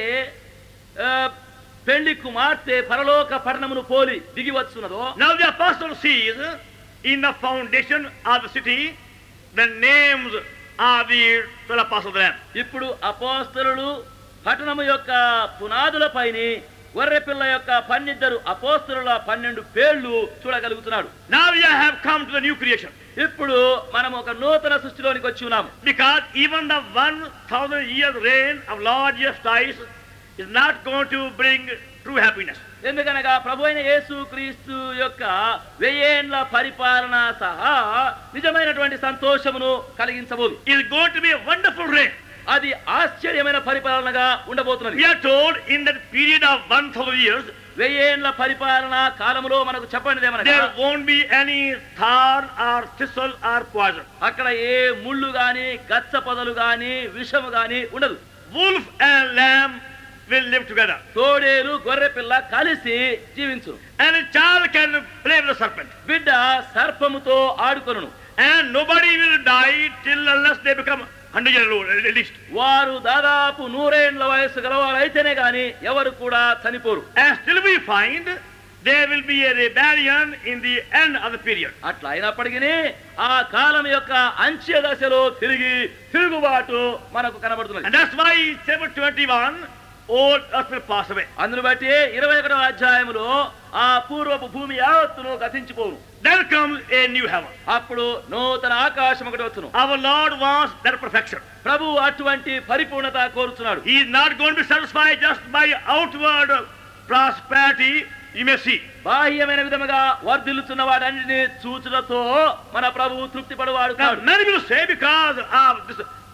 ఆ, పెళ్లి కుమార్తె పరలోక పట్టణమును పోలి దిగి వచ్చున్నదో now the apostle sees in the foundation of the city the names of the 12 apostles of the Lamb. ఇప్పుడు అపోస్తలులు పట్టణము యొక్క పునాదులపైని గొర్రె పిల్ల యొక్క పన్నిద్దరు అపోస్తలుల పన్నెండు పేర్లు చూడగలుగుతున్నాడు Now we have come to the new creation. ఇప్పుడు మనం ఒక నూతన సృష్టిలోనికి వచ్చి ఉన్నాము Because even the 1000 years reign of Lord Jesus Christ is not going to bring true happiness. ఎందుకనగా ప్రభు అయిన యేసు క్రీస్తు యొక్క వెయ్యేండ్ల పరిపాలన సహా నిజమైనటువంటి సంతోషమును కలిగించబోదు It is going to be a wonderful reign. అది ఆశ్చర్యమైన పరిపాలనగా ఉండబోతున్నది We are told in that period of 1000 years, వెయ్యేండ్ల పరిపాలన కాలములో మనకు చెప్పండి ఏమనగా there won't be any thorn or thistle or poison. అక్కడ ఏ ముళ్ళు గాని గచ్చ పొదలు గాని విషము గాని ఉండదు Wolf and lamb will live together. తోడేలు గొర్రె పిల్ల కలిసి జీవించు And a child can play with the serpent. బిడ్డ సర్పముతో ఆడుకొనును And nobody will die till unless they become 100 years old at least. వారు దాదాపు నూరేండ్ల వయస్సు గలవారైతేనే గాని ఎవరు కూడా చనిపోరు And still we find there will be a rebellion in the end of the period. అట్లా అయినప్పటికీ ఆ కాలం యొక్క అంత్య దశలో తిరిగి తిరుగుబాటు మనకు కనబడుతున్నది And that's why in chapter 21, old earth will pass away. అందును బట్టి ఇరవై ఒకటవ అధ్యాయములో ఆ పూర్వపు భూమి యావత్తును గతించిపోను Then comes a new heaven. అప్పుడు నూతన ఆకాశం ఒకటి వచ్చును Our Lord wants that perfection. ప్రభు అటువంటి పరిపూర్ణత కోరుచున్నాడు He is not going to be satisfied just by outward prosperity, you may see. బాహ్యమైన విధముగా వర్ధిల్లుచున్న వాటన్నిటిని చూచులతో మన ప్రభు తృప్తి పడువాడు Now, కాడు many will say because of this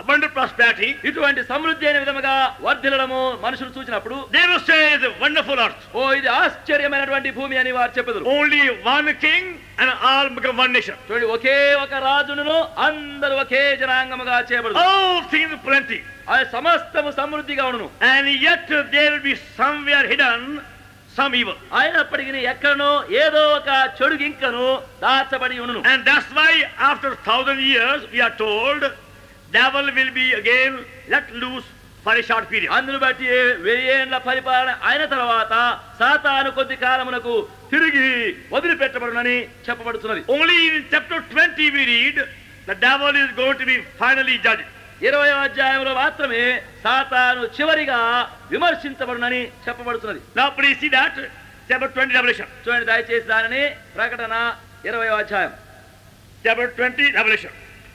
abundant prosperity, ఇటువంటి సమృద్ధి అయిన విధముగా వర్ధిల్లడము మనుషులు చూసినప్పుడు they will say it's a wonderful earth. ఓ ఇది ఆశ్చర్యమైనటువంటి భూమి అని వారు చెప్పదురు Only one king and all become one nation. చూడండి ఒకే ఒక రాజును అందరూ ఒకే జనాంగముగా చేయబడదు All things plenty. అది సమస్తము సమృద్ధిగా ఉండును And yet there will be somewhere hidden some evil. అయినప్పటికీ ఎక్కడనో ఏదో ఒక చెడు గింకను దాచబడి ఉండును And that's why after thousand years we are told devil will be again let loose for a short period. అందును బట్టి వెయ్యేండ్ల పరిపాలన అయిన తర్వాత సాతాను కొద్ది కాలమునకు తిరిగి వదిలిపెట్టబడునని చెప్పబడుతున్నది Only in chapter 20 we read the devil is going to be finally judged. ఇరవై అధ్యాయంలో మాత్రమే సాతాను చివరిగా విమర్శించబడునని చెప్పబడుతున్నది Now please see that chapter 20 Revelation. చూడండి దయచేసి దానిని ప్రకటన ఇరవై అధ్యాయం Chapter 20 Revelation.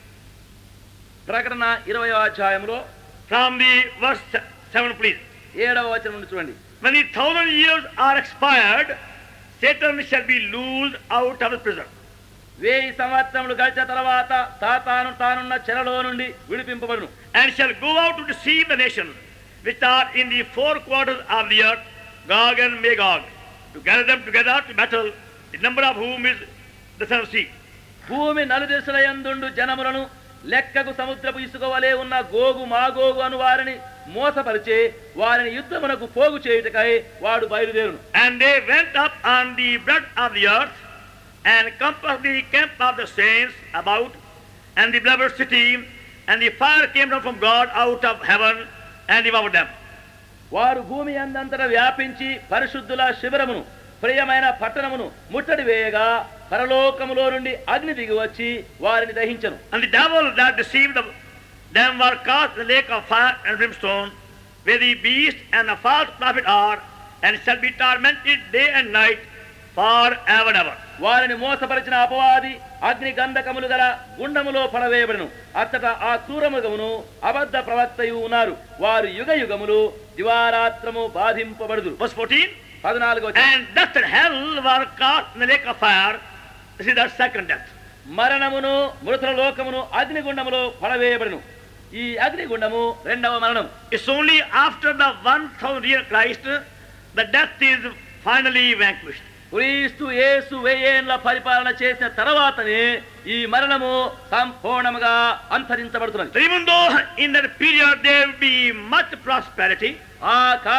ప్రకటన ఇరవై అధ్యాయంలో From the verse 7 please. ఏడవ వచనం నుండి చూడండి When the thousand years are expired, Satan shall be loosed out of his prison. వెయ్యి సంవత్సరములు గడిచిన తర్వాత సాతాను తానున్న చెరలో నుండి విడిపింపబడును and shall go out to deceive the nations which are in the four quarters of the earth, Gog and Magog, to gather them together to battle, the number of whom is the sun sea. భూమి నలుదిశల యందుండు జనములను లెక్కకు సముద్రపు ఇసుక వలె ఉన్న గోగు మాగోగు అను వారిని మోసపరిచే వారిని యుద్ధమునకు పోగు చేయుటకై వాడు బయలుదేరును And they went up on the breadth of the earth and compassed the camp of the saints about, and the beloved city, and the fire came down from God out of heaven and devoured them. వారు భూమి అందంతటా వ్యాపించి పరిశుద్ధుల శిబిరమును ప్రియమైన పట్టణమును ముట్టడి వేయగా పరలోకములో నుండి అగ్ని దిగి వచ్చి వారిని దహించను And the devil that deceived them, them were cast in the lake of fire and brimstone, where the beast and the false prophet are, and shall be tormented day and night forever and ever. వారిని మోసపరిచిన అపవాది అగ్ని గంధకములు గల గుండములో పడవేయబడును అచ్చట ఆ క్రూరముగమును అబద్ధ ప్రవక్తయు ఉన్నారు వారు యుగ యుగములు దివారాత్రము బాధింపబడుదు Verse 14. పద్నాలుగు And death and hell were cast in the lake of fire. This is the second death. మరణమును మృతుల లోకమును అగ్నిగుండములో పడవేయబడును ఈ అగ్నిగుండము రెండవ మరణం It's only after the 1000 year Christ the death is finally vanquished. క్రీస్తు యేసు వెయ్యేండ్ల పరిపాలన చేసిన తర్వాతనే ఈ మరణము సంపూర్ణముగా అంతరించబడుతున్నది So even though in that period there will be much prosperity, ఆ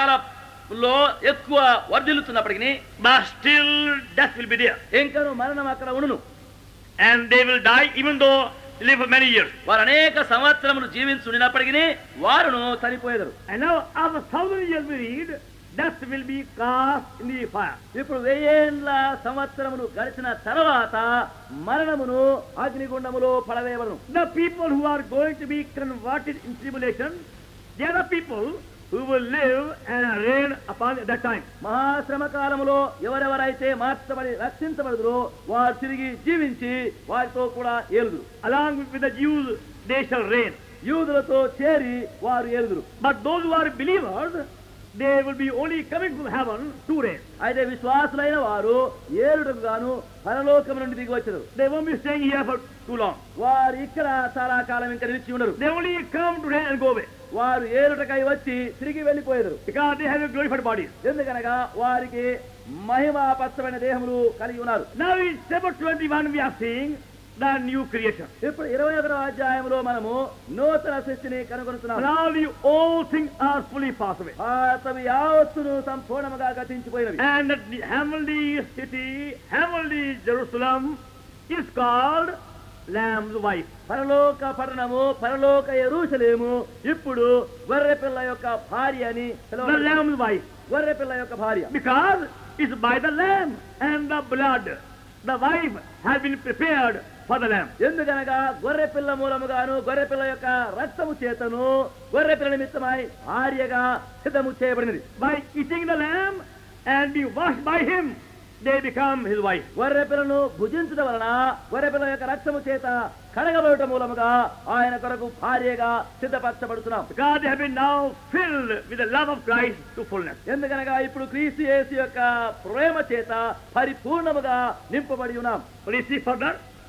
కాలంలో ఎక్కువ వర్ధిల్లుతున్నప్పటికీ but still death will be there. ఇంకను మరణం అక్కడ ఉండును And they will die even though they live for many years. వారు అనేక సంవత్సరములు జీవించున్నప్పటికీ వారును చనిపోయేదరు And now after thousand years we read, death will be cast in the fire. ఇప్పుడు వెయ్యేండ్ల సంవత్సరములు గడిచిన తర్వాత మరణమును అగ్నిగుండములో పడవేయబడును The people who are going to be converted in tribulation, they are the people who will live and reign upon at that time. మహాశ్రమ కాలములో ఎవరెవరైతే మార్చబడి రక్షించబడుదురో వారు తిరిగి జీవించి వారితో కూడా ఏలుదురు Along with the Jews, they shall reign. యూదులతో చేరి వారు ఏలుదురు But those who are believers, they will be only coming from heaven to reign. అయితే విశ్వాసులైన వారు ఏలుటకు గాను పరలోకం నుండి దిగి వచ్చారు They won't be staying here for too long. వారు ఇక్కడ చాలా కాలం ఇంకా నిలిచి ఉండరు They only come to reign and go away. వారు ఏలుటకై వచ్చి తిరిగి వెళ్ళిపోయారు Because they have a glorified bodies. ఎందుకనగా వారికి మహిమాపత్రమైన దేహములు కలిగి ఉన్నారు Now in chapter 21 we are seeing the new creation. ఇప్పుడు ఇరవై ఒకటో అధ్యాయంలో మనము నూతన సృష్టిని కనుగొనుతున్నాము Now the old things are fully passed away. పాతవి యావత్తును సంపూర్ణముగా గతించిపోయినవి And that the heavenly city, heavenly Jerusalem is called Lamb's wife. పరలోక పట్టణము పరలోక ఎరుసలేము ఇప్పుడు గొర్రె పిల్ల యొక్క భార్య అని The పిలువబడుతుంది. Lamb's wife. గొర్రె పిల్ల యొక్క భార్య Because it's by the lamb and the blood. The wife has been prepared for the lamb. ఎందుకనగా గొర్రె పిల్ల మూలముగాను గొర్రె పిల్ల యొక్క రక్తము చేతను గొర్రె పిల్ల నిమిత్తమై భార్యగా సిద్ధము చేయబడినది By eating the lamb and be washed by him, they become his wife. గొర్రె పిల్లను భుజించడం వలన గొర్రె పిల్ల యొక్క రక్తము చేత కడగబడటం మూలముగా ఆయన కొరకు భార్యగా సిద్ధపరచబడుతున్నాం Because they have been now filled with the love of Christ to fullness. ఎందుకనగా ఇప్పుడు క్రీస్తు యేసు యొక్క ప్రేమ చేత పరిపూర్ణముగా నింపబడి ఉన్నాం Please see further.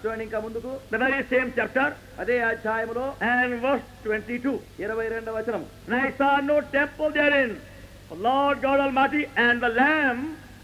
చూడండి ఇంకా ముందుకు the very same chapter అదే అధ్యాయములో and verse 22. ఇరవై రెండవ వచనం And I saw no temple therein. The Lord God Almighty and the Lamb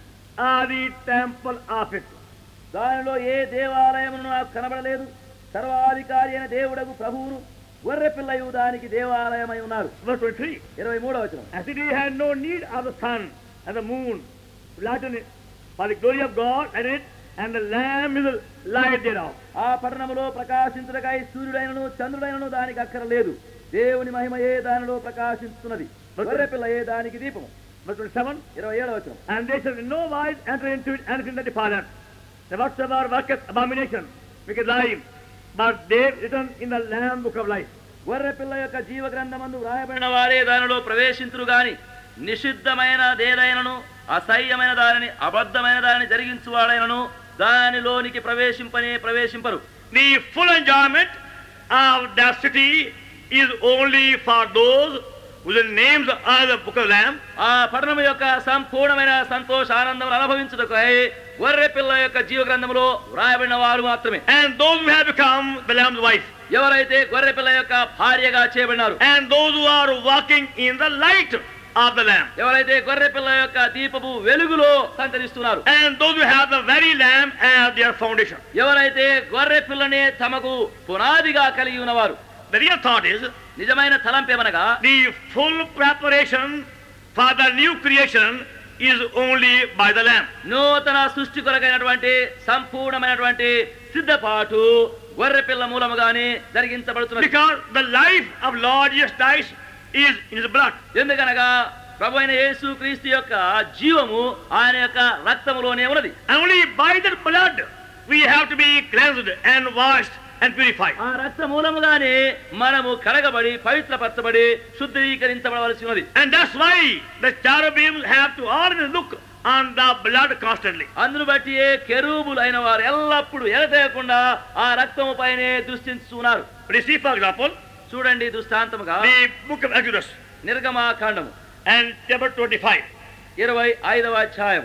are the temple of it. దానిలో ఏ దేవాలయమును నాకు కనబడలేదు సర్వాధికారి అయిన దేవుడకు ప్రభువును గొర్రె పిల్లయు దానికి దేవాలయమై ఉన్నారు Verse 23. ఇరవై మూడవ వచనం As it had no need of the sun and the moon to lighten it, for the glory of God and it, and the Lamb is the light thereof. ఆ పట్టణములో ప్రకాశించుటకై సూర్యుడైనను చంద్రుడైనను దానికి అక్కరలేదు దేవుని మహిమయే దానిలో ప్రకాశిస్తున్నది గొర్రె పిల్లయే దానికి దీపము Verse 27. ఇరవై ఏడవ వచనం And they shall in no wise enter into it anything that defileth. The whatsoever worketh abomination, wicked lying, but they written in the Lamb book of life. గొర్రె పిల్ల యొక్క జీవ గ్రంథమందు వ్రాయబడిన వారే దానిలో ప్రవేశించురు గాని నిషిద్ధమైన దేదైనను అసహ్యమైన దానిని అబద్ధమైన దానిని జరిగించువాడైనను దానిలోనికి ప్రవేశింపనే ప్రవేశింపరు The full enjoyment of that city is only for those whose names are the book of Lamb. ఆ పట్టణం యొక్క సంపూర్ణమైన సంతోష ఆనందం అనుభవించుటకై గొర్రె పిల్ల యొక్క జీవ గ్రంథములో వ్రాయబడిన వారు మాత్రమే And those who have become the Lamb's wife. ఎవరైతే గొర్రె పిల్ల యొక్క భార్యగా చేయబడినారు And those who are walking in the light of the Lamb. ఎవరైతే గొర్రె పిల్ల యొక్క దీపపు వెలుగులో సంచరిస్తున్నారు And those who have the very Lamb as their foundation. ఎవరైతే గొర్రె పిల్లనే తమకు పునాదిగా కలిగి ఉన్నవారు The real thought is నిజమైన తలంపేమనగా the full preparation for the new creation is only by the Lamb. నూతన సృష్టి కొరకైనటువంటి సంపూర్ణమైనటువంటి సిద్ధపాటు గొర్రె పిల్ల మూలముగానే జరిగించబడుతున్నది Because the life of Lord Jesus Christ is in his blood. ఎందుకనగా ప్రభు అయిన యేసు క్రీస్తు యొక్క జీవము ఆయన యొక్క రక్తములోనే ఉన్నది And only by that blood we have to be cleansed and washed and purified. ఆ రక్త మూలముగానే మనము కడగబడి పవిత్రపరచబడి శుద్ధీకరించబడవలసి ఉన్నది And that's why the cherubims have to always look on the blood constantly. అందును బట్టి కెరూబులు అయిన వారు ఎల్లప్పుడూ ఎడతేయకుండా ఆ రక్తము పైనే దృష్టించున్నారు But you see, for example, చూడండి దృష్టాంతముగా the book of Exodus నిర్గమాకాండము and chapter 25. ఇరవై ఐదవ అధ్యాయం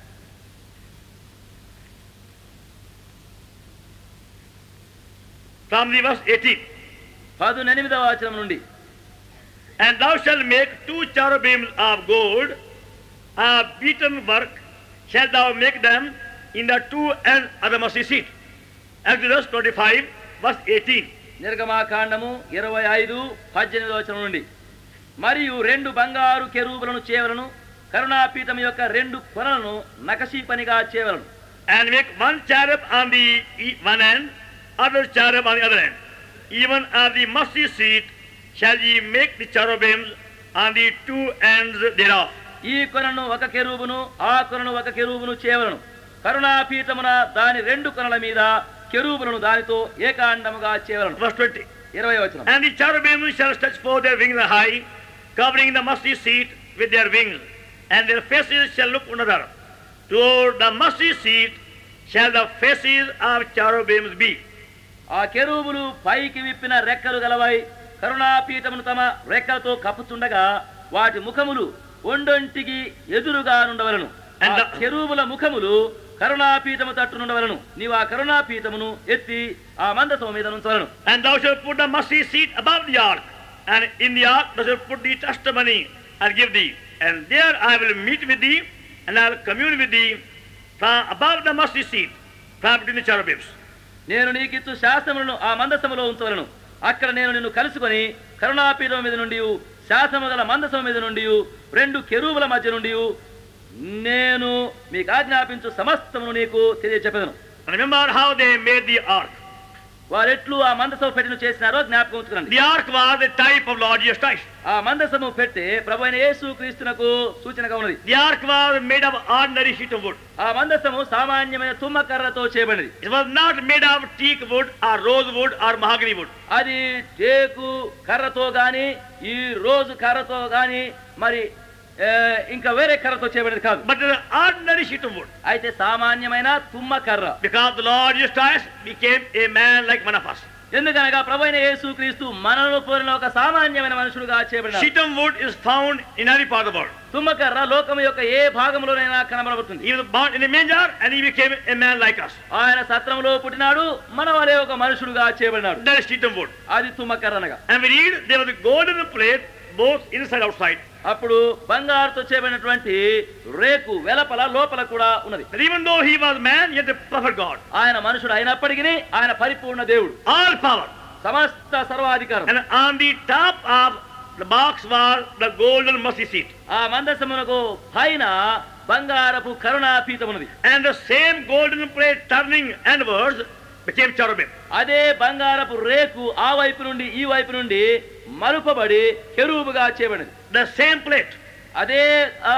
From the verse 18. పదునెనిమిదవ వచనం నుండి And thou shalt make two cherubims of gold, a beaten work shalt thou make them in the two ends of the mercy seat. Exodus 25, verse 18. నిర్గమాకాండము ఇరవై ఐదు పద్దెనిమిదవ వచనం నుండి మరియు రెండు బంగారు కెరూబులను చేయవలను కరుణాపీఠం యొక్క రెండు కొనలను నకశీ పనిగా చేయవలను And make one cherub on the e- one end, other cherub on the other end. Even on the mercy seat shall ye make the cherubims on the two ends thereof. ఈ కొనను ఒక కెరూబును ఆ కొనను ఒక కెరూబును చేయవలను కరుణాపీఠమున దాని రెండు కొనల మీద కెరూబులను దానితో ఏకాండముగా చేయవలను Verse 20. ఇరవై వచనం And the cherubim shall stretch forth their wings high, covering the mercy seat with their wings, and their faces shall look one another. Toward the mercy seat shall the faces of cherubims be. ఆ కెరూబులు పైకి విప్పిన రెక్కలు గలవై కరుణాపీఠమును తమ రెక్కలతో కప్పుచుండగా వాటి ముఖములు ఒండొంటికి ఎదురుగా నుండవలను ఆ And the- కెరూబుల ముఖములు కరుణాపీఠము తట్టు నుండవలను నీవు ఆ కరుణాపీఠమును ఎత్తి ఆ మందసము మీద నుంచవలను And thou shalt put the mercy seat above the ark, and in the ark thou shalt put the testimony and give thee. And there I will meet with thee, and I will commune with thee from above the mercy seat, from between the cherubims. నేను నీకిచ్చు శాసనములను ఆ మందసములో ఉంచవలను అక్కడ నేను నిన్ను కలుసుకొని కరుణాపీఠం మీద నుండి శాసనము గల మందసము మీద నుండి రెండు కెరూబుల మధ్య నుండి నేను మీకు ఆజ్ఞాపించు సమస్తమును నీకు తెలియచెప్పదను And remember how they made the ark. వారెట్లు ఆ మందసము పెట్టిన చేసినారో జ్ఞాపకం ఉంచుకోండి The ark was the type of Lord Jesus Christ. ఆ మందసము పెట్టి ప్రభు అయిన యేసు క్రీస్తునకు సూచనగా ఉన్నది The ark was made of ordinary sheet of wood. ఆ మందసము సామాన్యమైన తుమ్మ కర్రతో చేయబడినది It was not made of teak wood or rose wood or mahogany wood. అది టేకు కర్రతో గాని ఈ రోజు కర్రతో గాని మరి ఏ, ఇంకా వేరే కర్రతో చేయబడినది కాదు But it was an ordinary sheet of wood. అయితే సామాన్యమైన తుమ్మ కర్ర Because the Lord Jesus Christ became a man like one of us. ఎందుకనగా ప్రభైన యేసు క్రీస్తు మనలో పోలిన ఒక సామాన్యమైన మనుషుడుగా చేయబడినాడు Shittim wood is found in any part of the world. తుమ్మకర్ర లోకం యొక్క ఏ భాగంలోనైనా కనబడుతుంది He was born in a manger and he became a man like us. ఆయన సత్రంలో పుట్టినాడు మన వలె ఒక మనుషుడుగా చేయబడినాడు That is shittim wood. అది తుమ్మకర్ర అనగా And we read there was a golden plate both inside outside. అప్పుడు బంగారుతో చేయబడినటువంటి రేకు వెలపల లోపల కూడా ఉన్నది But even though he was man, yet a perfect God. ఆయన మనుషుడు అయినప్పటికీ ఆయన పరిపూర్ణ దేవుడు All power. సమస్త సర్వాధికారం And on the top of the box was the golden mercy seat. ఆ మందసమునకు పైన బంగారపు కరుణాపీఠం ఉన్నది And the same golden plate turning inwards became cherubim. అదే బంగారపు రేకు ఆ వైపు నుండి ఈ వైపు నుండి మలుపబడి కెరూబుగా చేయబడింది The same plate. అదే ఆ,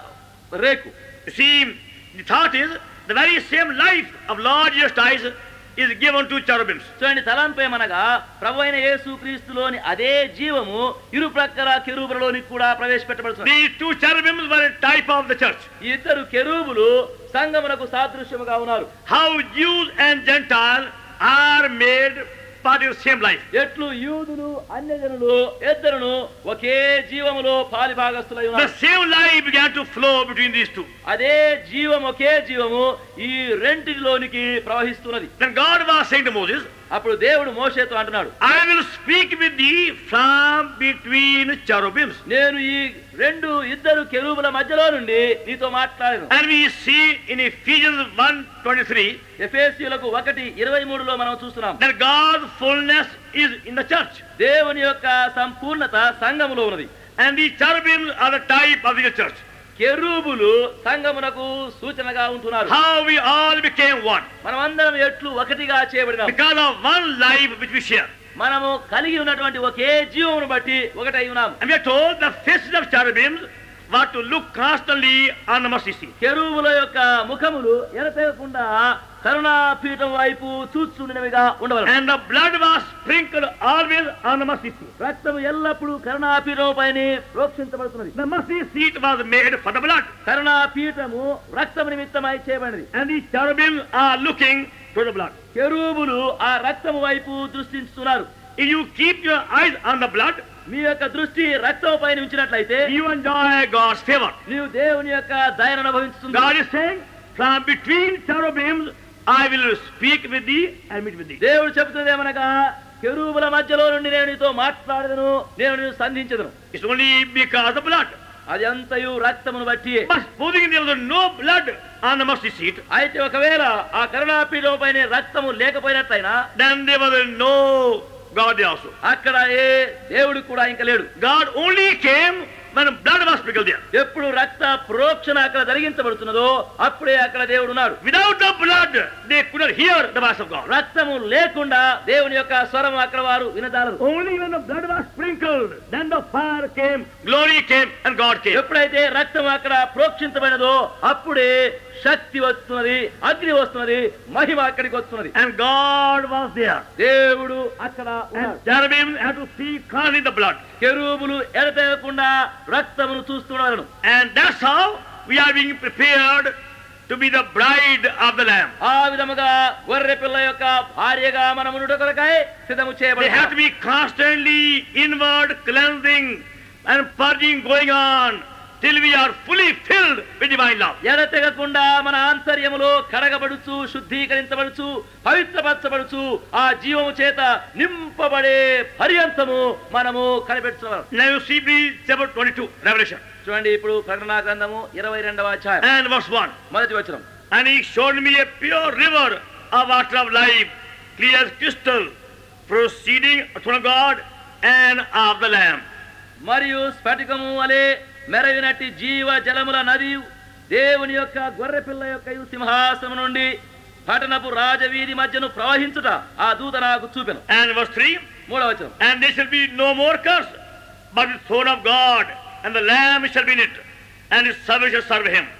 రేకు You see, the thought is the very same life of Lord Jesus Christ is given to cherubims. చూడండి తలంపు ఏమనగా ప్రభు అయిన యేసు క్రీస్తులోని అదే జీవము ఇరు ప్రక్కల కెరూబులలోని కూడా ప్రవేశపెట్టబడుతుంది These two cherubims were a type of the church. ఈ ఇద్దరు కెరూబులు సంగమునకు సాదృశ్యముగా ఉన్నారు How Jews and Gentiles are made part of the same life. ఎట్లు యూదులు అన్యజనులు ఇద్దరును ఒకే జీవములో పాలిభాగస్తులై The ఉన్నారు same life began to flow between these two. అదే జీవం ఒకే జీవము ఈ రెంటిలోనికి ప్రవహిస్తున్నది Then God was saying to Moses, అప్పుడు దేవుడు మోషేతో అంటున్నాడు I will speak with thee from between cherubims. నేను ఈ రెండు ఇద్దరు కెరూబుల మధ్యలో నుండి నీతో మాట్లాడాను And we see in Ephesians 1.23 ఎఫేసీయులకు ఒకటి ఇరవై మూడులో మనం చూస్తున్నాం that God's fullness is in the church. దేవుని యొక్క సంపూర్ణత సంఘములో ఉన్నది And the cherubims are the type of the church. కెరూబులు సంఘమునకు సూచనగా ఉంటున్నారు How we all became one. మనమందరం ఎట్లు ఒకటిగా చేయబడినాం Because of one life which we share. మనము కలిగి ఉన్నటువంటి ఒకే జీవమును బట్టి ఒకటై ఉన్నాం And we are told the faces of cherubims were to look constantly on the mercy seat. కెరూబుల యొక్క ముఖములు ఎరతెగకుండా కరుణాపీఠం వైపు చూస్తుండినవిగా ఉండవలను And the blood was sprinkled always on the mercy seat. రక్తము ఎల్లప్పుడూ కరుణాపీఠం పైన ప్రోక్షించబడుతున్నది The mercy seat was made for the blood. కరుణాపీఠము రక్తము నిమిత్తమై చేయబడినది And the cherubims are looking to the blood. కెరూబులు ఆ రక్తము వైపు దృష్టిస్తున్నారు If you keep your eyes on the blood, మీ యొక్క దృష్టి రక్తం పైన ఉంచినట్లయితే you enjoy God's favor. నీవు దేవుని యొక్క దయను అనుభవిస్తుంది God is saying, from between cherubims, I will speak with thee and meet with thee. దేవుడు చెబుతుంది ఏమనగా కెరూబుల మధ్యలో నుండి నేను నీతో మాట్లాడదను నేను నేను సంధించదను It's only because of blood. అది అంతయు రక్తమును బట్టి But supposing there was no blood on the mercy seat, అయితే ఒకవేళ ఆ కరుణాపీఠం పైన రక్తము లేకపోయినట్లయినా then there was no God there also. అక్కడ ఏ దేవుడు కూడా ఇంకా లేడు God only came when blood was sprinkled there. ఎప్పుడు రక్త ప్రోక్షణ అక్కడ జరిగించబడుతున్నదో అప్పుడే అక్కడ దేవుడు ఉన్నాడు Without the blood, they could not hear the voice of God. రక్తము లేకుండా దేవుని యొక్క స్వరం అక్కడ వారు వినదాలరు Only when the blood was sprinkled, then the fire came, glory came, and God came. ఎప్పుడైతే రక్తం అక్కడ ప్రోక్షించబడినదో అప్పుడే శక్తి వస్తున్నది అగ్ని వస్తున్నది మహిమ అక్కడికి వస్తున్నది And God was there. దేవుడు అక్కడ ఉన్నాడు And cherubim had to see clearly the blood. కెరూబులు ఎడతెగకుండా రక్తమును చూస్తున్నారు And that's how we are being prepared to be the bride of the Lamb. ఆ విధముగా గొర్రె పిల్ల యొక్క భార్యగా మనమునుట కొరకై సిద్ధము They చేయబడి have to be constantly inward cleansing and purging going on till we are fully filled with divine love. ఎడతెగకుండా మన ఆంతర్యములో కడగబడుచు శుద్ధీకరించబడుచు పవిత్రపరచబడుచు ఆ జీవము చేత నింపబడే పర్యంతము మనము కనిపెడుతున్నాం Now you see please chapter 22, Revelation, చూడండి ఇప్పుడు ప్రకటనా గ్రంథము ఇరవై రెండవ అధ్యాయం and verse 1. మొదటి వచనం And he showed me a pure river of water of life, clear as crystal, proceeding from God and of the Lamb. మరియు స్ఫటికము వలె మెరవినట్టి జీవ జలముల నది దేవుని యొక్క గొర్రె పిల్ల యొక్క సింహాసనం నుండి పట్టణపు రాజవీధి మధ్యను ప్రవహించుట ఆ దూత నాకు చూపెను And verse 3. మూడవ వచనం And there shall be no more curse, but the throne of God, and the Lamb shall be in it, and his servants shall serve him,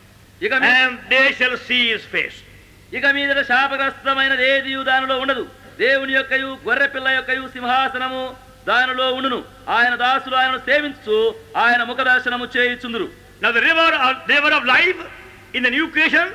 ఇక మీ- and they shall see his face. ఇక మీదట శాపగ్రస్తమైనది ఏది దానిలో ఉండదు దేవుని యొక్కయు గొర్రె పిల్ల యొక్కయు సింహాసనము దానిలో ఉండును ఆయన దాసులు ఆయనను సేవించు ఆయన ముఖ దర్శనము చేయుచుందురు Now the river of, river of life in the new creation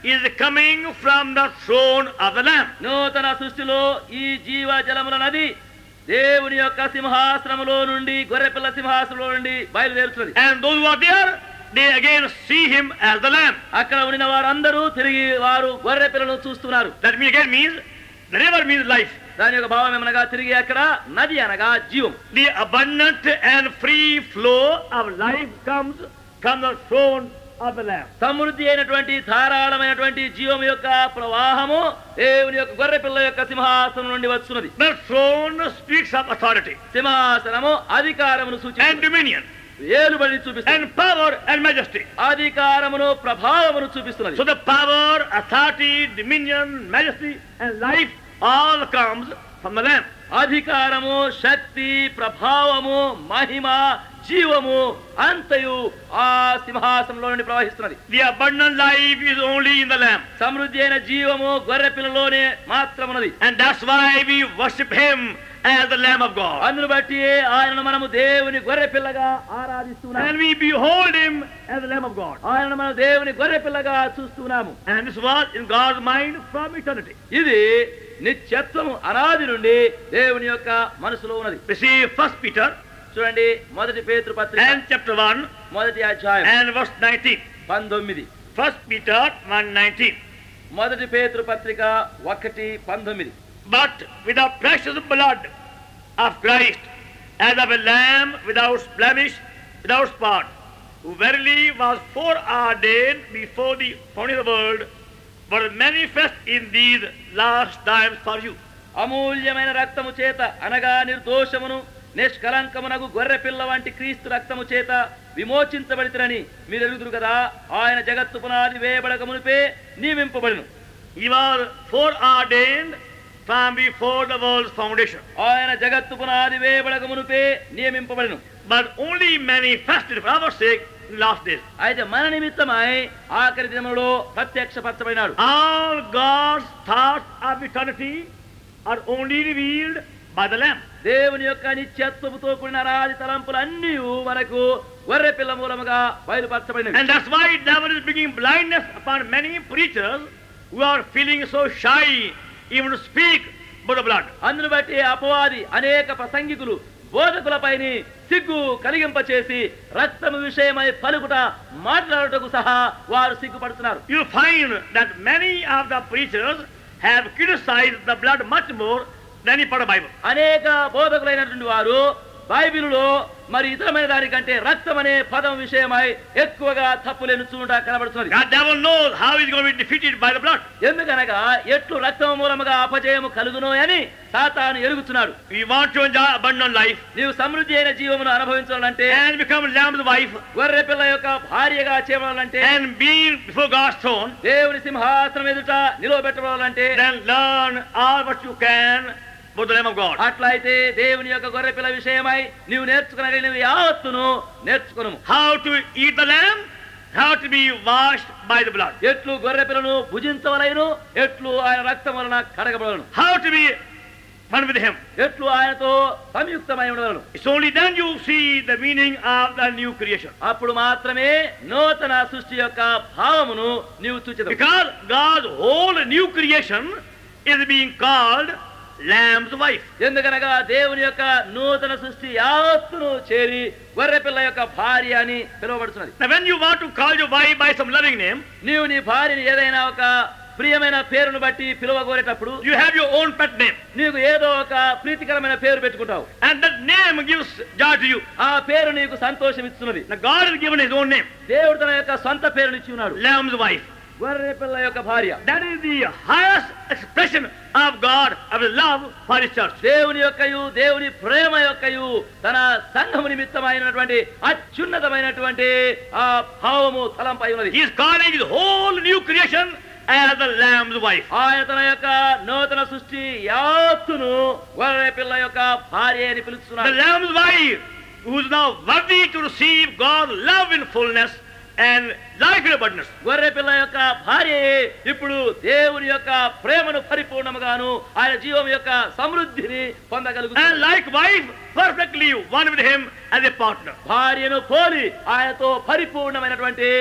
is coming from the throne of the Lamb. నూతన సృష్టిలో ఈ జీవ జలముల నది దేవుని యొక్క సింహాసనములో నుండి గొర్రెపిల్ల సింహాసనంలో నుండి బయలుదేరుతున్నది And those who are there, they again see him as the Lamb. అక్కడ ఉండిన వారందరూ తిరిగి వారు గొర్రె పిల్లను చూస్తున్నారు That means again means the river means life. దాని యొక్క భావం ఏమనగా తిరిగి అక్కడ నది అనగా జీవం The abundant and free flow of life comes from the throne of the Lamb. సమృద్ధి అయినటువంటి ధారాళమైనటువంటి జీవం యొక్క ప్రవాహము దేవుని యొక్క గొర్రె పిల్ల యొక్క సింహాసనం నుండి వస్తున్నది The throne speaks of authority సింహాసనము అధికారమును and సూచిస్తుంది dominion ఏలుబడిని చూపిస్తుంది and power and majesty. అధికారమును ప్రభావమును చూపిస్తున్నది So the power, authority, dominion, majesty, and life all comes from the Lamb. అధికారము శక్తి ప్రభావము మహిమ జీవము అంతయు ఆ సింహాసనంలో నుండి ప్రవహిస్తున్నది The abundant life is only in the Lamb. సమృద్ధి అయిన జీవము గొర్రె పిల్లలోనే మాత్రమున్నది And that's why we worship Him as the Lamb of God. అందును బట్టి ఆయనను మనము దేవుని గొర్రె పిల్లగా ఆరాధిస్తున్నాము And we behold Him as the Lamb of God. ఆయనను మనం దేవుని గొర్రె పిల్లగా చూస్తున్నాము And this was in God's mind from eternity. ఇది నిత్యత్వము అనాది నుండి దేవుని యొక్క మనసులో ఉన్నది We see First Peter చూడండి మొదటి పేతృ పత్రిక and chapter 1 మొదటి అధ్యాయం and verse 19. పంతొమ్మిది First Peter 1 19. మొదటి పేతృ పత్రిక ఒకటి పంతొమ్మిది But with the precious blood of Christ, as of a lamb without blemish, without spot, who verily was foreordained before the founding of the world, but manifest in these last times for you. అమూల్యమైన రక్తము చేత అనగా నిర్దోషమును నిష్కలంకమునకు గొర్రె పిల్ల వంటి క్రీస్తు రక్తము చేత విమోచించబడితరని మీరు ఎరుగుదురు కదా ఆయన జగత్తు పునాది వేయబడక మునిపే నియమింపబడిను He was foreordained from before the world's foundation, ఆయన జగత్తు పునాది వేయబడక మునిపే నియమింపబడిను but only manifested for our sake in the last days. అయితే మన నిమిత్తమై ఆఖరి దినములో ప్రత్యక్షపరచబడినాడు All God's thoughts of eternity are only revealed by the Lamb. దేవుని యొక్క నిత్యత్వముతో కూడిన రాజి తలంపులు అన్నీ మనకు గొర్రె పిల్ల మూలముగా బయలుపరచబడినవి And that's why devil is bringing blindness upon many preachers who are feeling so shy even to speak about the blood. అందును బట్టి అపవాది అనేక ప్రసంగికులు బోధకులపైని సిగ్గు కలిగింపచేసి రక్తము విషయమై పలుకుట మాట్లాడుటకు సహా వారు సిగ్గుపడుతున్నారు You find that many of the preachers have criticized the blood much more than any part of Bible. అనేక బోధకులైనటువంటి వారు బైబిలులో మరి ఇతరమైన దానికంటే రక్తం అనే పదం విషయమై ఎక్కువగా తప్పులేని చూడ కనబడుతున్నది God devil knows how he's going to be defeated by the blood. ఎందుకనగా ఎట్లు రక్తం మూలముగా అపజయము కలుగునో అని సాతాను ఎరుగుతున్నాడు You want to enjoy abundant life నీవు సమృద్ధి అయిన జీవమును అనుభవించాలంటే and become Lamb's wife గొర్రె పిల్ల యొక్క భార్యగా చేయాలంటే and be before God's throne, దేవుని సింహాసనం ఎదుట నిలవబెట్టబడాలంటే then learn all what you can about the Lamb of God. అట్లయితే దేవుని యొక్క గొర్రె పిల్ల విషయమై నీవు నేర్చుకునగలిగినవి యావత్తును నేర్చుకును How to eat the lamb, how to be washed by the blood. ఎట్లు గొర్రె పిల్లను భుజించవలైను ఎట్లు ఆయన రక్తం వలన కడగబడను How to be one with him. ఎట్లు ఆయనతో సంయుక్తమై ఉండవలను It's only then you see the meaning of the new creation. అప్పుడు మాత్రమే నూతన సృష్టి యొక్క భావమును నీవు చూచదు Because God's whole new creation is being called Lamb's wife. ఎందుకనగా దేవుని యొక్క నూతన సృష్టి యావత్తును చేరి గొర్రె పిల్ల యొక్క భార్య అని పిలువబడుతున్నది Now when you want to call your wife by some loving name, నీవు నీ భార్యని ఏదైనా ఒక ప్రియమైన పేరును బట్టి పిలువగోరేటప్పుడు you have your own pet name. నీకు ఏదో ఒక ప్రీతికరమైన పేరు పెట్టుకుంటావు And that name gives joy to you. ఆ పేరు నీకు సంతోషం ఇస్తున్నది Now God has given his own name, దేవుడు తన యొక్క సొంత పేరునిచ్చి ఉన్నాడు Lamb's wife. గొర్రె పిల్ల యొక్క భార్య That is the highest expression of God, of his love for his church. దేవుని యొక్కయు దేవుని ప్రేమ యొక్కయు తన సంఘము నిమిత్తమైనటువంటి అత్యున్నతమైనటువంటి ఆ భావము తలంపై ఉన్నది He is calling his whole new creation as the Lamb's wife. ఆయన తన యొక్క నూతన సృష్టి యాత్తును గొర్రె పిల్ల యొక్క భార్య అని The పిలుస్తున్నాడు Lamb's wife, who is now worthy to receive God's love in fullness and life in abundance. గొర్రె పిల్ల యొక్క భార్య ఇప్పుడు దేవుని యొక్క ప్రేమను పరిపూర్ణముగాను ఆయన జీవం యొక్క సమృద్ధిని And పొందగలుగుతుంది like wife, perfectly one with him as a partner. భార్యను పోలి ఆయనతో పరిపూర్ణమైనటువంటి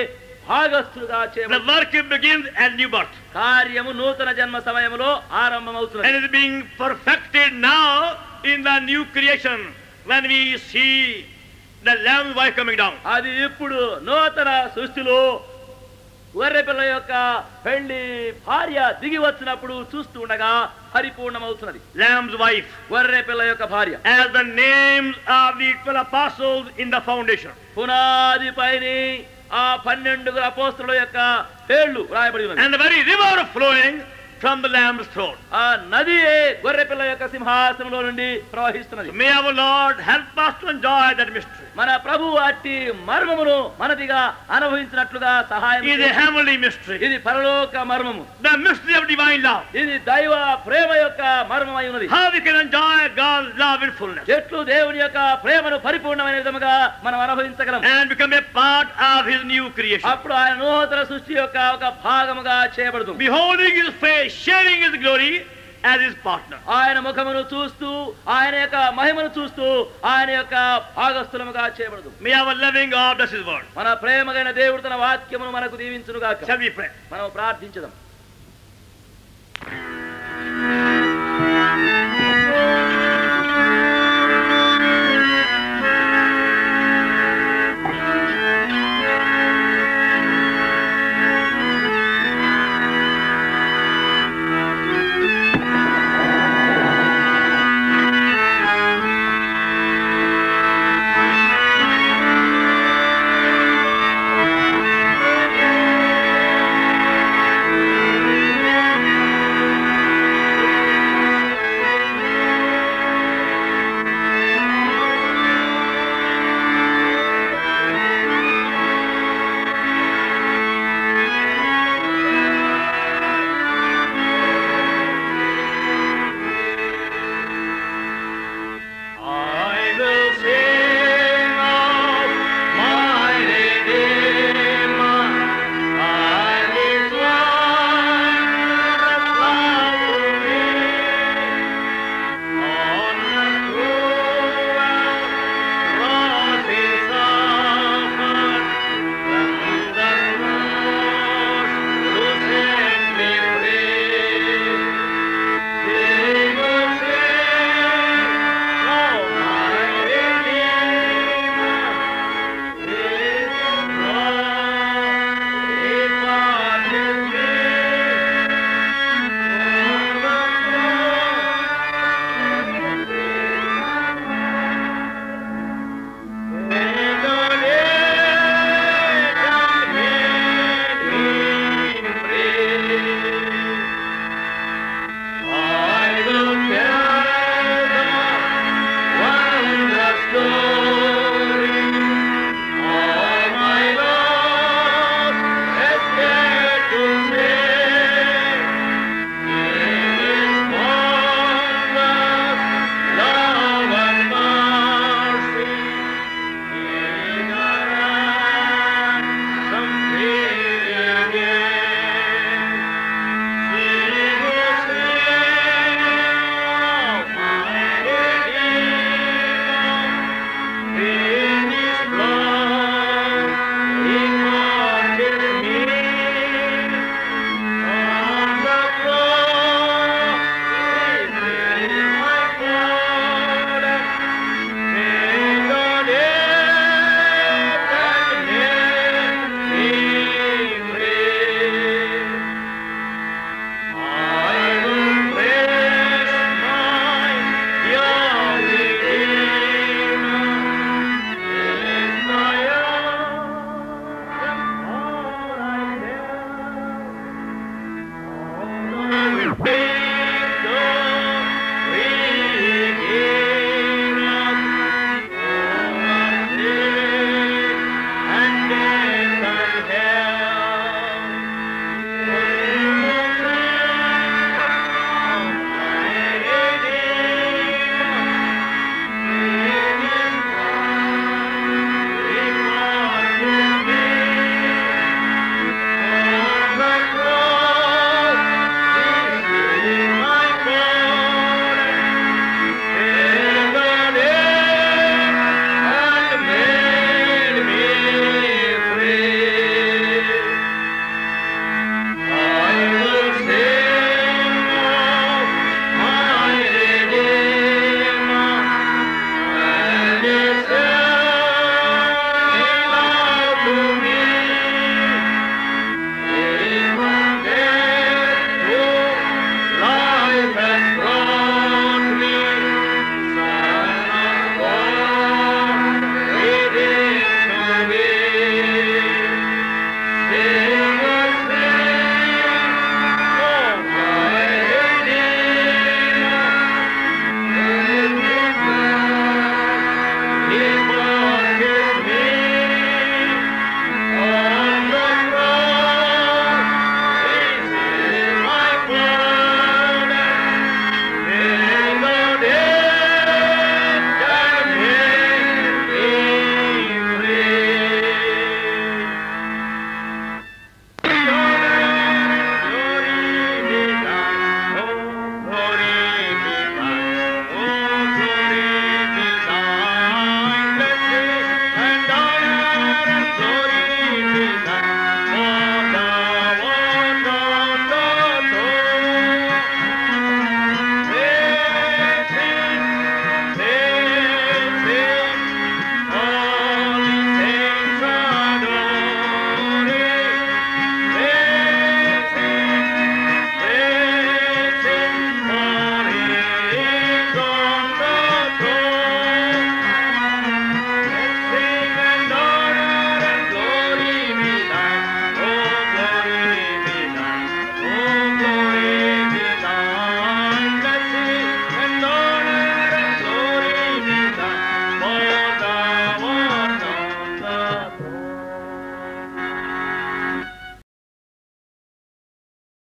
భాగస్థులుగా The చేయబడు work begins at new birth కార్యము నూతన జన్మ సమయంలో ఆరంభమవుతున్నది and is being perfected now in the new creation when we see the Lamb's wife coming down. అది ఇప్పుడు నూతన సృష్టిలో గొర్రెపిల్ల యొక్క పెళ్లి భార్య దిగి వచ్చినప్పుడు చూస్తూ ఉండగా పరిపూర్ణమవుతున్నది Lamb's wife. గొర్రెపిల్ల యొక్క భార్య As the names of the twelve apostles in the foundation. పునాది పైన ఆ పన్నెండుగురు అపోస్తుల యొక్క పేర్లు రాయబడి ఉన్నది And the very river flowing from the Lamb's throat. ఆ నదియే గొర్రెపిల్ల యొక్క సింహాసనంలో నుండి ప్రవహిస్తున్నది May our Lord help us to enjoy that mystery. మన ప్రభు అట్టి మర్మమును మనదిగా అనుభవించినట్లుగా సహాయం It is a చేయండి. heavenly mystery. ఇది పరలోక మర్మము The mystery of divine love. ఇది దైవ ప్రేమ యొక్క మర్మమై ఉన్నది How we can enjoy God's love in fullness. ఎట్లు దేవుని యొక్క ప్రేమను పరిపూర్ణమైన విధముగా మనం అనుభవించగలం And become a part of his new creation. అప్పుడు ఆయన నూతన సృష్టి యొక్క ఒక భాగముగా చేయబడుతుంది Beholding his face, sharing his glory as his partner. ఆయన ముఖమును చూస్తూ ఆయన యొక్క మహిమను చూస్తూ ఆయన యొక్క భాగస్థులముగా చేయబడుతుంది May our loving God bless his word. మన ప్రేమగైన దేవుడు తన వాక్యమును మనకు దీవించునుగాక Shall we pray? మనం ప్రార్థించదాం I will sing of my Redeemer and His wondrous love to me. On the cruel cross He suffered, from the cross to set me free. Sing, oh, sing, oh, my Redeemer, His blood He pardoned me. On the cross, in the dead and made Him free. I will tell the wondrous story of my Lord has dared to say. In His wondrous love and mercy, He got ransom free again. Sing, oh, sing, oh, my Redeemer, in His blood He pardoned me. On the cross He paid my pardon. In the death and made me free. I will praise my young Redeemer, is my own, all I have. All I will be